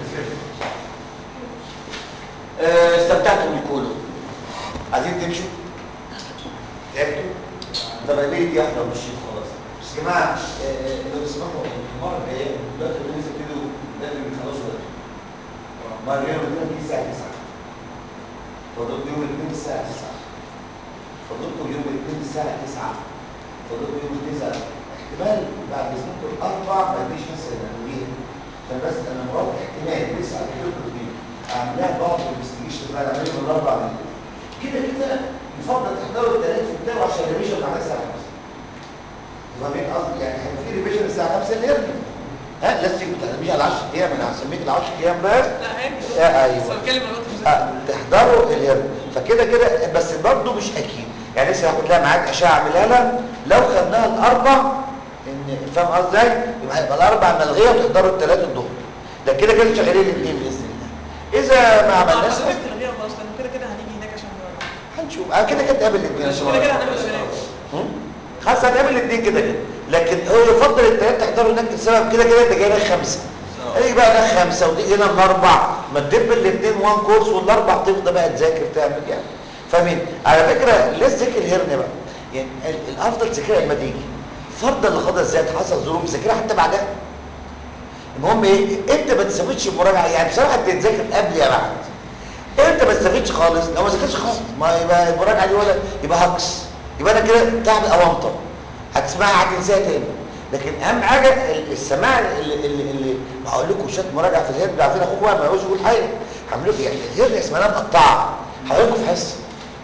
Speaker 2: استمتعتوا بالكولو عايزين تمشوا تعبتوا طب ليه دي احنا ماشيين خلاص بس يا جماعه لو تسمحوا المره الجايه دلوقتي الناس ابتدوا بدري بيخلصوا بدري المره الجايه بدنا نيجي الساعه 9 فاضلكم يوم الاثنين الساعه 9 فاضلكم يوم الاثنين الساعه 9 فاضلكم يوم الاثنين احتمال بعد اذنكم الاربع ما يجيش مثلا الانويه عشان بس انا مراد احتمال لسه على الفكره دي اعملها بعض الانفستيجيشن بقى اعملها من الاربع كده كده يفضل تحضروا الثلاث في بتاعه عشان الريفيجن بعد الساعه 5 فاهمين قصدي يعني هيبقى في ريفيجن الساعه 5 اللي يرجع ها لازم ما تعمليش على 10 ايام انا هسميك ال 10 ايام بس
Speaker 6: لا عادي
Speaker 2: آه، أيوة.
Speaker 6: بس بتكلم عن وقت
Speaker 2: آه، تحضروا الهرم فكده كده بس برضه مش اكيد يعني لسه هاخد لها ميعاد اشعه اعملها لها لو خدناها الاربع ان فاهم قصدي ازاي يبقى هيبقى الاربع ملغيه وتحضروا الثلاث الظهر ده كده كده شغالين الاثنين باذن الله اذا ما عملناش
Speaker 6: حضرتك تلغيها خلاص لان كده كده هنيجي هناك عشان
Speaker 2: هنشوف آه، كده كده نقابل الاثنين
Speaker 6: كده كده هنعمل سيناريو
Speaker 2: خلاص هنقابل الاثنين كده كده لكن هو يفضل الثلاث تحضروا هناك السبب كده كده انت جاي لك خمسه هيجي بقى هناك خمسه وتيجي هنا الاربع ما تدب الاثنين وان كورس والاربع تفضى بقى تذاكر تعمل يعني فاهمين على فكره ليه ذاكر الهرنه بقى يعني ال- الافضل تذاكرها لما تيجي فرضا اللي خدها ازاي حصل ظروف ذاكرها حتى بعدها المهم ايه انت ما تستفدش بمراجعه يعني بصراحه انت تذاكر قبل يا بعد انت ما تستفدش خالص لو ما ذاكرتش خالص ما يبقى المراجعه دي ولا يبقى هكس يبقى انا كده تعب اوامطه هتسمعها هتنساها تاني لكن اهم حاجه ال- السماع اللي اللي, اللي هقول لكم شويه مراجعه في الهرد عارفين اخوك بقى ما يقولش يقول حاجه هعمل لكم يعني الهرد اسمها مقطعه هقول لكم في حس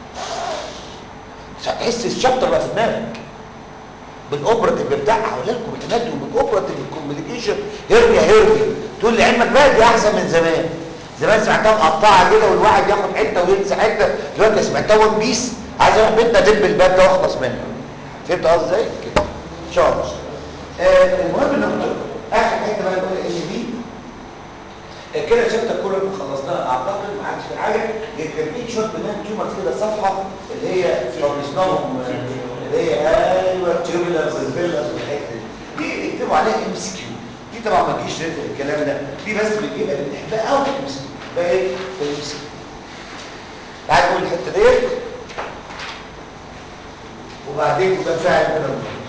Speaker 2: مش هتحس الشابتر بقى في دماغك بالاوبراتيف بتاعها هقول لكم الاناتومي بالاوبراتيف بالكوميونيكيشن هرني هرني تقول لي علمك بقى دي احسن من زمان زمان سمعتها مقطعه كده والواحد ياخد حته وينسى حته دلوقتي سمعتها ون بيس عايز اروح بيتنا دب الباب ده واخلص منه فهمت قصدي ازاي كده ان شاء الله آه المهم ان اخر حته بقى نقول ان دي آه، كده شابتر كله اللي خلصناه اعتقد ما عادش في حاجه لان كان في شويه بنات تيومر كده صفحه اللي هي خلصناهم آه، اللي هي ايوه تيوبولارز الفيلاز والحته دي دي اكتبوا عليها ام اس كيو دي طبعا ما تجيش ريت الكلام ده دي بس بتجيبها بنحبها قوي في الام اس كيو بقى ايه في الام اس كيو تعال نقول الحته ديت وبعدين يبقى فاعل كده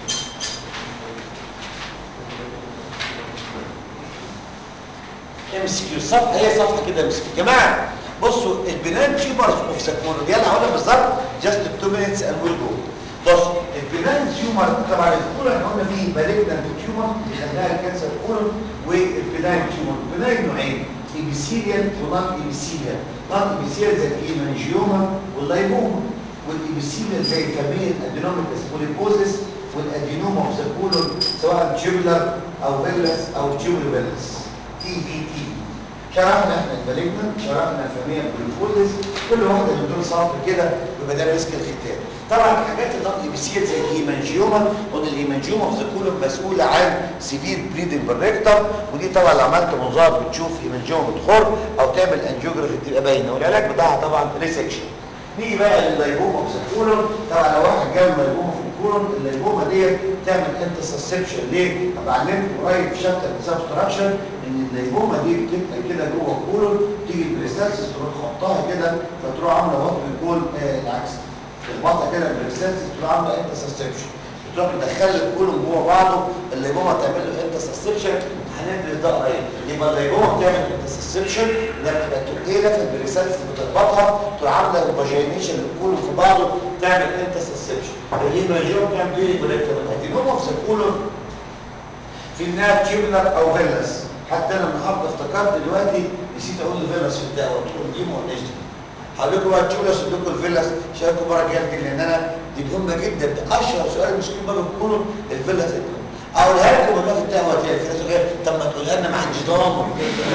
Speaker 2: ام سي كيو صفحه هي صفحه كده ام سي كيو يا جماعه بصوا البنان تيومرز اوف ساكونا يلا هقولها بالظبط جاست 2 مينتس اند ويل جو بص البنان تيومر طبعا الكوره احنا قلنا فيه مالجنانت تيومر اللي خلاها الكانسر كولون والبنان تيومر البنان نوعين ايبيثيليال ونون ايبيثيليال نون ايبيثيليال زي الهيمانجيوما واللايبوما والإبسيليا زي فاميل ادينوميتس بوليبوزيس والادينوما اوف ذا كولون سواء تيوبولار او فيلس او تيوبولوفيلس تي بي تي شرحنا احنا الباليجنا شرحنا الفاميل بوليبوزيس كل واحده من دول سطر كده بيبقى ده ريسك الختان طبعا الحاجات النون ايبسيل زي الهيمانجيوما قلنا الهيمانجيوما اوف ذا كولون مسؤوله عن سيفير بليدنج بالريكتر ودي طبعا لو عملت منظار بتشوف هيمانجيوما بتخر او تعمل انجيوجرافي تبقى باينه والعلاج بتاعها طبعا ريسكشن نيجي بقى لللايبوما في الكولون طبعا لو واحد جاب لايبوما في الكولون اللايبوما ديت تعمل انترسبشن ليه؟ ابقى علمت قريب في شابتر سبستراكشن ان اللايبوما دي بتبقى كده جوه الكولون تيجي البريستاتس تروح خبطها كده فتروح عامله وقت الكول آه العكس تخبطها كده البريستاتس تروح عامله انترسبشن تروح مدخل الكولون جوه بعضه الليبوما تعمل له انترسبشن هندرس ده قريب يبقى الليبوما بتعمل انترسبشن ده بتبقى تقيله في البريساتس بتخبطها تروح عامله فاجينيشن للكولون في بعضه تعمل انترسبشن الهيمانجيوم بتعمل بيري كوليكتور الادينوما في الكولون في انها تيوبلر او فيلس حتى انا النهارده افتكرت دلوقتي نسيت اقول فيلس في الدعوه قلت لهم دي ما قلناش دي هقول لكم بقى تيوبلس ادوكم الفيلس شاركوا مره جامده لان انا دي مهمه جدا ده اشهر سؤال مسكين بقى بيقولوا الفيلس اقولها لكم بقى في الدعوه تاني في ناس تقول طب ما تقولها لنا مع انجدام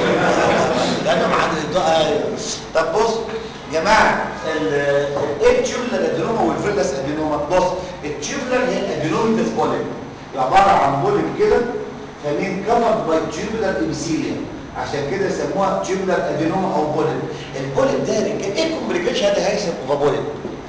Speaker 2: انا مع انجدام طب بص يا جماعه ايه التيوبلر ادينوما والفيلس ادينوما بص التيوبلر هي الادينوميتس بوليب عباره عن بوليب كده فمين كفر باي تيوبلر ابيثيليوم عشان كده سموها تيوبلر ادينوما او بوليب البوليب ده يا رجاله ايه الكومبليكيشن هذا هيحصل اوفر بوليب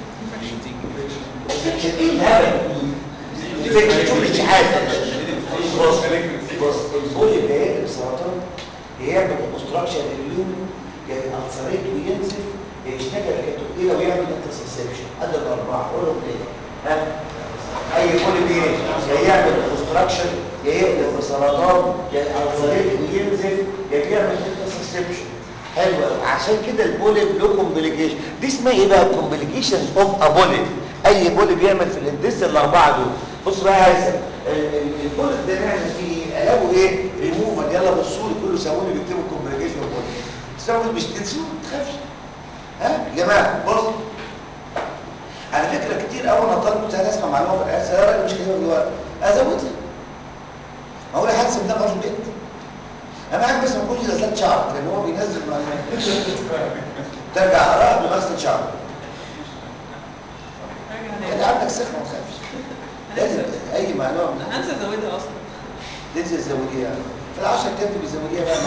Speaker 2: ايه الهبل الفكره شوف الاشعاعات بص بص البوليب هيقلب سرطان يعمل اوبستراكشن لليوم السريت وينزف يشتغل كتقيله ويعمل انترسبشن ادي الاربعه قولهم ايه ها اي بوليب ايه يا يعمل اوبستراكشن يا يقلب بسرطان يا السريت وينزف يا بيعمل انترسبشن حلو قوي عشان كده البوليب له كومبليكيشن دي اسمها ايه بقى كومبليكيشنز اوف ا بوليب اي بوليب بيعمل في الاندس الاربعه دول بص بقى يا هيثم البوليب ده نعمل فيه علاجه ايه ريموفال يلا بصوا لي كله سووني بيكتبوا كومبليكيشن بوليب سووا مش تنسوا ما تخافش ها يا جماعه بص على فكره كتير اول ما طلبوا ساعات اسمع معلومه في العيال يا راجل مش كده دلوقتي ازودها اقول حادثه ده في البيت انا عارف بس ما كنتش غسلت شعر لان هو بينزل معلومات ترجع اقراها بغسل شعر انت عندك ثقه ما تخافش لازم اي معلومه
Speaker 6: انا هنسى ازودها اصلا
Speaker 2: تنزل تزوديها في العشر كام بيزوديها بقى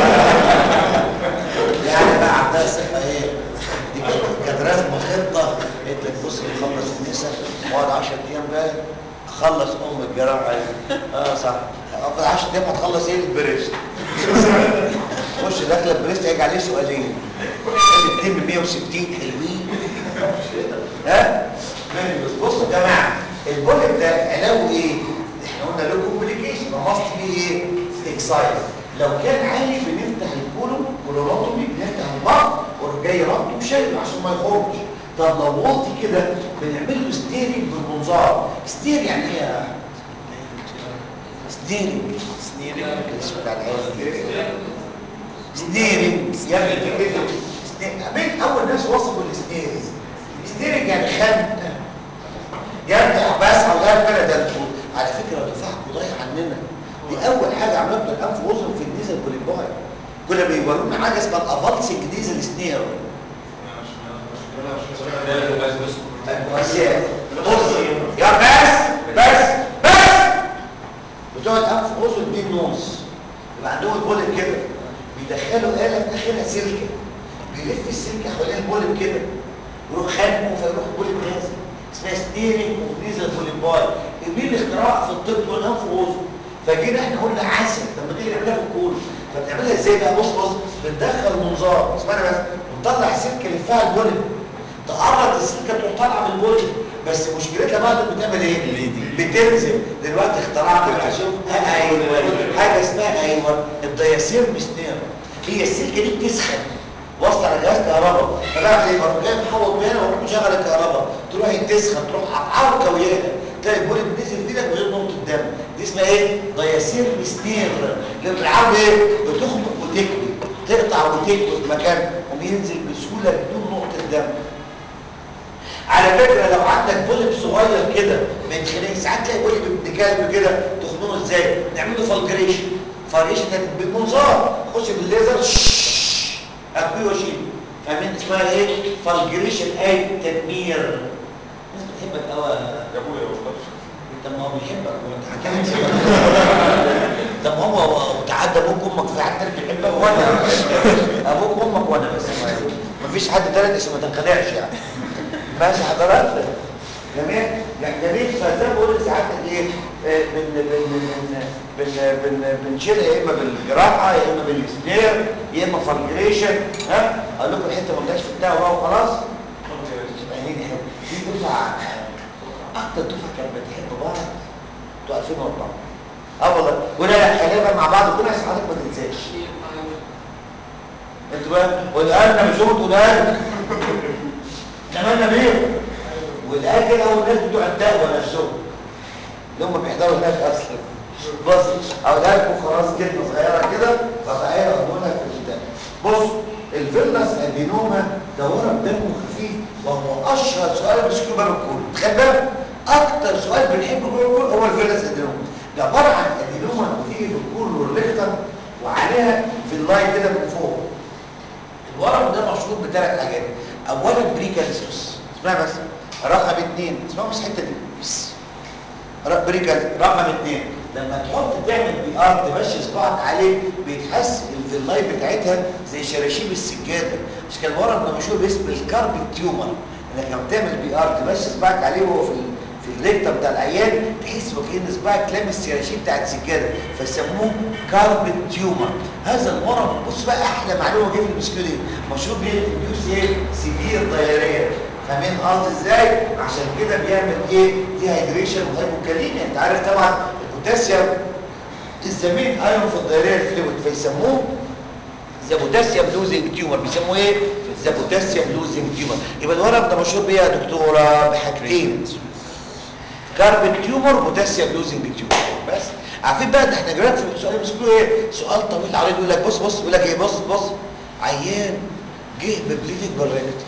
Speaker 2: يعني بقى عندها ثقه ايه دي كانت رسمه خطه قلت لك بص نخلص النساء واقعد 10 ايام بقى اخلص ام الجراحه اه صح في 10 ايام هتخلص ايه البريست خش داخله البريست هيجي عليه سؤالين الاثنين ب 160 حلوين ها بس بصوا يا جماعه البوليت ده علاجه ايه احنا قلنا له كومبليكيشن ماست بي ايه اكسايز لو كان عالي بنفتح الكولون كولونوتومي بنفتح البطن وروح جاي ربطه وشايله عشان ما يخرجش طب لو واطي كده بنعمل له ستيرنج بالمنظار ستير يعني ايه يا ستيرنج ستيرنج الاسم بتاع العيال ستيرنج يعني كده مين اول ناس وصفوا الستيرنج ستيرنج يعني خنق يرجع بس على غير بلد على فكره دفاعكم ضايع عننا دي اول حاجه عملتها الانف واذن في الديزل بوليباي كنا بيورونا حاجه اسمها الافالسنج ديزل سنير المؤسسات بص يا بس بس بس بتوع الانف اذن دي النص يبقى عندهم البولب كده بيدخلوا آلة في اخرها سلكه بيلف السلكه حوالين البولب كده يروح خانقه فيروح البولب نازل اسمها ستيرنج وفنيزل بوليباي مين الاختراع في الطب والانف واذن فجينا احنا قلنا عسل طب ما تيجي نعملها في الكول فبنعملها ازاي بقى بص بص بندخل منظار اسمعنا بس ونطلع سلكه لفها البولب تقرب السلكه تروح طالعه من البولب بس مشكلتها بقى انك بتعمل ايه بتنزل دلوقتي اخترعنا شوف ايوه حاجه اسمها ايوه الدياسير مستير هي السلكه دي بتسخن وصل على جهاز كهرباء فبعد ايه بروح جاي محوط هنا واروح مشغل الكهرباء تروح تسخن تروح عركه وياها تلاقي البولب نزل في ايدك من غير نقطه دم دي اسمها ايه دياسير مستير اللي بالعربي ايه بتخنق وتكوي تقطع وتكوي في مكان وبينزل بسهوله بدون نقطه دم على فكرة لو عندك بولب صغير كده ما يتخنقش ساعات تلاقي بولب ابن كلب كده تخنقه ازاي؟ نعمله فالجريشن فالجريشن بالمنظار خش بالليزر شش اكويه واشيل فاهمين اسمها ايه؟ فالجريشن اي تدمير الناس بتحبك قوي
Speaker 5: يا ابويا يا استاذ
Speaker 2: طب ما هو بيحبك وانت حكيت طب ما هو تعدى ابوك وامك في حد تاني بيحبك وانا ابوك وامك وانا بس ما فيش حد تالت عشان ما تنخدعش يعني ماشي حضرتك جميل يعني جميل فزي ما بقول ساعات ايه آه، بن بن بن بن بن بنشيلها يا اما بالجراحه يا اما بالسنير يا اما فالجريشن ها اقول لكم الحته ما جاتش في بتاعه بقى وخلاص يعني دي دفعه اكتر دفعه كانت بتحب بعض بتوع 2004 اه والله ولا لا خلينا بقى مع بعض كده عشان حضرتك ما تنساش انتوا بقى والان مش هو تقول عملنا بيه والآن كده هو الناس بتوع الدعوة نفسهم اللي هم بيحضروا هناك أصلا بص أقولها لكم خلاص كلمة صغيرة كده فبقى ياخدونها في البتاع بص الفيلنس ادينوما ده ورم دمه خفيف وهو أشهر سؤال بيشكله باب الكل تخيل بالك أكتر سؤال بنحبه باب الكل هو الفيلنس ادينوما ده عبارة عن ادينوما بتيجي في الكل والريكتر وعليها في اللاين كده من فوق الورم ده مشهور بثلاث حاجات اولا بريكانسوس اسمها بس رقم اثنين اسمها بس الحته دي بس بريكانس رقم اثنين لما تحط تعمل بي ار تمشي صباعك عليه بيتحس الفيلاي بتاعتها زي شراشيب السجاده مش كان الورم ده مشهور باسم الكارب تيومر انك لما تعمل بي ار تمشي صباعك عليه وهو في في الريكتم بتاع العيان تحس وكأن صباعك لامس الشراشيب بتاعت السجاده فسموه كارب تيومر هذا الورم بص بقى احلى معلومه جه في المسكين دي مشهور بيه البيوس ايه سيفير دايريه فاهمين قصدي ازاي عشان كده بيعمل ايه دي هيدريشن وهايبوكاليميا انت عارف طبعا البوتاسيوم الزميل ايون في الدايريه الفلويد فيسموه ذا بوتاسيوم لوزنج تيومر بيسموه ايه ذا بوتاسيوم لوزنج تيومر يبقى الورم ده مشهور بيه يا دكتوره بحاجتين كارب تيومر بوتاسيوم لوزنج تيومر بس عارفين بقى ده احنا جايين في السؤال بيسالوه ايه سؤال طويل عريض يقول لك بص بص يقول لك ايه بص بص عيان جه ببليدنج بالريكت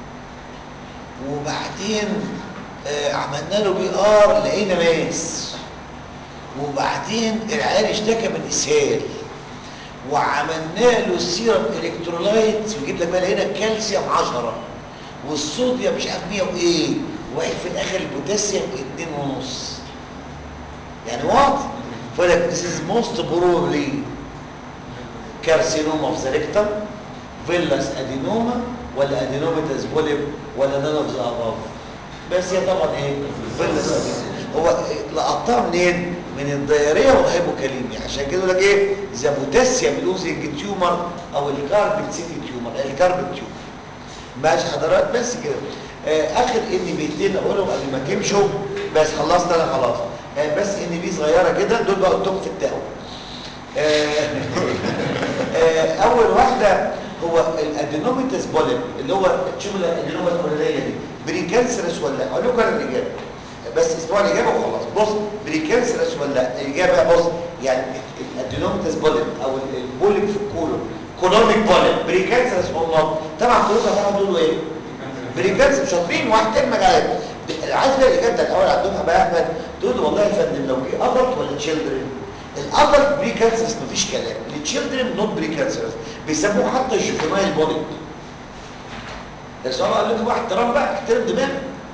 Speaker 2: وبعدين آه عملنا له بي ار لقينا ماس وبعدين العيان اشتكى من اسهال وعملنا له السيرم الكترولايت ويجيب لك بقى لقينا كالسيوم 10 والصوديوم مش عارف 100 وايه وقال في الاخر البوتاسيوم 2 ونص يعني واضح فقال لك this is most probably carcinoma of the rectum villus adenoma ولا adenomatous polyp ولا none of the above بس هي طبعا ايه villus adenoma هو لقطها منين من الدياريه والهيبوكاليميا عشان كده يقول لك ايه ذا بوتاسيوم لوزنج تيومر او الكاربت سيتي تيومر الكاربت تيومر ماشي حضرات بس كده آه اخر ان بيتين اقولهم قبل ما تمشوا بس خلصت انا خلاص آه بس ان بي صغيره كده دول بقى قلتهم في التاو آه آه اول واحده هو الادينوميتس بوليب اللي هو التيومولا الادينوما الكولونيه دي بريكانسرس ولا اقول لكم انا الاجابه بس اسمعوا الاجابه وخلاص بص بريكانسرس ولا الاجابه بص يعني الادينوميتس بوليب او البوليب في الكولون كولونيك بوليب بريكانسرس والله طبعا كلكم هتعرفوا تقولوا ايه بريكانسر شاطرين واحد تاني مجالات عايز بقى الاجابه الاول عندهم بقى احمد تقول له والله يا فندم لو جه ادلت ولا تشيلدرن الادلت بريكانسرس مفيش كلام التشيلدرن نوت بريكانسرس بيسموه حتى الجوفينايل بوليب السؤال قال لكم بقى احترام بقى احترم دماغك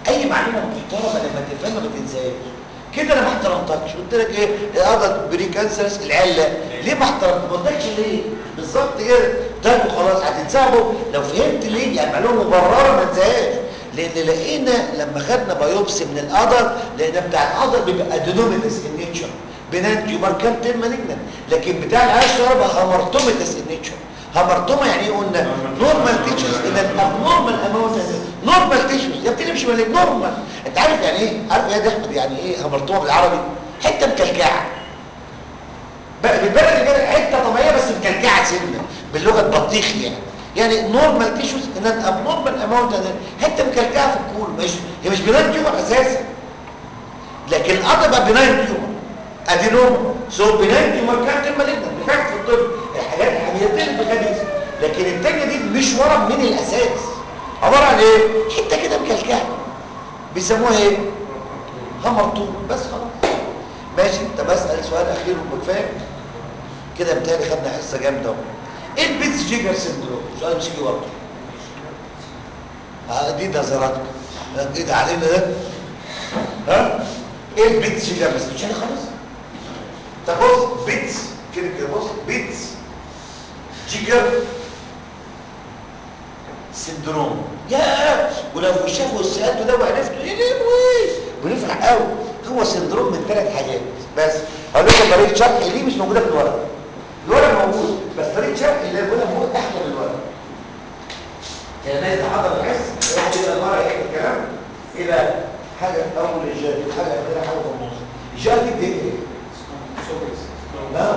Speaker 2: اي معلومه محترمه لما تفهمها ما تنساهاش كده انا ما احترمتكش قلت لك ايه الادلت بري كانسرس العله ليه ما احترمت ما قلتلكش ليه بالظبط كده طيب وخلاص هتتسابوا لو فهمت ليه يعني معلومه مبرره ما تنساهاش لان لقينا لما خدنا بايوبسي من القدر لان بتاع القدر بيبقى ادينوميتس ان نيتشر بنات تيومر كام تير مالجنان لكن بتاع العشرة بقى هامرتوميتس ان نيتشر هامرتوما يعني ايه قلنا نورمال تيشوز ان الابنورمال اماونت نورمال تيشوز يا ابني مش مالك نورمال انت عارف يعني ايه عارف يا ده احمد يعني ايه هامرتوما بالعربي حته مكلكعه بقى بالبلد كده حته طبيعيه بس مكلكعه سنه باللغه البطيخي يعني يعني نورمال تيشوز ان الابنورمال اماونت حته مكلكعه في الكول مش هي مش بناين تيومر اساسا لكن القضى بقى بناين تيومر ادينوما سو بناين تيومر كانت المالجنة بفاكت في الطب الحاجات الحميتين الخبيثه لكن التانية دي مش ورم من الاساس عباره عن ايه حته كده مكلكعه بيسموها ايه همرطوم بس خلاص ماشي طب اسال سؤال اخير وبكفايه كده بتهيألي خدنا حصه جامده اهو ايه البيتس جيجر سندروم سؤال مش كده برضه اه دي نظراتكم ايه ده علينا ده ها ايه البيتس جيجر سندروم مش خلاص طب بص بيتس كده كده بص بيتس جيجر سندروم يا ولو شافوا السؤال ده وعرفتوا ايه ليه ونفرح قوي هو سندروم من ثلاث حاجات بس هقول لكم طريقه شرح ليه مش موجوده في الورق الورق موجود بس طريقه شرح اللي بقولها هو احلى من الورق يعني الناس اللي حضر الحس واحد يبقى المره يحكي الكلام ايه بقى حاجه اول الجاد حاجه اخيره حاجه في النص الجاد دي بتدي ايه لا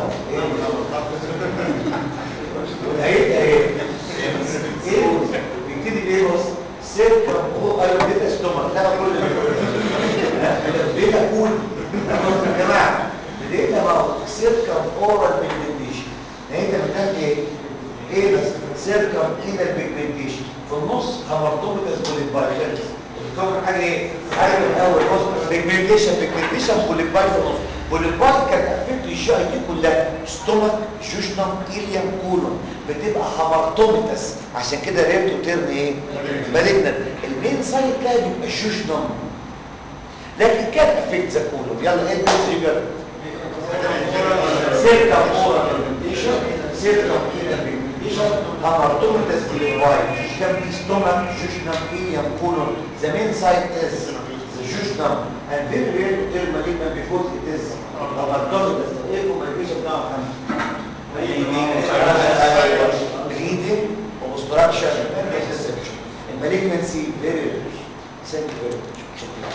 Speaker 2: ايه ايه ايه بيبتدي بايه بص سيركم هو ايوه بديت استومر لا كل اللي بديت اقول يا جماعه بديت بقى سيركم اورال بيجمنتيشن انت بتعمل ايه ايه بس سيركم ايه البيجمنتيشن في النص همرتوميتس بوليبايلز بتكون حاجه ايه حاجه من الاول بص بيجمنتيشن بيجمنتيشن بوليباي في النص بوليباي كانت افكت الجي اي دي كلها ستومك جوشنم اليم كولون بتبقى همرتوميتس عشان كده ريبتو ترن ايه مالجنا المين سايد كده بيبقى جوشنم لكن كان افكت ذا كولون يلا ايه البيجر سيركا اورال بيجمنتيشن سيركا اورال بيجمنتيشن همرتوميتس بوليباي كان في ستومك جوشنم اليم كولون the main site is the jejunum and very rare to tell malignant because it is همرتوميتس ايه الكوميونيكيشن بتاعه bleeding obstruction and interception and malignancy very rare thank you very much شكرا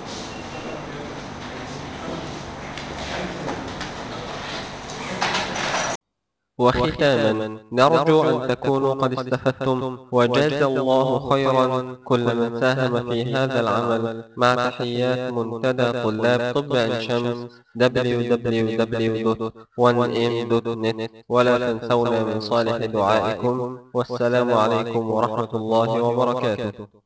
Speaker 1: وختاما نرجو أن تكونوا قد استفدتم وجاز الله خيرا كل من ساهم في هذا العمل مع تحيات منتدى طلاب طب عين شمس www.1m.net ولا تنسونا من صالح دعائكم والسلام عليكم ورحمة الله وبركاته